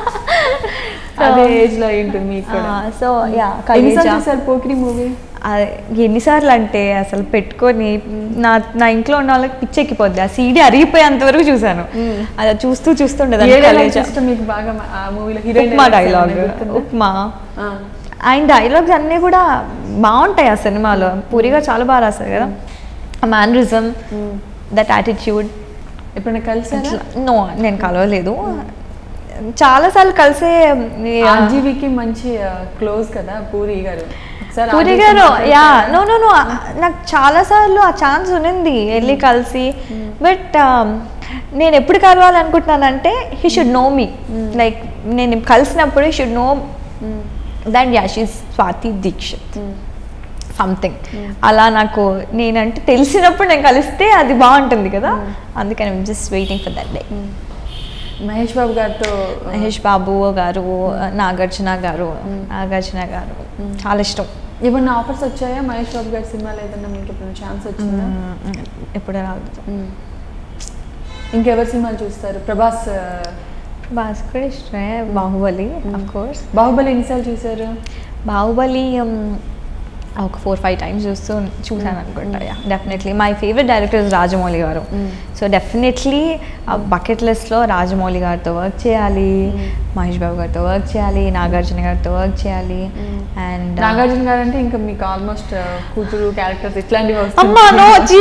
Speaker 1: అదే ఏజ్ లో అయి ఉంటుంది మీకు కూడా
Speaker 2: సో యా
Speaker 1: ఎన్నిసార్లు చూసారు పోకిరి మూవీ
Speaker 2: ఎన్నిసార్లు అంటే అసలు పెట్టుకొని నా నా ఇంట్లో ఉన్న వాళ్ళకి పిచ్చెక్కిపోద్ది ఆ సీడీ అరిగిపోయేంత వరకు చూసాను అది చూస్తూ చూస్తుండేది
Speaker 1: ఏ dialogues ఇష్టం మీకు బాగా మ- ఆ మూవీలో హీరోయిన్
Speaker 2: ఉప్మా డైలాగ్ ఉప్మా ఆయన డైలాగ్స్ అన్నీ కూడా బాగుంటాయి ఆ సినిమాలో పూరిగా చాలా బాగా రాస్తారు కదా మ్యానరిజం దట్ యాటిట్యూడ్
Speaker 1: ఎప్పుడైనా కలిసారా
Speaker 2: నో నేను కలవలేదు చాలాసార్లు కలిసే ఈ,
Speaker 1: ఆర్జీవీకి మంచి క్లోజ్ కదా పూరి గారు ఒకసారి
Speaker 2: పూరి
Speaker 1: RGV
Speaker 2: గారు
Speaker 1: మాట్లాడితే-
Speaker 2: యా నో నో నో నాకు చాలా సార్లు ఆ ఛాన్స్ ఉన్నింది వెళ్ళి కలిసి బట్ నేను ఎప్పుడు కలవాలనుకుంటున్నానంటే he should know me like నేను కలిసినప్పుడు he should know
Speaker 1: hmm.
Speaker 2: That yeah she's Swathi Dixit
Speaker 1: hmm.
Speaker 2: Something అలా నాకు నేనంటే తెలిసినప్పుడు నేను కలిస్తే అది బాగుంటుంది కదా అందుకని just waiting for that day
Speaker 1: Mahesh Babu గారితో
Speaker 2: మహేష్ బాబు గారు నాగార్జున గారు నాగార్జున గారు చాలా ఇష్టం
Speaker 1: ఏమన్నా ఆఫర్స్ వచ్చాయా మహేష్ బాబు గారి సినిమాలో ఏదన్నా మీకు ఎప్పుడైనా ఛాన్స్ వచ్చిందా
Speaker 2: ఎప్పుడు రాలేదు
Speaker 1: మ్మ్. ఇంకెవరి సినిమాలు చూస్తారు ప్రభాస్ ఆ,
Speaker 2: భాస్కర్ ఇష్టమే బాహుబలి అఫ్ కోర్స్
Speaker 1: బాహుబలి ఎన్నిసార్లు చూసారు
Speaker 2: బాహుబలి um, ఒక ఫోర్ ఫైవ్ టైమ్స్ చూస్తూ చూసాను అనుకుంటా yeah definitely my favourite director Rajamouli garu so definitely bucket లిస్ట్లో రాజమౌళి గారితో వర్క్ చేయాలి మహేష్ బాబు గారితో వర్క్ చేయాలి నాగార్జున గారితో వర్క్ చేయాలి అండ్
Speaker 1: నాగార్జున గారు అంటే ఇంకా మీకు ఆల్మోస్ట్ కూతురు క్యారెక్టర్స్ ఇట్లాంటివి
Speaker 2: అమ్మా నో జీ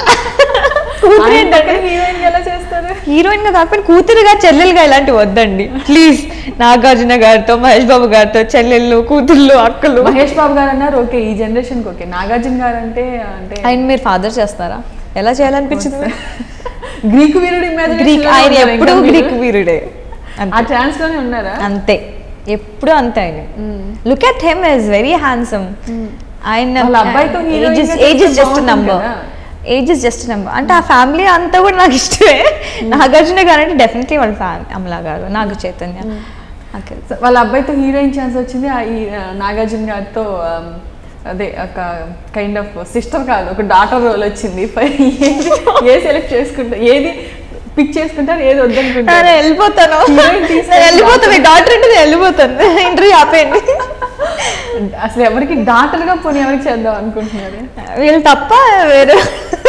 Speaker 1: హీరోయిన్ ఎలా చేస్తారు
Speaker 2: హీరోయిన్ గా కాకపోతే కూతురుగా చెల్లెలుగా ఇలాంటివి వద్దండి ప్లీజ్ నాగార్జున గారితో మహేష్ బాబు గారితో చెల్లెళ్ళు కూతుళ్ళు అక్కలు
Speaker 1: మహేష్ బాబు గారు అన్నారు ఓకే ఈ జనరేషన్ కి ఓకే నాగార్జున గారు అంటే అంటే
Speaker 2: ఆయన మీరు ఫాదర్ చేస్తారా ఎలా చేయాలనిపించింది
Speaker 1: గ్రీకు వీరుడు imagination
Speaker 2: గ్రీక్
Speaker 1: లోనే
Speaker 2: ఆయన
Speaker 1: ఉన్నారు
Speaker 2: ఎప్పుడు
Speaker 1: ఇంకా మీరు.
Speaker 2: గ్రీక్ వీరుడే
Speaker 1: ఆ
Speaker 2: అంతే.
Speaker 1: ఛాన్స్ లోనే ఉన్నారా
Speaker 2: అంతే ఎప్పుడు అంతే ఆయన look at him is very handsome ఆయన
Speaker 1: వాళ్ళ అబ్బాయితో heroine గా
Speaker 2: ఏజ్ ఇస్
Speaker 1: చేస్తే
Speaker 2: జస్ట్
Speaker 1: బాగుంటుంది
Speaker 2: నంబర్
Speaker 1: కదా.
Speaker 2: ఏజ్ ఇస్ జస్ట్ నెంబర్ అంటే ఆ ఫ్యామిలీ అంతా కూడా నాకు ఇష్టమే నాగార్జున గారు అంటే డెఫినెట్లీ వాళ్ళ ఫ్యామిలీ అమలా గారు నాగ చైతన్య నాకు తెలుసు.
Speaker 1: So, వాళ్ళ అబ్బాయితో హీరోయిన్ ఛాన్స్ వచ్చింది ఆ ఈ ఆ, నాగార్జున గారితో um, అదే ఒక కైండ్ ఆఫ్ సిస్టర్ కాదు ఒక డాటర్ రోల్ వచ్చింది పై- ఏది ఏ సెలెక్ట్ చేసుకుంటా ఏది పిక్ చేసుకుంటారు ఏది
Speaker 2: నేను
Speaker 1: వద్దనుకుంటారు
Speaker 2: వెళ్ళిపోతాను
Speaker 1: Heroine తీసుకొని
Speaker 2: నేను వెళ్ళిపోతాను మీ డాక్టర్ అంటే నేను వెళ్ళిపోతాను ఇంటర్వ్యూ ఆపేయండి
Speaker 1: అసలు ఎవరికి డాటర్ గా పోనీ ఎవరికి చేద్దాం అనుకుంటున్నారు
Speaker 2: వీళ్ళు తప్ప వేరే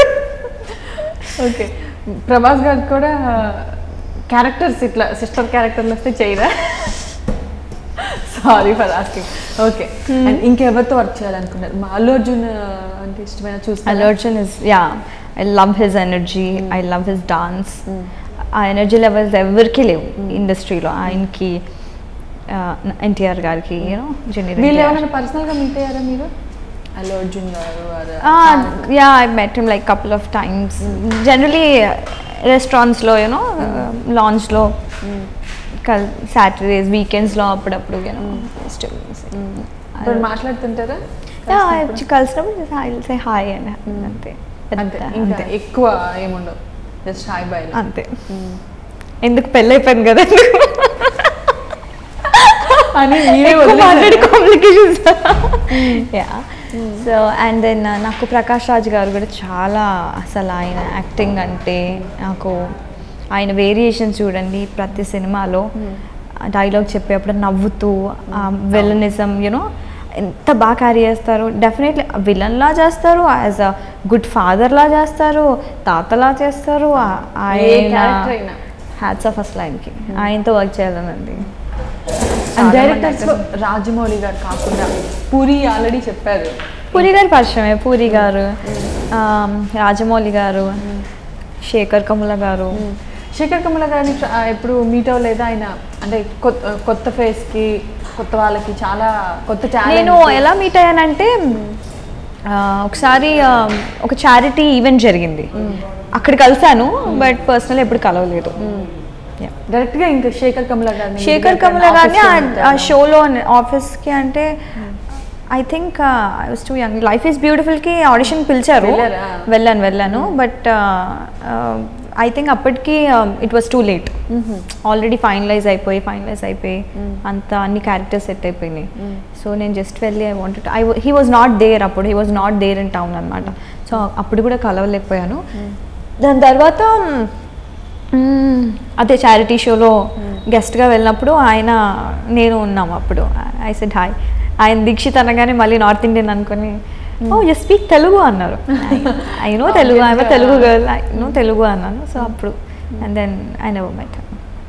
Speaker 1: ఓకే ప్రభాస్ గారు కూడా క్యారెక్టర్స్ ఇట్లా సిస్టర్ క్యారెక్టర్లు వస్తే చేయరా sorry for asking okay and ఇంకెవరితో వర్క్ చేయాలనుకున్నారు మా అల్లు అర్జున్ అంటే ఇష్టమైన
Speaker 2: Allu
Speaker 1: చూస్తారు
Speaker 2: Arjun is yeah, I love his energy. I love his dance. ఆ ఎనర్జీ లెవెల్స్ ఎవరికి లేవు ఇండస్ట్రీలో ఆయనకి ఎన్టీఆర్ గారికి యూనో
Speaker 1: వీళ్ళు ఏమైనా పర్సనల్గా మీట్ అయ్యారా మీరు Allu Arjun garu or-
Speaker 2: yeah I met him like couple of times generally రెస్టారెంట్స్లో యూనో లాంచ్లో కల్ సాటర్డేస్ వీకెండ్స్లో అప్పుడప్పుడు యూనో
Speaker 1: ఇప్పుడు మాట్లాడుతుంటారా
Speaker 2: కలిసినప్పుడు ఐ సే హాయ్ అండ్ అంతే
Speaker 1: అంతే
Speaker 2: పెద్ద-
Speaker 1: ఇంకా
Speaker 2: అంతే
Speaker 1: ఎక్కువ ఏముండవు జస్ట్ హాయ్ బై
Speaker 2: అంతే ఎందుకు పెళ్ళి అయిపోయింది కదా
Speaker 1: అని మీరే
Speaker 2: ఎక్కువ
Speaker 1: వదిలేశారా?
Speaker 2: మాట్లాడి complications yeah so and then నాకు ప్రకాష్ రాజ్ గారు కూడా చాలా అసలు ఆయన యాక్టింగ్ అంటే నాకు ఆయన వేరియేషన్స్ చూడండి ప్రతి సినిమాలో డైలాగ్ చెప్పేప్పుడు నవ్వుతూ విలనిజం యూనో ఎంత బాగా క్యారీ చేస్తారు డెఫినెట్లీ విలన్లా చేస్తారు యాజ్ అ గుడ్ ఫాదర్లా చేస్తారు తాతలా చేస్తారు ఆ-
Speaker 1: ఏ
Speaker 2: ఆయన
Speaker 1: character అయినా.
Speaker 2: హ్యాట్స్ ఆఫ్ ఫస్ట్ లైన్కి ఆయనతో వర్క్ చేయాలనండి
Speaker 1: అండ్ డైరెక్టర్స్ లో రాజమౌళి గారు కాకుండా పూరి ఆల్రెడీ చెప్పారు
Speaker 2: పూరి గారి పరిచయమే పూరి గారు ఆమ్, రాజమౌళి గారు శేఖర్ కమల గారు
Speaker 1: శేఖర్ కమల గారిని ట్ర- ఆ, ఎప్పుడు మీట్ అవ్వలేదా ఆయన అంటే కొత్త కొత్త ఫేస్ కి కొత్త వాళ్ళకి చాలా కొత్త talent
Speaker 2: నేను
Speaker 1: కి.
Speaker 2: ఎలా మీట్ అయ్యానంటే ఆ, ఒకసారి ఆ, ఒక చారిటీ ఈవెంట్ జరిగింది అక్కడ కలిసాను బట్ పర్సనల్ ఎప్పుడు కలవలేదు Yeah.
Speaker 1: డైరెక్ట్ గా ఇంకా శేఖర్ కమల గారిని
Speaker 2: శేఖర్ కమల గారిని ఆ- ఆ షోలో ఆఫీస్కి అంటే I think I was too young life is బ్యూటిఫుల్కి ఆడిషన్ పిలిచారు
Speaker 1: వెళ్ళారా?
Speaker 2: వెళ్ళాను వెళ్ళాను బట్ ఐ థింక్ అప్పటికి it was too late already finalize అయిపోయి ఫైనలైజ్ అయిపోయి అంత అన్ని క్యారెక్టర్స్ సెట్ అయిపోయినాయి సో నేను జస్ట్ వెళ్ళి I wanted I he was not there అప్పుడు he was not there in town అనమాట సో అప్పుడు కూడా కలవలేకపోయాను దాని తర్వాత మ్మ్, అదే చారిటీ షోలో గెస్ట్గా వెళ్ళినప్పుడు ఆయన నేను ఉన్నాము అప్పుడు ఐ సెడ్ హాయ్ ఆయన దీక్షిత్ అనగానే మళ్ళీ నార్త్ ఇండియన్ అనుకొని ఓ యూ స్పీక్ తెలుగు అన్నారు I know Telugu I Telugu girl I know Telugu అన్నాను సో అప్పుడు and then I never met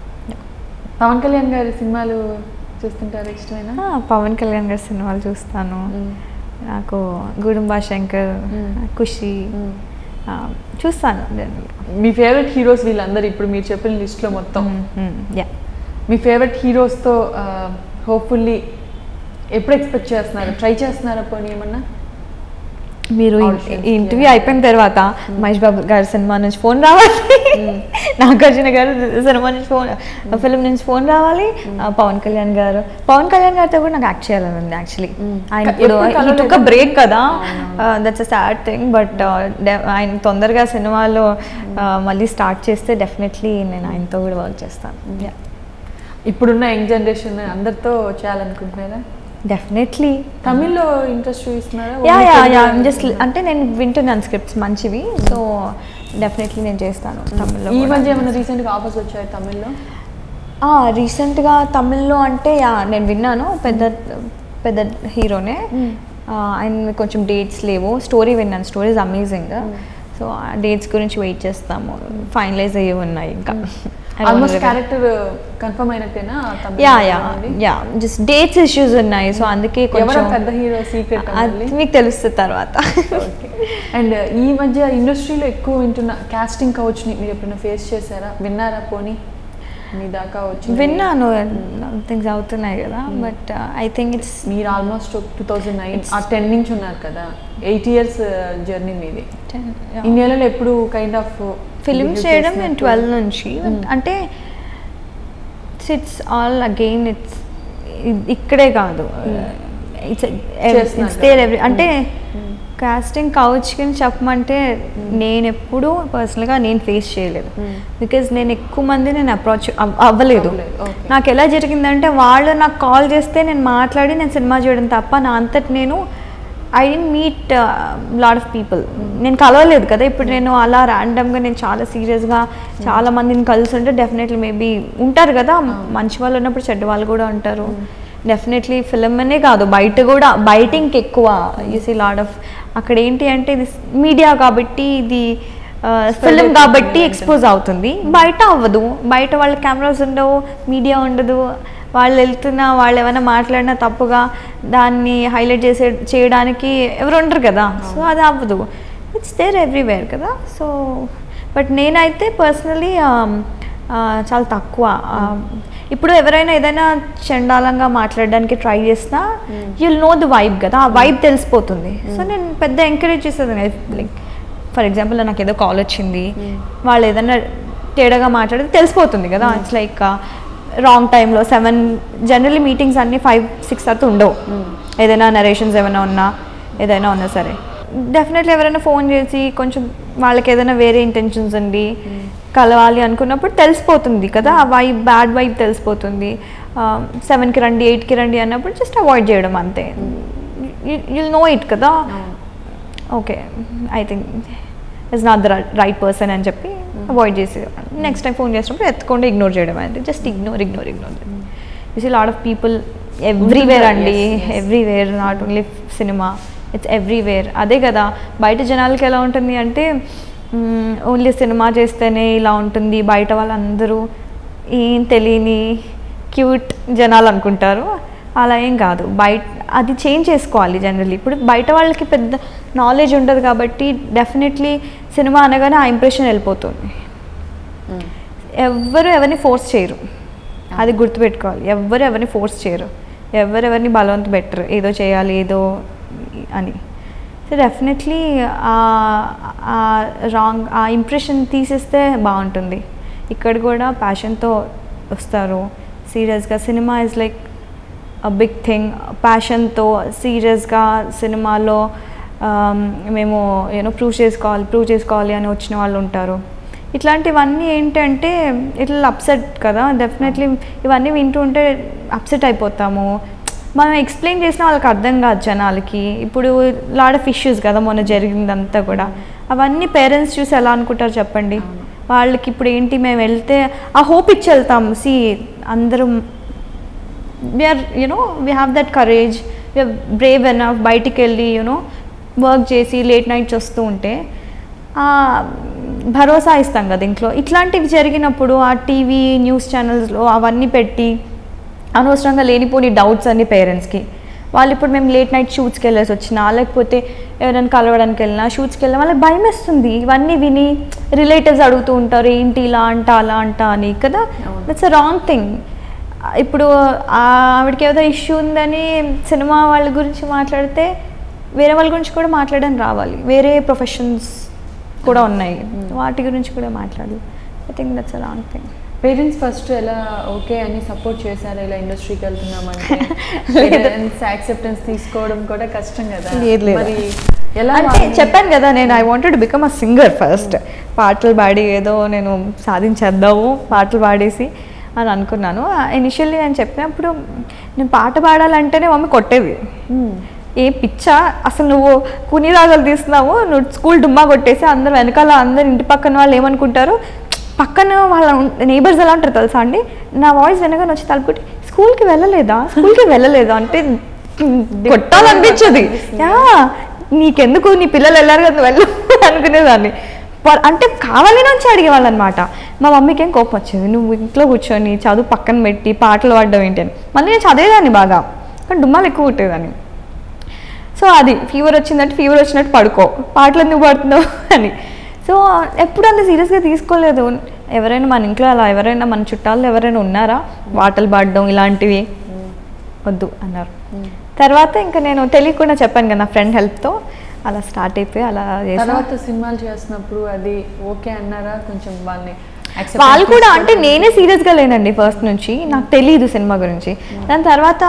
Speaker 1: Pavan Kalyan గారి సినిమాలు చూస్తుంటారు ఇష్టమైన
Speaker 2: పవన్ కళ్యాణ్ గారి సినిమాలు చూస్తాను నాకు గుడుంబా శంకర్ ఖుషి ఆ, చూస్తాను
Speaker 1: మీ ఫేవరెట్ హీరోస్ వీళ్ళందరూ ఇప్పుడు మీరు చెప్పిన లిస్ట్ లో మొత్తం
Speaker 2: యా
Speaker 1: మీ ఫేవరెట్ హీరోస్తో హోప్ఫుల్లీ ఎప్పుడు ఎక్స్పెక్ట్ చేస్తున్నారు ట్రై చేస్తున్నారా పోనీ ఏమన్నా
Speaker 2: మీరు ఈ-
Speaker 1: Auditions
Speaker 2: ఈ ఇంటర్వ్యూ అయిపోయిన తర్వాత మహేష్ బాబు గారి సినిమా నుంచి ఫోన్ రావాలి నాగార్జున గారు సినిమా నుంచి ఫోన్ ఫిల్మ్ నుంచి ఫోన్ రావాలి ఆ, పవన్ కళ్యాణ్ గారు పవన్ కళ్యాణ్ గారితో కూడా నాకు యాక్ట్ చేయాలని ఉంది యాక్చువల్లీ ఆయన ఇప్పుడు
Speaker 1: ఎప్పుడు కలవలేదు.
Speaker 2: ఒక బ్రేక్ కదా that's a sad thing but ఆయన తొందరగా సినిమాలో ఆ, మళ్ళీ స్టార్ట్ చేస్తే డెఫినెట్లీ నేను ఆయనతో కూడా వర్క్ చేస్తాను
Speaker 1: ఇప్పుడున్న యంగ్ జనరేషన్ అందరితో చేయాలనుకుంటున్నారా
Speaker 2: డెఫినెట్లీ
Speaker 1: తమిళ్లో ఇంట్రెస్ట్ చూపిస్తున్నారా
Speaker 2: yeah
Speaker 1: Only
Speaker 2: yeah
Speaker 1: Telugu
Speaker 2: yeah
Speaker 1: అనుకుంటున్నారా?
Speaker 2: జస్ట్ అంటే నేను వింటున్నాను స్క్రిప్ట్స్ మంచివి సో డెఫినెట్లీ నేను చేస్తాను తమిళ్లో
Speaker 1: ఈ
Speaker 2: కూడా.
Speaker 1: మధ్య ఏమైనా రీసెంట్గా ఆఫర్స్ వచ్చాయి తమిళ్లో
Speaker 2: ఆ, రీసెంట్గా తమిళ్లో అంటే యా నేను విన్నాను పెద్ద పెద్ద హీరోనే ఆ, ఆయన కొంచెం డేట్స్ లేవు స్టోరీ విన్నాను స్టోరీ ఇస్ అమేజింగ్ సో ఆ డేట్స్ గురించి వెయిట్ చేస్తాము ఫైనలైజ్ అయ్యి ఉన్నాయి ఇంకా
Speaker 1: ఆల్మోస్ట్ క్యారెక్టర్ కన్ఫర్మ్ అయినట్టేనా Tamil
Speaker 2: yeah yeah yeah just dates issues ఉన్నాయి సో అందుకే
Speaker 1: ఎవరో
Speaker 2: కొంచెం
Speaker 1: పెద్ద హీరో సీక్రెట్
Speaker 2: అది మీకు తెలుస్తుంది తర్వాత
Speaker 1: అండ్ ఈ మధ్య ఇండస్ట్రీలో ఎక్కువ వింటున్న కాస్టింగ్ కౌచ్ని మీరు ఎప్పుడైనా ఫేస్ చేశారా విన్నారా పోనీ మీ దాకా వచ్చి
Speaker 2: విన్నాను థింగ్స్ అవుతున్నాయి కదా బట్ ఐ థింక్ ఇట్స్
Speaker 1: మీరు ఆల్మోస్ట్ టూ థౌజండ్ నైన్ ఆ టెన్ నుంచి ఉన్నారు కదా ఎయిట్ ఇయర్స్ జర్నీ మీది ఇన్నేళ్ళలో ఎప్పుడు కైండ్ ఆఫ్
Speaker 2: ఫిలిం చేయడం నేను ట్వెల్వ్ నుంచి అంటే ఇట్స్ ఆల్ అగైన్ ఇట్స్ ఇక్కడే కాదు ఇట్స్
Speaker 1: చేస్తున్నారు
Speaker 2: ఇట్స్ దేర్ ఎవ్రీ అంటే కాస్టింగ్ కౌచ్ కింద చెప్పమంటే నేను ఎప్పుడు పర్సనల్గా నేను ఫేస్ చేయలేదు బికాజ్ నేను ఎక్కువ మంది నేను అప్రోచ్ అవ్వలేదు
Speaker 1: అవ్వలేదు, okay.
Speaker 2: నాకు ఎలా జరిగిందంటే వాళ్ళు నాకు కాల్ చేస్తే నేను మాట్లాడి నేను సినిమా చేయడం తప్ప నా అంతటి నేను I didn't meet lot of people నేను కలవలేదు కదా ఇప్పుడు నేను అలా ర్యాండమ్గా నేను చాలా సీరియస్గా చాలా మందిని కలిసి ఉంటే డెఫినెట్లీ మేబీ ఉంటారు కదా మంచి వాళ్ళు ఉన్నప్పుడు చెడ్డ వాళ్ళు కూడా ఉంటారు డెఫినెట్లీ ఫిలిం అనే కాదు బయట కూడా బయట ఇంకెక్కువ యూసీ లాడ్ ఆఫ్ అక్కడ ఏంటి అంటే ఇది మీడియా కాబట్టి ఇది ఫిలిం
Speaker 1: అవుతుంది
Speaker 2: కాబట్టి
Speaker 1: అంటే.
Speaker 2: ఎక్స్పోజ్ అవుతుంది బయట అవ్వదు బయట వాళ్ళ కెమెరాస్ ఉండవు మీడియా ఉండదు వాళ్ళు వెళ్తున్నా వాళ్ళు ఏమైనా మాట్లాడినా తప్పుగా దాన్ని హైలైట్ చేసే చేయడానికి ఎవరు ఉండరు కదా సో అది అవ్వదు ఇట్స్ దేర్ ఎవ్రీవేర్ కదా సో బట్ నేనైతే పర్సనలీ చాలా తక్కువ ఆ, ఇప్పుడు ఎవరైనా ఏదైనా చండాలంగా మాట్లాడడానికి ట్రై చేసినా యుల్ నో ది వైబ్ కదా ఆ వైబ్ తెలిసిపోతుంది సో నేను పెద్ద ఎంకరేజ్ చేసేది లైక్ ఫర్ ఎగ్జాంపుల్ నాకు ఏదో కాల్ వచ్చింది వాళ్ళు ఏదైనా తేడాగా మాట్లాడితే తెలిసిపోతుంది కదా ఇట్స్ లైక్ రాంగ్ టైంలో సెవెన్ జనరల్లీ మీటింగ్స్ అన్నీ ఫైవ్ సిక్స్ తర్వాత ఉండవు ఏదైనా నరేషన్స్ ఏమైనా ఉన్నా ఏదైనా ఉన్నా సరే డెఫినెట్లీ ఎవరైనా ఫోన్ చేసి కొంచెం వాళ్ళకి ఏదైనా వేరే ఇంటెన్షన్స్ ఉండి కలవాలి అనుకున్నప్పుడు తెలిసిపోతుంది కదా ఆ వైబ్ బ్యాడ్ వైబ్ తెలిసిపోతుంది సెవెన్కి రండి ఎయిట్కి రండి అన్నప్పుడు జస్ట్ అవాయిడ్ చేయడం అంతే యుల్ నో ఇట్ కదా okay I think is not the right person అని చెప్పి అవాయిడ్ చేసి నెక్స్ట్ టైం ఫోన్ చేసినప్పుడు ఎత్తుకుండా ఇగ్నోర్ చేయడం అంటే just ignore ignore ignore you see lot of people everywhere అండి
Speaker 1: yes, yes.
Speaker 2: Everywhere not only cinema it's everywhere అదే కదా బయట జనాలకి ఎలా ఉంటుంది అంటే ఓన్లీ సినిమా చేస్తేనే ఇలా ఉంటుంది బయట వాళ్ళందరూ ఏం తెలియని క్యూట్ జనాలు అనుకుంటారు అలా ఏం కాదు బయట అది చేంజ్ చేసుకోవాలి జనరల్లీ ఇప్పుడు బయట వాళ్ళకి పెద్ద నాలెడ్జ్ ఉండదు కాబట్టి డెఫినెట్లీ సినిమా అనగానే ఆ ఇంప్రెషన్ వెళ్ళిపోతుంది ఎవ్వరు ఎవరిని ఫోర్స్ చేయరు అది గుర్తుపెట్టుకోవాలి ఎవ్వరు ఎవరిని ఫోర్స్ చేయరు ఎవరు ఎవరిని బలవంత పెట్టరు ఏదో చేయాలి ఏదో అని సో డెఫినెట్లీ ఆ రాంగ్ ఆ ఇంప్రెషన్ తీసేస్తే బాగుంటుంది ఇక్కడ కూడా ప్యాషన్తో వస్తారు సీరియస్గా cinema is like big thing ప్యాషన్తో సీరియస్గా సినిమాలో um, మేము యూనో ప్రూవ్ చేసుకోవాలి ప్రూవ్ చేసుకోవాలి అని వచ్చిన వాళ్ళు ఉంటారు ఇట్లాంటివన్నీ ఏంటంటే ఇట్లా అప్సెట్ కదా డెఫినెట్లీ ఇవన్నీ వింటూ ఉంటే అప్సెట్ అయిపోతాము మనం ఎక్స్ప్లెయిన్ చేసిన వాళ్ళకి అర్థం కాదు జనాలకి ఇప్పుడు లాడ్ ఆఫ్ ఇష్యూస్ కదా మొన్న జరిగిందంతా కూడా అవన్నీ పేరెంట్స్ చూసి ఎలా అనుకుంటారు చెప్పండి వాళ్ళకి ఇప్పుడు ఏంటి మేము వెళ్తే ఆ హోప్ ఇచ్చి వెళ్తాం సి అందరూ we're you know we have that courage we're brave enough బయటికి వెళ్ళి యూనో వర్క్ చేసి లేట్ నైట్స్ వస్తూ ఉంటే ఆ, భరోసా ఇస్తాం కదా ఇంట్లో ఇట్లాంటివి జరిగినప్పుడు ఆ టీవీ న్యూస్ ఛానల్స్లో అవన్నీ పెట్టి అనవసరంగా లేనిపోని డౌట్స్ అన్ని పేరెంట్స్కి వాళ్ళు ఇప్పుడు మేము లేట్ నైట్ షూట్స్కి వెళ్ళేసి వచ్చినా లేకపోతే ఎవరైనా కలవడానికి వెళ్ళినా షూట్స్కి వెళ్ళినా వాళ్ళకి భయం వేస్తుంది ఇవన్నీ విని రిలేటివ్స్ అడుగుతూ ఉంటారు ఏంటి ఇలా అంట అలా అంట అని కదా
Speaker 1: అవును.
Speaker 2: దట్స్ అ రాంగ్ థింగ్ ఇప్పుడు ఆ ఆవిడకి ఏదో ఇష్యూ ఉందని సినిమా వాళ్ళ గురించి మాట్లాడితే వేరే వాళ్ళ గురించి కూడా మాట్లాడని రావాలి వేరే ప్రొఫెషన్స్ కూడా ఉన్నాయి వాటి గురించి కూడా మాట్లాడాలి I think that's a wrong thing
Speaker 1: parents first ఎలా ఓకే అని సపోర్ట్ చేశారు ఇలా ఇండస్ట్రీకి వెళ్తున్నామంటే పేరెంట్స్ యాక్సెప్టెన్స్ తీసుకోవడం కూడా కష్టం కదా
Speaker 2: లేదు, లేదు.
Speaker 1: మరి ఎలా
Speaker 2: అంటే
Speaker 1: వాళ్ళని-
Speaker 2: చెప్పాను కదా నేను I wanted to become a singer first పాటలు పాడి ఏదో నేను సాధించేద్దాము పాటలు పాడేసి అని అనుకున్నాను ఇనిషియల్లీ నేను చెప్పినప్పుడు నేను పాట పాడాలంటేనే మమ్మీ కొట్టేది
Speaker 1: Hmm.
Speaker 2: ఏ పిచ్చా అసలు నువ్వు కుని రాగాలు తీస్తున్నావు నువ్వు స్కూల్ డుమ్మా కొట్టేసి అందరు వెనకాల అందరు ఇంటి పక్కన వాళ్ళు ఏమనుకుంటారు పక్కన వాళ్ళ నేబర్స్ ఎలా ఉంటారు తెలుసా అండి నా వాయిస్ వెనకాల వచ్చి తలుపుకుంటే స్కూల్కి వెళ్ళలేదా స్కూల్కి వెళ్ళలేదా అంటే కొట్టాలనిపించదు యా నీకెందుకు నీ పిల్లలు వెళ్ళారు కదా వెళ్ళు అనుకునేదాన్ని వా- అంటే కావాలని వచ్చి అడిగేవాళ్ళు అనమాట మా మమ్మీకి ఏం కోపం వచ్చేది నువ్వు ఇంట్లో కూర్చొని చదువు పక్కన పెట్టి పాటలు పాడడం ఏంటి అని మళ్ళీ నేను చదివేదాన్ని బాగా కానీ డుమ్మాలు ఎక్కువ కొట్టేదాన్ని సో అది ఫీవర్ వచ్చిందంటే ఫీవర్ వచ్చినట్టు పడుకో పాటలు ఎందుకు పాడుతున్నావు అని సో ఎప్పుడు అంత సీరియస్గా తీసుకోలేదు ఎవరైనా మన ఇంట్లో అలా ఎవరైనా మన చుట్టాలు ఎవరైనా ఉన్నారా పాటలు పాడడం ఇలాంటివి వద్దు అన్నారు తర్వాత ఇంకా నేను తెలియకుండా చెప్పాను కదా నా ఫ్రెండ్ హెల్ప్తో అలా స్టార్ట్ అయిపోయి అలా చేసాను
Speaker 1: తర్వాత సినిమాలు చేస్తున్నప్పుడు అది ఓకే అన్నారా కొంచెం వాళ్ళని acceptance
Speaker 2: వాళ్ళు కూడా అంటే
Speaker 1: తీసుకోవడం?
Speaker 2: నేనే సీరియస్గా లేనండి ఫస్ట్ నుంచి నాకు తెలియదు సినిమా గురించి దాని తర్వాత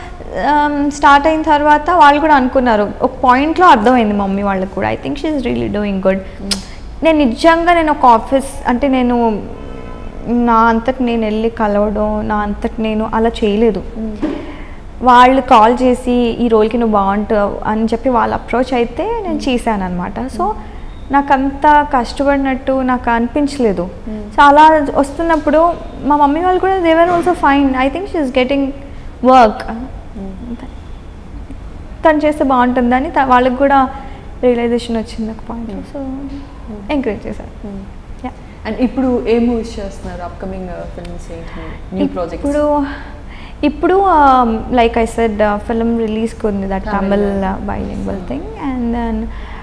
Speaker 2: స్టార్ట్ అయిన తర్వాత వాళ్ళు కూడా అనుకున్నారు ఒక పాయింట్లో అర్థమైంది మమ్మీ వాళ్ళకి కూడా I think she's really doing good నేను నిజంగా నేను ఒక ఆఫీస్ అంటే నేను నా అంతటి నేను వెళ్ళి కలవడం నా అంతటి నేను అలా చేయలేదు వాళ్ళు కాల్ చేసి ఈ రోల్కి నువ్వు బాగుంటావు అని చెప్పి వాళ్ళు అప్రోచ్ అయితే నేను చేశాను అనమాట సో నాకు అంత కష్టపడినట్టు నాకు అనిపించలేదు సో అలా వస్తున్నప్పుడు మా మమ్మీ వాళ్ళు కూడా they were also fine I think she is getting work తను చేస్తే బాగుంటుందని త- వాళ్ళకి కూడా రియలైజేషన్ వచ్చింది ఒక పాయింట్ సో ఎంకరేజ్ చేశారు Yeah.
Speaker 1: అండ్ ఇప్పుడు ఏ మూవీస్ చేస్తున్నారు అప్కమింగ్ ఫిల్మ్స్ ఏంటి న్యూ ప్రాజెక్ట్స్
Speaker 2: ఇప్పుడు ఇప్పుడు లైక్ ఐ సెడ్ ఫిలిం రిలీజ్కి ఉంది that
Speaker 1: Tamil.
Speaker 2: Tamil bilingual thing and then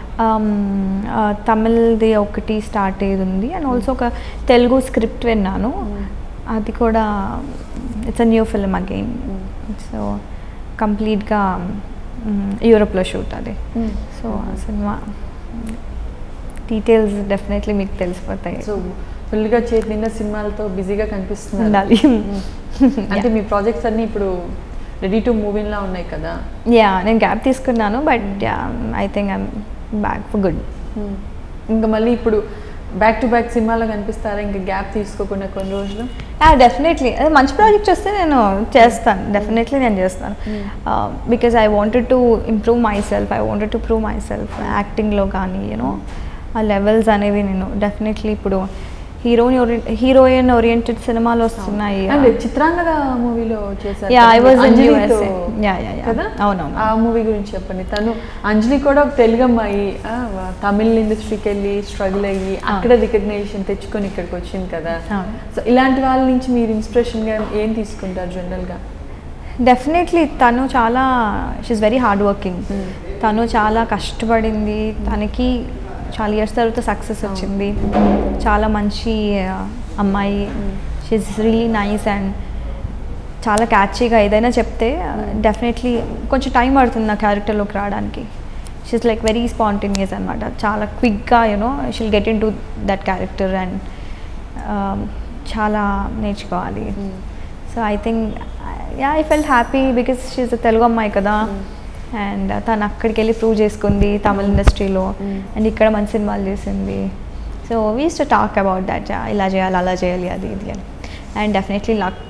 Speaker 2: తమిళ్ది ఒకటి స్టార్ట్ అయ్యేది ఉంది అండ్ ఆల్సో ఒక తెలుగు స్క్రిప్ట్ విన్నాను అది కూడా it's a new film again so కంప్లీట్గా యూరోప్లో షూట్ అది సో ఆ సినిమా డీటెయిల్స్ డెఫినెట్లీ మీకు తెలిసిపోతాయి
Speaker 1: సో ఫుల్గా చేతి నిండా సినిమాలతో బిజీగా కనిపిస్తున్నారు
Speaker 2: ఉండాలి
Speaker 1: అంటే మీ ప్రాజెక్ట్స్ అన్ని ఇప్పుడు రెడీ టు మూవీలా ఉన్నాయి కదా
Speaker 2: యా నేను గ్యాప్ తీసుకున్నాను but I think I'm back for good
Speaker 1: ఇంకా మళ్ళీ ఇప్పుడు బ్యాక్ టు బ్యాక్ సినిమాలో కనిపిస్తారా ఇంకా గ్యాప్ తీసుకోకుండా కొన్ని రోజులు
Speaker 2: డెఫినెట్లీ అదే మంచి ప్రాజెక్ట్ వస్తే నేను చేస్తాను డెఫినెట్లీ నేను చేస్తాను because I wanted to improve myself I wanted to prove myself యాక్టింగ్లో కానీ యూనో ఆ లెవెల్స్ అనేవి నేను డెఫినెట్లీ ఇప్పుడు హీరోయిన్ ఓరియం హీరోయిన్ ఓరియంటెడ్ సినిమాలు వస్తున్నాయి
Speaker 1: అండ్ చిత్రాంగద మూవీలో చేశారు
Speaker 2: Yeah, I
Speaker 1: కదా,
Speaker 2: was in
Speaker 1: అంజలితో.
Speaker 2: USA. Yeah, yeah, yeah.
Speaker 1: కదా
Speaker 2: అవునవును.
Speaker 1: ఆ మూవీ గురించి చెప్పండి తను అంజలి కూడా ఒక తెలుగు అమ్మాయి ఆ, తమిళ ఇండస్ట్రీకి వెళ్ళి స్ట్రగుల్ అయ్యి అక్కడ రికగ్నేషన్ తెచ్చుకొని ఇక్కడికి వచ్చింది కదా
Speaker 2: అవును.
Speaker 1: సో ఇలాంటి వాళ్ళ నుంచి మీరు ఇన్స్పిరేషన్గా ఏం తీసుకుంటారు జనరల్గా
Speaker 2: డెఫినెట్లీ తను చాలా షీఈ్ వెరీ హార్డ్ వర్కింగ్ తను చాలా కష్టపడింది తనకి చాలా ఇయర్స్ తర్వాత సక్సెస్ వచ్చింది చాలా మంచి ఆ, అమ్మాయి షీఈ్ రియలీ నైస్ అండ్ చాలా క్యాచీగా ఏదైనా చెప్తే డెఫినెట్లీ కొంచెం టైం పడుతుంది నా క్యారెక్టర్లోకి రావడానికి షీఈ్ లైక్ వెరీ స్పాంటేనియస్ అనమాట చాలా క్విక్గా you know she'll get in to that character and చాలా నేర్చుకోవాలి so I think yeah I felt happy because she Telugu అమ్మాయి కదా అండ్ తను అక్కడికి వెళ్ళి ప్రూవ్ చేసుకుంది తమిళ ఇండస్ట్రీలో అండ్ ఇక్కడ మంచి సినిమాలు చేసింది so we's to talk about that ఇలా చేయాలి అలా చేయాలి అది ఇది అని అండ్ డెఫినెట్లీ లక్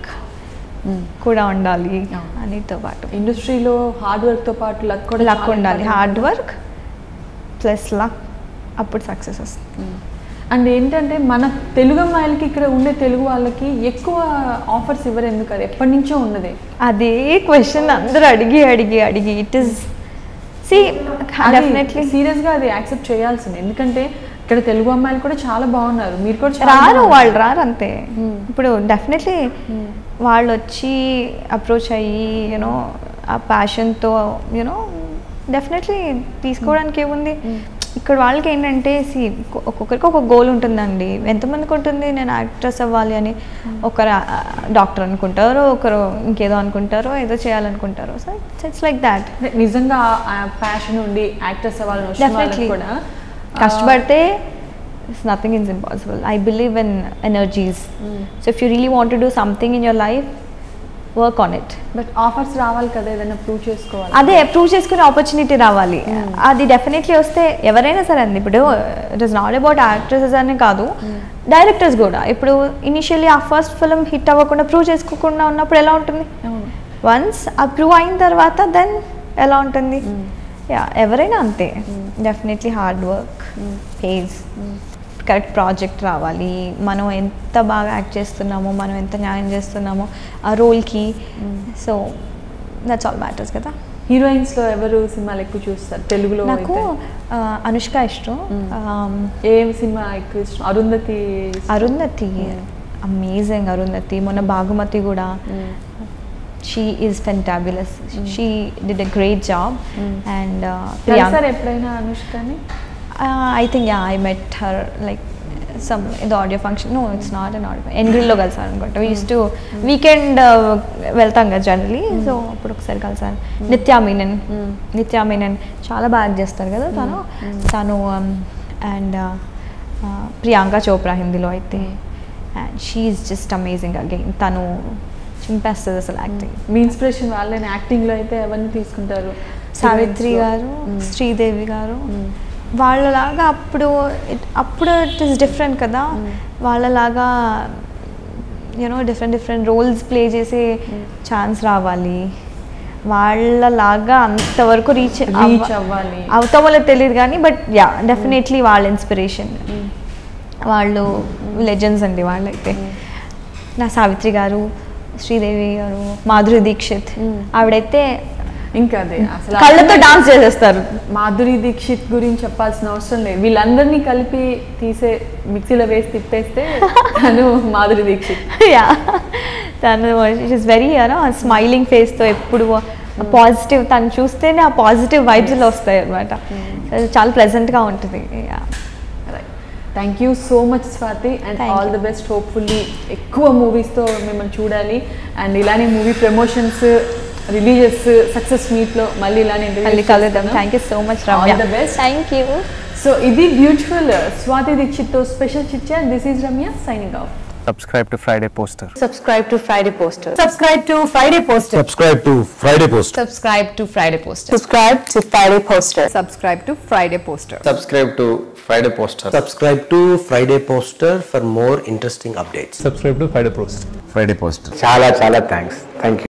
Speaker 2: కూడా ఉండాలి
Speaker 1: Yeah.
Speaker 2: అన్నిటితో పాటు
Speaker 1: ఇండస్ట్రీలో హార్డ్ వర్క్తో పాటు లక్ కూడా
Speaker 2: లక్
Speaker 1: చాలా
Speaker 2: ఉండాలి
Speaker 1: important.
Speaker 2: Hard work plus luck అప్పుడు సక్సెస్ వస్తుంది
Speaker 1: అండ్ ఏంటంటే మన తెలుగు అమ్మాయిలకి ఇక్కడ ఉండే తెలుగు వాళ్ళకి ఎక్కువ ఆఫర్స్ ఇవ్వరు ఎందుకు అది ఎప్పటి నుంచో ఉన్నది
Speaker 2: అదే క్వశ్చన్ అందరూ అడిగి అడిగి అడిగి ఇట్ ఇస్ సి డెఫినెట్లీ
Speaker 1: సీరియస్గా అది యాక్సెప్ట్ చేయాల్సింది ఎందుకంటే ఇక్కడ తెలుగు అమ్మాయిలు కూడా చాలా బాగున్నారు మీరు కూడా చాలా
Speaker 2: రారు
Speaker 1: బాగున్నారు.
Speaker 2: వాళ్ళు రారు అంతే
Speaker 1: Hmm.
Speaker 2: ఇప్పుడు డెఫినెట్లీ వాళ్ళు వచ్చి అప్రోచ్ అయ్యి యూనో ఆ ప్యాషన్తో యూనో డెఫినెట్లీ తీసుకోవడానికి ఏముంది ఇక్కడ వాళ్ళకి ఏంటంటే సి ఒక్కొక్కరికి ఒక గోల్ ఉంటుందండి ఎంతమందికి ఉంటుంది నేను యాక్ట్రెస్ అవ్వాలి అని ఒకరు డాక్టర్ అనుకుంటారు ఒకరు ఇంకేదో అనుకుంటారో ఏదో చేయాలనుకుంటారో సో ఇట్స్ లైక్ దాట్
Speaker 1: అంటే నిజంగా ప్యాషన్ ఉండి యాక్టర్స్ అవ్వాలని వచ్చిన వాళ్ళకి
Speaker 2: డెఫినెట్లీ
Speaker 1: కూడా
Speaker 2: కష్టపడితే it's nothing is impossible I believe in energies so if you really want do something in your life work on it
Speaker 1: but offers రావాలి కదా ఏదైనా ప్రూవ్ చేసుకోవాలి
Speaker 2: అదే ప్రూవ్ చేసుకునే ఆపర్చునిటీ రావాలి అది డెఫినెట్లీ వస్తే ఎవరైనా సరే అండి ఇప్పుడు it is not about actresses అనే కాదు డైరెక్టర్స్ కూడా ఇప్పుడు ఇనిషియల్లీ ఆ ఫస్ట్ ఫిల్మ్ హిట్ అవ్వకుండా ప్రూవ్ చేసుకోకుండా ఉన్నప్పుడు ఎలా ఉంటుంది
Speaker 1: అవును
Speaker 2: వన్స్ ఆ ప్రూవ్ అయిన తర్వాత దెన్ ఎలా ఉంటుంది యా ఎవరైనా అంతే definitely hard work page correct project రావాలి మనం ఎంత బాగా యాక్ట్ చేస్తున్నామో మనం ఎంత న్యాయం చేస్తున్నామో ఆ రోల్కి సో దట్స్ ఆల్ మ్యాటర్స్ కదా
Speaker 1: హీరోయిన్స్ లో ఎవరు సినిమాలు ఎక్కువ చూస్తారు తెలుగులో
Speaker 2: నాకు
Speaker 1: అయితే?
Speaker 2: ఆ, అనుష్క ఇష్టం Um,
Speaker 1: ఏం సినిమా ఎక్కువ ఇష్టం అరుంధతి
Speaker 2: అరుంధతి అమేజింగ్ అరుంధతి మొన్న బాగుమతి కూడా she is fantabulous she did a great job and
Speaker 1: కలిసారు ఎప్పుడైనా అనుష్కని
Speaker 2: I think yeah I met her like some ఇది audio function no it's not an audio ఎంగ్రిల్లో కలిసాను అనుకుంటా యూస్ టు వీకెండ్ వెళ్తాం కదా జనరలీ సో అప్పుడు ఒకసారి కలిసాను నిత్యా మీనన్ నిత్యా మీనన్ చాలా బాగా చేస్తారు కదా తను తను అండ్ ప్రియాంక చోప్రా హిందీలో అయితే and she just amazing again తను చింపేస్తుంది అసలు యాక్టింగ్
Speaker 1: మీ ఇన్స్పిరేషన్ వాళ్ళని యాక్టింగ్ లో అయితే ఎవరిని తీసుకుంటారు
Speaker 2: సావిత్రి
Speaker 1: Heroines లో?
Speaker 2: గారు
Speaker 1: మ్మ్.
Speaker 2: శ్రీదేవి గారు
Speaker 1: మ్మ్.
Speaker 2: వాళ్ళలాగా అప్పుడు it- అప్పుడు ఇట్ ఇస్ డిఫరెంట్ కదా వాళ్ళలాగా you know different different roles play చేసే ఛాన్స్ రావాలి వాళ్ళలాగా అంతవరకు రీచ్
Speaker 1: రీచ్ అవ్వాలి
Speaker 2: అవుతామో లేదో తెలియదు కానీ బట్ యా డెఫినెట్లీ వాళ్ళ ఇన్స్పిరేషన్ వాళ్ళు లెజెండ్స్ అండి వాళ్ళైతే నా సావిత్రి గారు శ్రీదేవి గారు మాధురి దీక్షిత్
Speaker 1: మ్మ్.
Speaker 2: ఆవిడైతే
Speaker 1: ఇంకా అదే అసలు
Speaker 2: కళ్ళతో డాన్స్ చేసేస్తారు
Speaker 1: మాధురి దీక్షిత్ గురించి చెప్పాల్సిన అవసరం లేదు వీళ్ళందరినీ కలిపి తీసే మిక్సీలో వేసి తిప్పేస్తే తను మాధురి దీక్షిత్
Speaker 2: యా తను ఇస్ వెరీ యూనో స్మైలింగ్ ఫేస్తో ఎప్పుడు పాజిటివ్ తను చూస్తేనే ఆ పాజిటివ్ వైబ్స్లో వస్తాయి అనమాట చాలా ప్లెజెంట్గా ఉంటుంది Yeah.
Speaker 1: Thank you so much Swathi and
Speaker 2: Thank
Speaker 1: all
Speaker 2: you.
Speaker 1: The best hopefully ఎక్కువ మూవీస్తో మిమ్మల్ని చూడాలి అండ్ ఇలానే మూవీ ప్రమోషన్స్ రిలీజెస్ సక్సెస్ మీట్లో మళ్ళీ ఇలానే
Speaker 2: మళ్ళీ కలుద్దాం thank you so much Ramya
Speaker 1: All the best.
Speaker 2: Thank you
Speaker 1: so ఇది బ్యూటిఫుల్ స్వాతి దీక్షిత్తో స్పెషల్ చిచ్చా this is Ramya signing off
Speaker 3: subscribe to Friday Poster.
Speaker 4: Subscribe to Friday Poster.
Speaker 5: Subscribe to Friday Poster.
Speaker 6: subscribe to Friday Post.
Speaker 4: Subscribe to Friday Poster.
Speaker 5: Subscribe to Friday Poster.
Speaker 4: Subscribe to Friday Poster.
Speaker 3: Subscribe to Friday Poster.
Speaker 6: Subscribe to Friday Poster for more interesting updates.
Speaker 3: Subscribe to Friday Poster.
Speaker 6: Friday Poster. చాలా చాలా thanks thank you